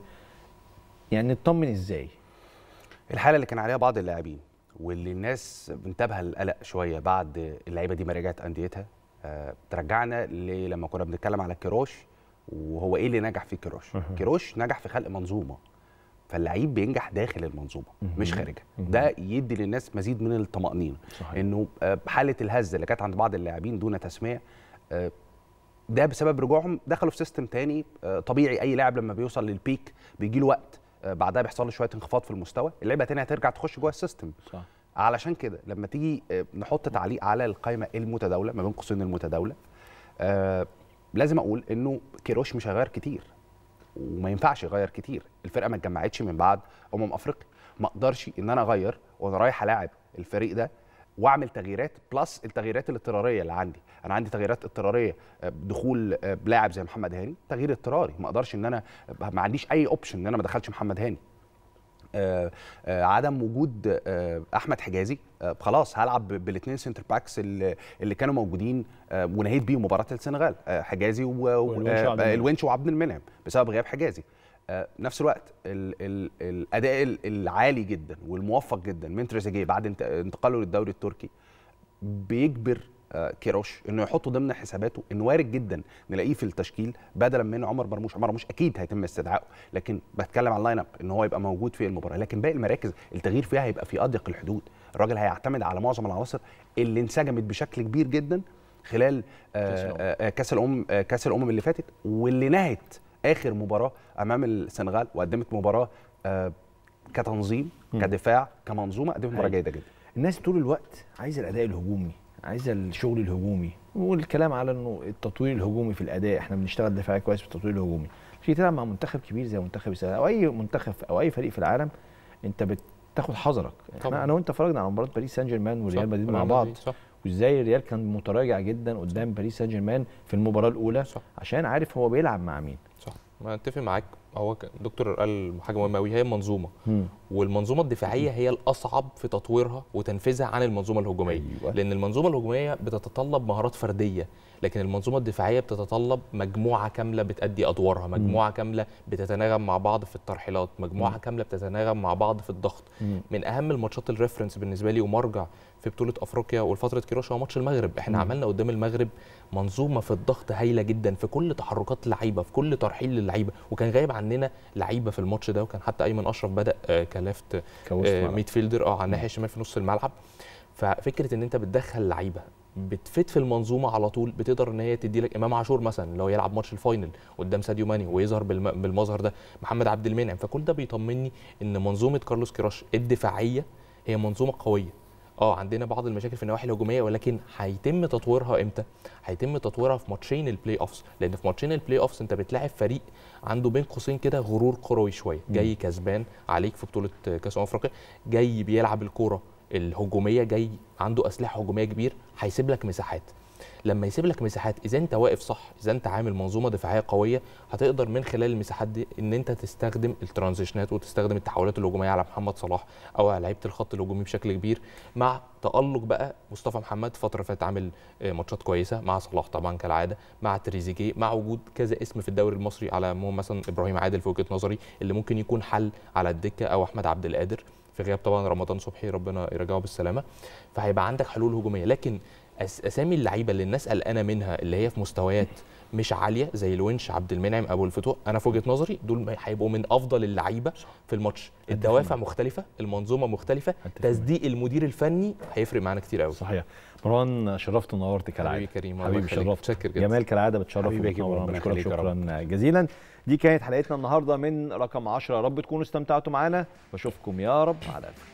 يعني نطمن ازاي الحاله اللي كان عليها بعض اللاعبين واللي الناس انتبه القلق شويه بعد اللعيبه دي ما رجعت انديتها آه، ترجعنا ل- لما كنا بنتكلم على كيروش وهو ايه اللي نجح فيه كيروش كيروش نجح في خلق منظومه فاللعيب بينجح داخل المنظومه مش خارجها ده يدي للناس مزيد من الطمانينه صحيح. انه آه، حاله الهزه اللي كانت عند بعض اللاعبين دون تسميه آه، ده بسبب رجوعهم دخلوا في سيستم تاني آه، طبيعي اي لاعب لما بيوصل للبيك بيجي له وقت آه، بعدها بيحصل له شويه انخفاض في المستوى اللعيبه تاني هترجع تخش جوه السيستم صح علشان كده لما تيجي آه، نحط تعليق على القائمه المتداوله ما بين قوسين المتداوله آه لازم اقول انه كيروش مش هيغير كتير وما ينفعش يغير كتير الفرقه ما اتجمعتش من بعد امم افريقيا ما اقدرش ان انا اغير وانا رايح الاعب الفريق ده واعمل تغييرات بلس التغييرات الاضطراريه اللي عندي انا عندي تغييرات اضطراريه آه، بدخول آه، لاعب زي محمد هاني تغيير اضطراري ما اقدرش ان انا ما عنديش اي اوبشن ان انا ما ادخلش محمد هاني آه، آه، عدم وجود آه، احمد حجازي آه، خلاص هلعب بالاثنين سنتر باكس اللي, اللي كانوا موجودين آه، ونهيت بيهم مباراه السنغال آه، حجازي و- و- والونش وعبد آه، المنعم. الونش وعبد المنعم بسبب غياب حجازي آه، نفس الوقت ال ال الاداء ال- العالي جدا والموفق جدا من تريزيجيه بعد انت- انتقاله للدوري التركي بيجبر آه، كيروش انه يحطه ضمن حساباته انه وارد جدا نلاقيه في التشكيل بدلا من عمر مرموش عمر مرموش اكيد هيتم استدعائه لكن بتكلم عن اللاين اب ان هو يبقى موجود في المباراه لكن باقي المراكز التغيير فيها هيبقى في اضيق الحدود الراجل هيعتمد على معظم العناصر اللي انسجمت بشكل كبير جدا خلال آه، آه، كاس الامم آه، كاس الامم اللي فاتت واللي نهت اخر مباراه امام السنغال وقدمت مباراه آه، كتنظيم كدفاع كمنظومه قدمت مباراه أيوة. جيده جدا الناس طول الوقت عايزه الاداء الهجومي عايزه الشغل الهجومي والكلام على انه التطوير الهجومي في الاداء احنا بنشتغل دفاعي كويس في التطوير الهجومي تيجي تلعب مع منتخب كبير زي منتخب السنغال او اي منتخب او اي فريق في العالم انت بتاخد حذرك احنا طبعاً. انا وانت اتفرجنا على مباراه باريس سان جيرمان وريال صح، مدريد مع ريال بعض مدريد، صح. وازاي الريال كان متراجع جدا قدام باريس سان جيرمان في المباراه الاولى صح. عشان عارف هو بيلعب مع مين صح ما اتفق معاك هو ك- دكتور قال حاجه مهمه قوي هي منظومه مم. والمنظومه الدفاعيه هي الاصعب في تطويرها وتنفيذها عن المنظومه الهجوميه أيوة. لان المنظومه الهجوميه بتتطلب مهارات فرديه لكن المنظومه الدفاعيه بتتطلب مجموعه كامله بتأدي ادوارها مجموعه كامله بتتناغم مع بعض في الترحيلات مجموعه كامله بتتناغم مع بعض في الضغط مم. من اهم الماتشات الريفرنس بالنسبه لي ومرجع في بطوله افريقيا والفتره كيروش هو ماتش المغرب احنا مم. عملنا قدام المغرب منظومه في الضغط هايله جدا في كل تحركات اللعيبه في كل ترحيل للعيبه وكان غايب عننا لعيبه في الماتش ده وكان حتى ايمن اشرف بدا آه، كلافت كوسط آه، ملعب. ميد فيلدر اه على الناحيه الشمال في نص الملعب ففكره ان انت بتدخل لعيبه بتفت في المنظومه على طول بتقدر ان هي تدي لك امام عاشور مثلا اللي هو يلعب ماتش الفاينل قدام ساديو ماني ويظهر بالم- بالمظهر ده محمد عبد المنعم فكل ده بيطمني ان منظومه كارلوس كيروش الدفاعيه هي منظومه قويه اه عندنا بعض المشاكل في النواحي الهجوميه ولكن هيتم تطويرها امتى هيتم تطويرها في ماتشين البلاي اوفس لان في ماتشين البلاي اوفس انت بتلاعب فريق عنده بين قوسين كده غرور كروي شويه جاي كسبان عليك في بطوله كاس امم افريقيا جاي بيلعب الكوره الهجوميه جاي عنده اسلحه هجوميه كبير هيسيب لك مساحات لما يسيب لك مساحات اذا انت واقف صح اذا انت عامل منظومه دفاعيه قويه هتقدر من خلال المساحات دي ان انت تستخدم الترانزيشنات وتستخدم التحولات الهجوميه على محمد صلاح او على لعيبه الخط الهجومي بشكل كبير مع تالق بقى مصطفى محمد فتره فاتت عامل آه، ماتشات كويسه مع صلاح طبعا كالعاده مع تريزيجيه مع وجود كذا اسم في الدوري المصري على مو مثلا ابراهيم عادل في وجهه نظري اللي ممكن يكون حل على الدكه او احمد عبد القادر في غياب طبعا رمضان صبحي ربنا يرجعه بالسلامه فهيبقى عندك حلول هجوميه لكن أس اسامي اللعيبه اللي الناس قلقانه منها اللي هي في مستويات مش عاليه زي الونش عبد المنعم ابو الفتوح انا في وجهه نظري دول هيبقوا من افضل اللعيبه في الماتش الدوافع مختلفه المنظومه مختلفه تصديق المدير الفني هيفرق معانا كتير قوي صحيح مروان شرفت ونورت كالعاده حبيبي كريم، الله حبيبي يخليك. شرفت متشكر جدا. جمال كالعاده بتشرف حبيبي يا كريم، وبتنور ربنا بشكرك يخليك يا رب. شكرا جزيلا دي كانت حلقتنا النهارده من رقم 10 يا رب تكونوا استمتعتوا معانا بشوفكم يا رب على الف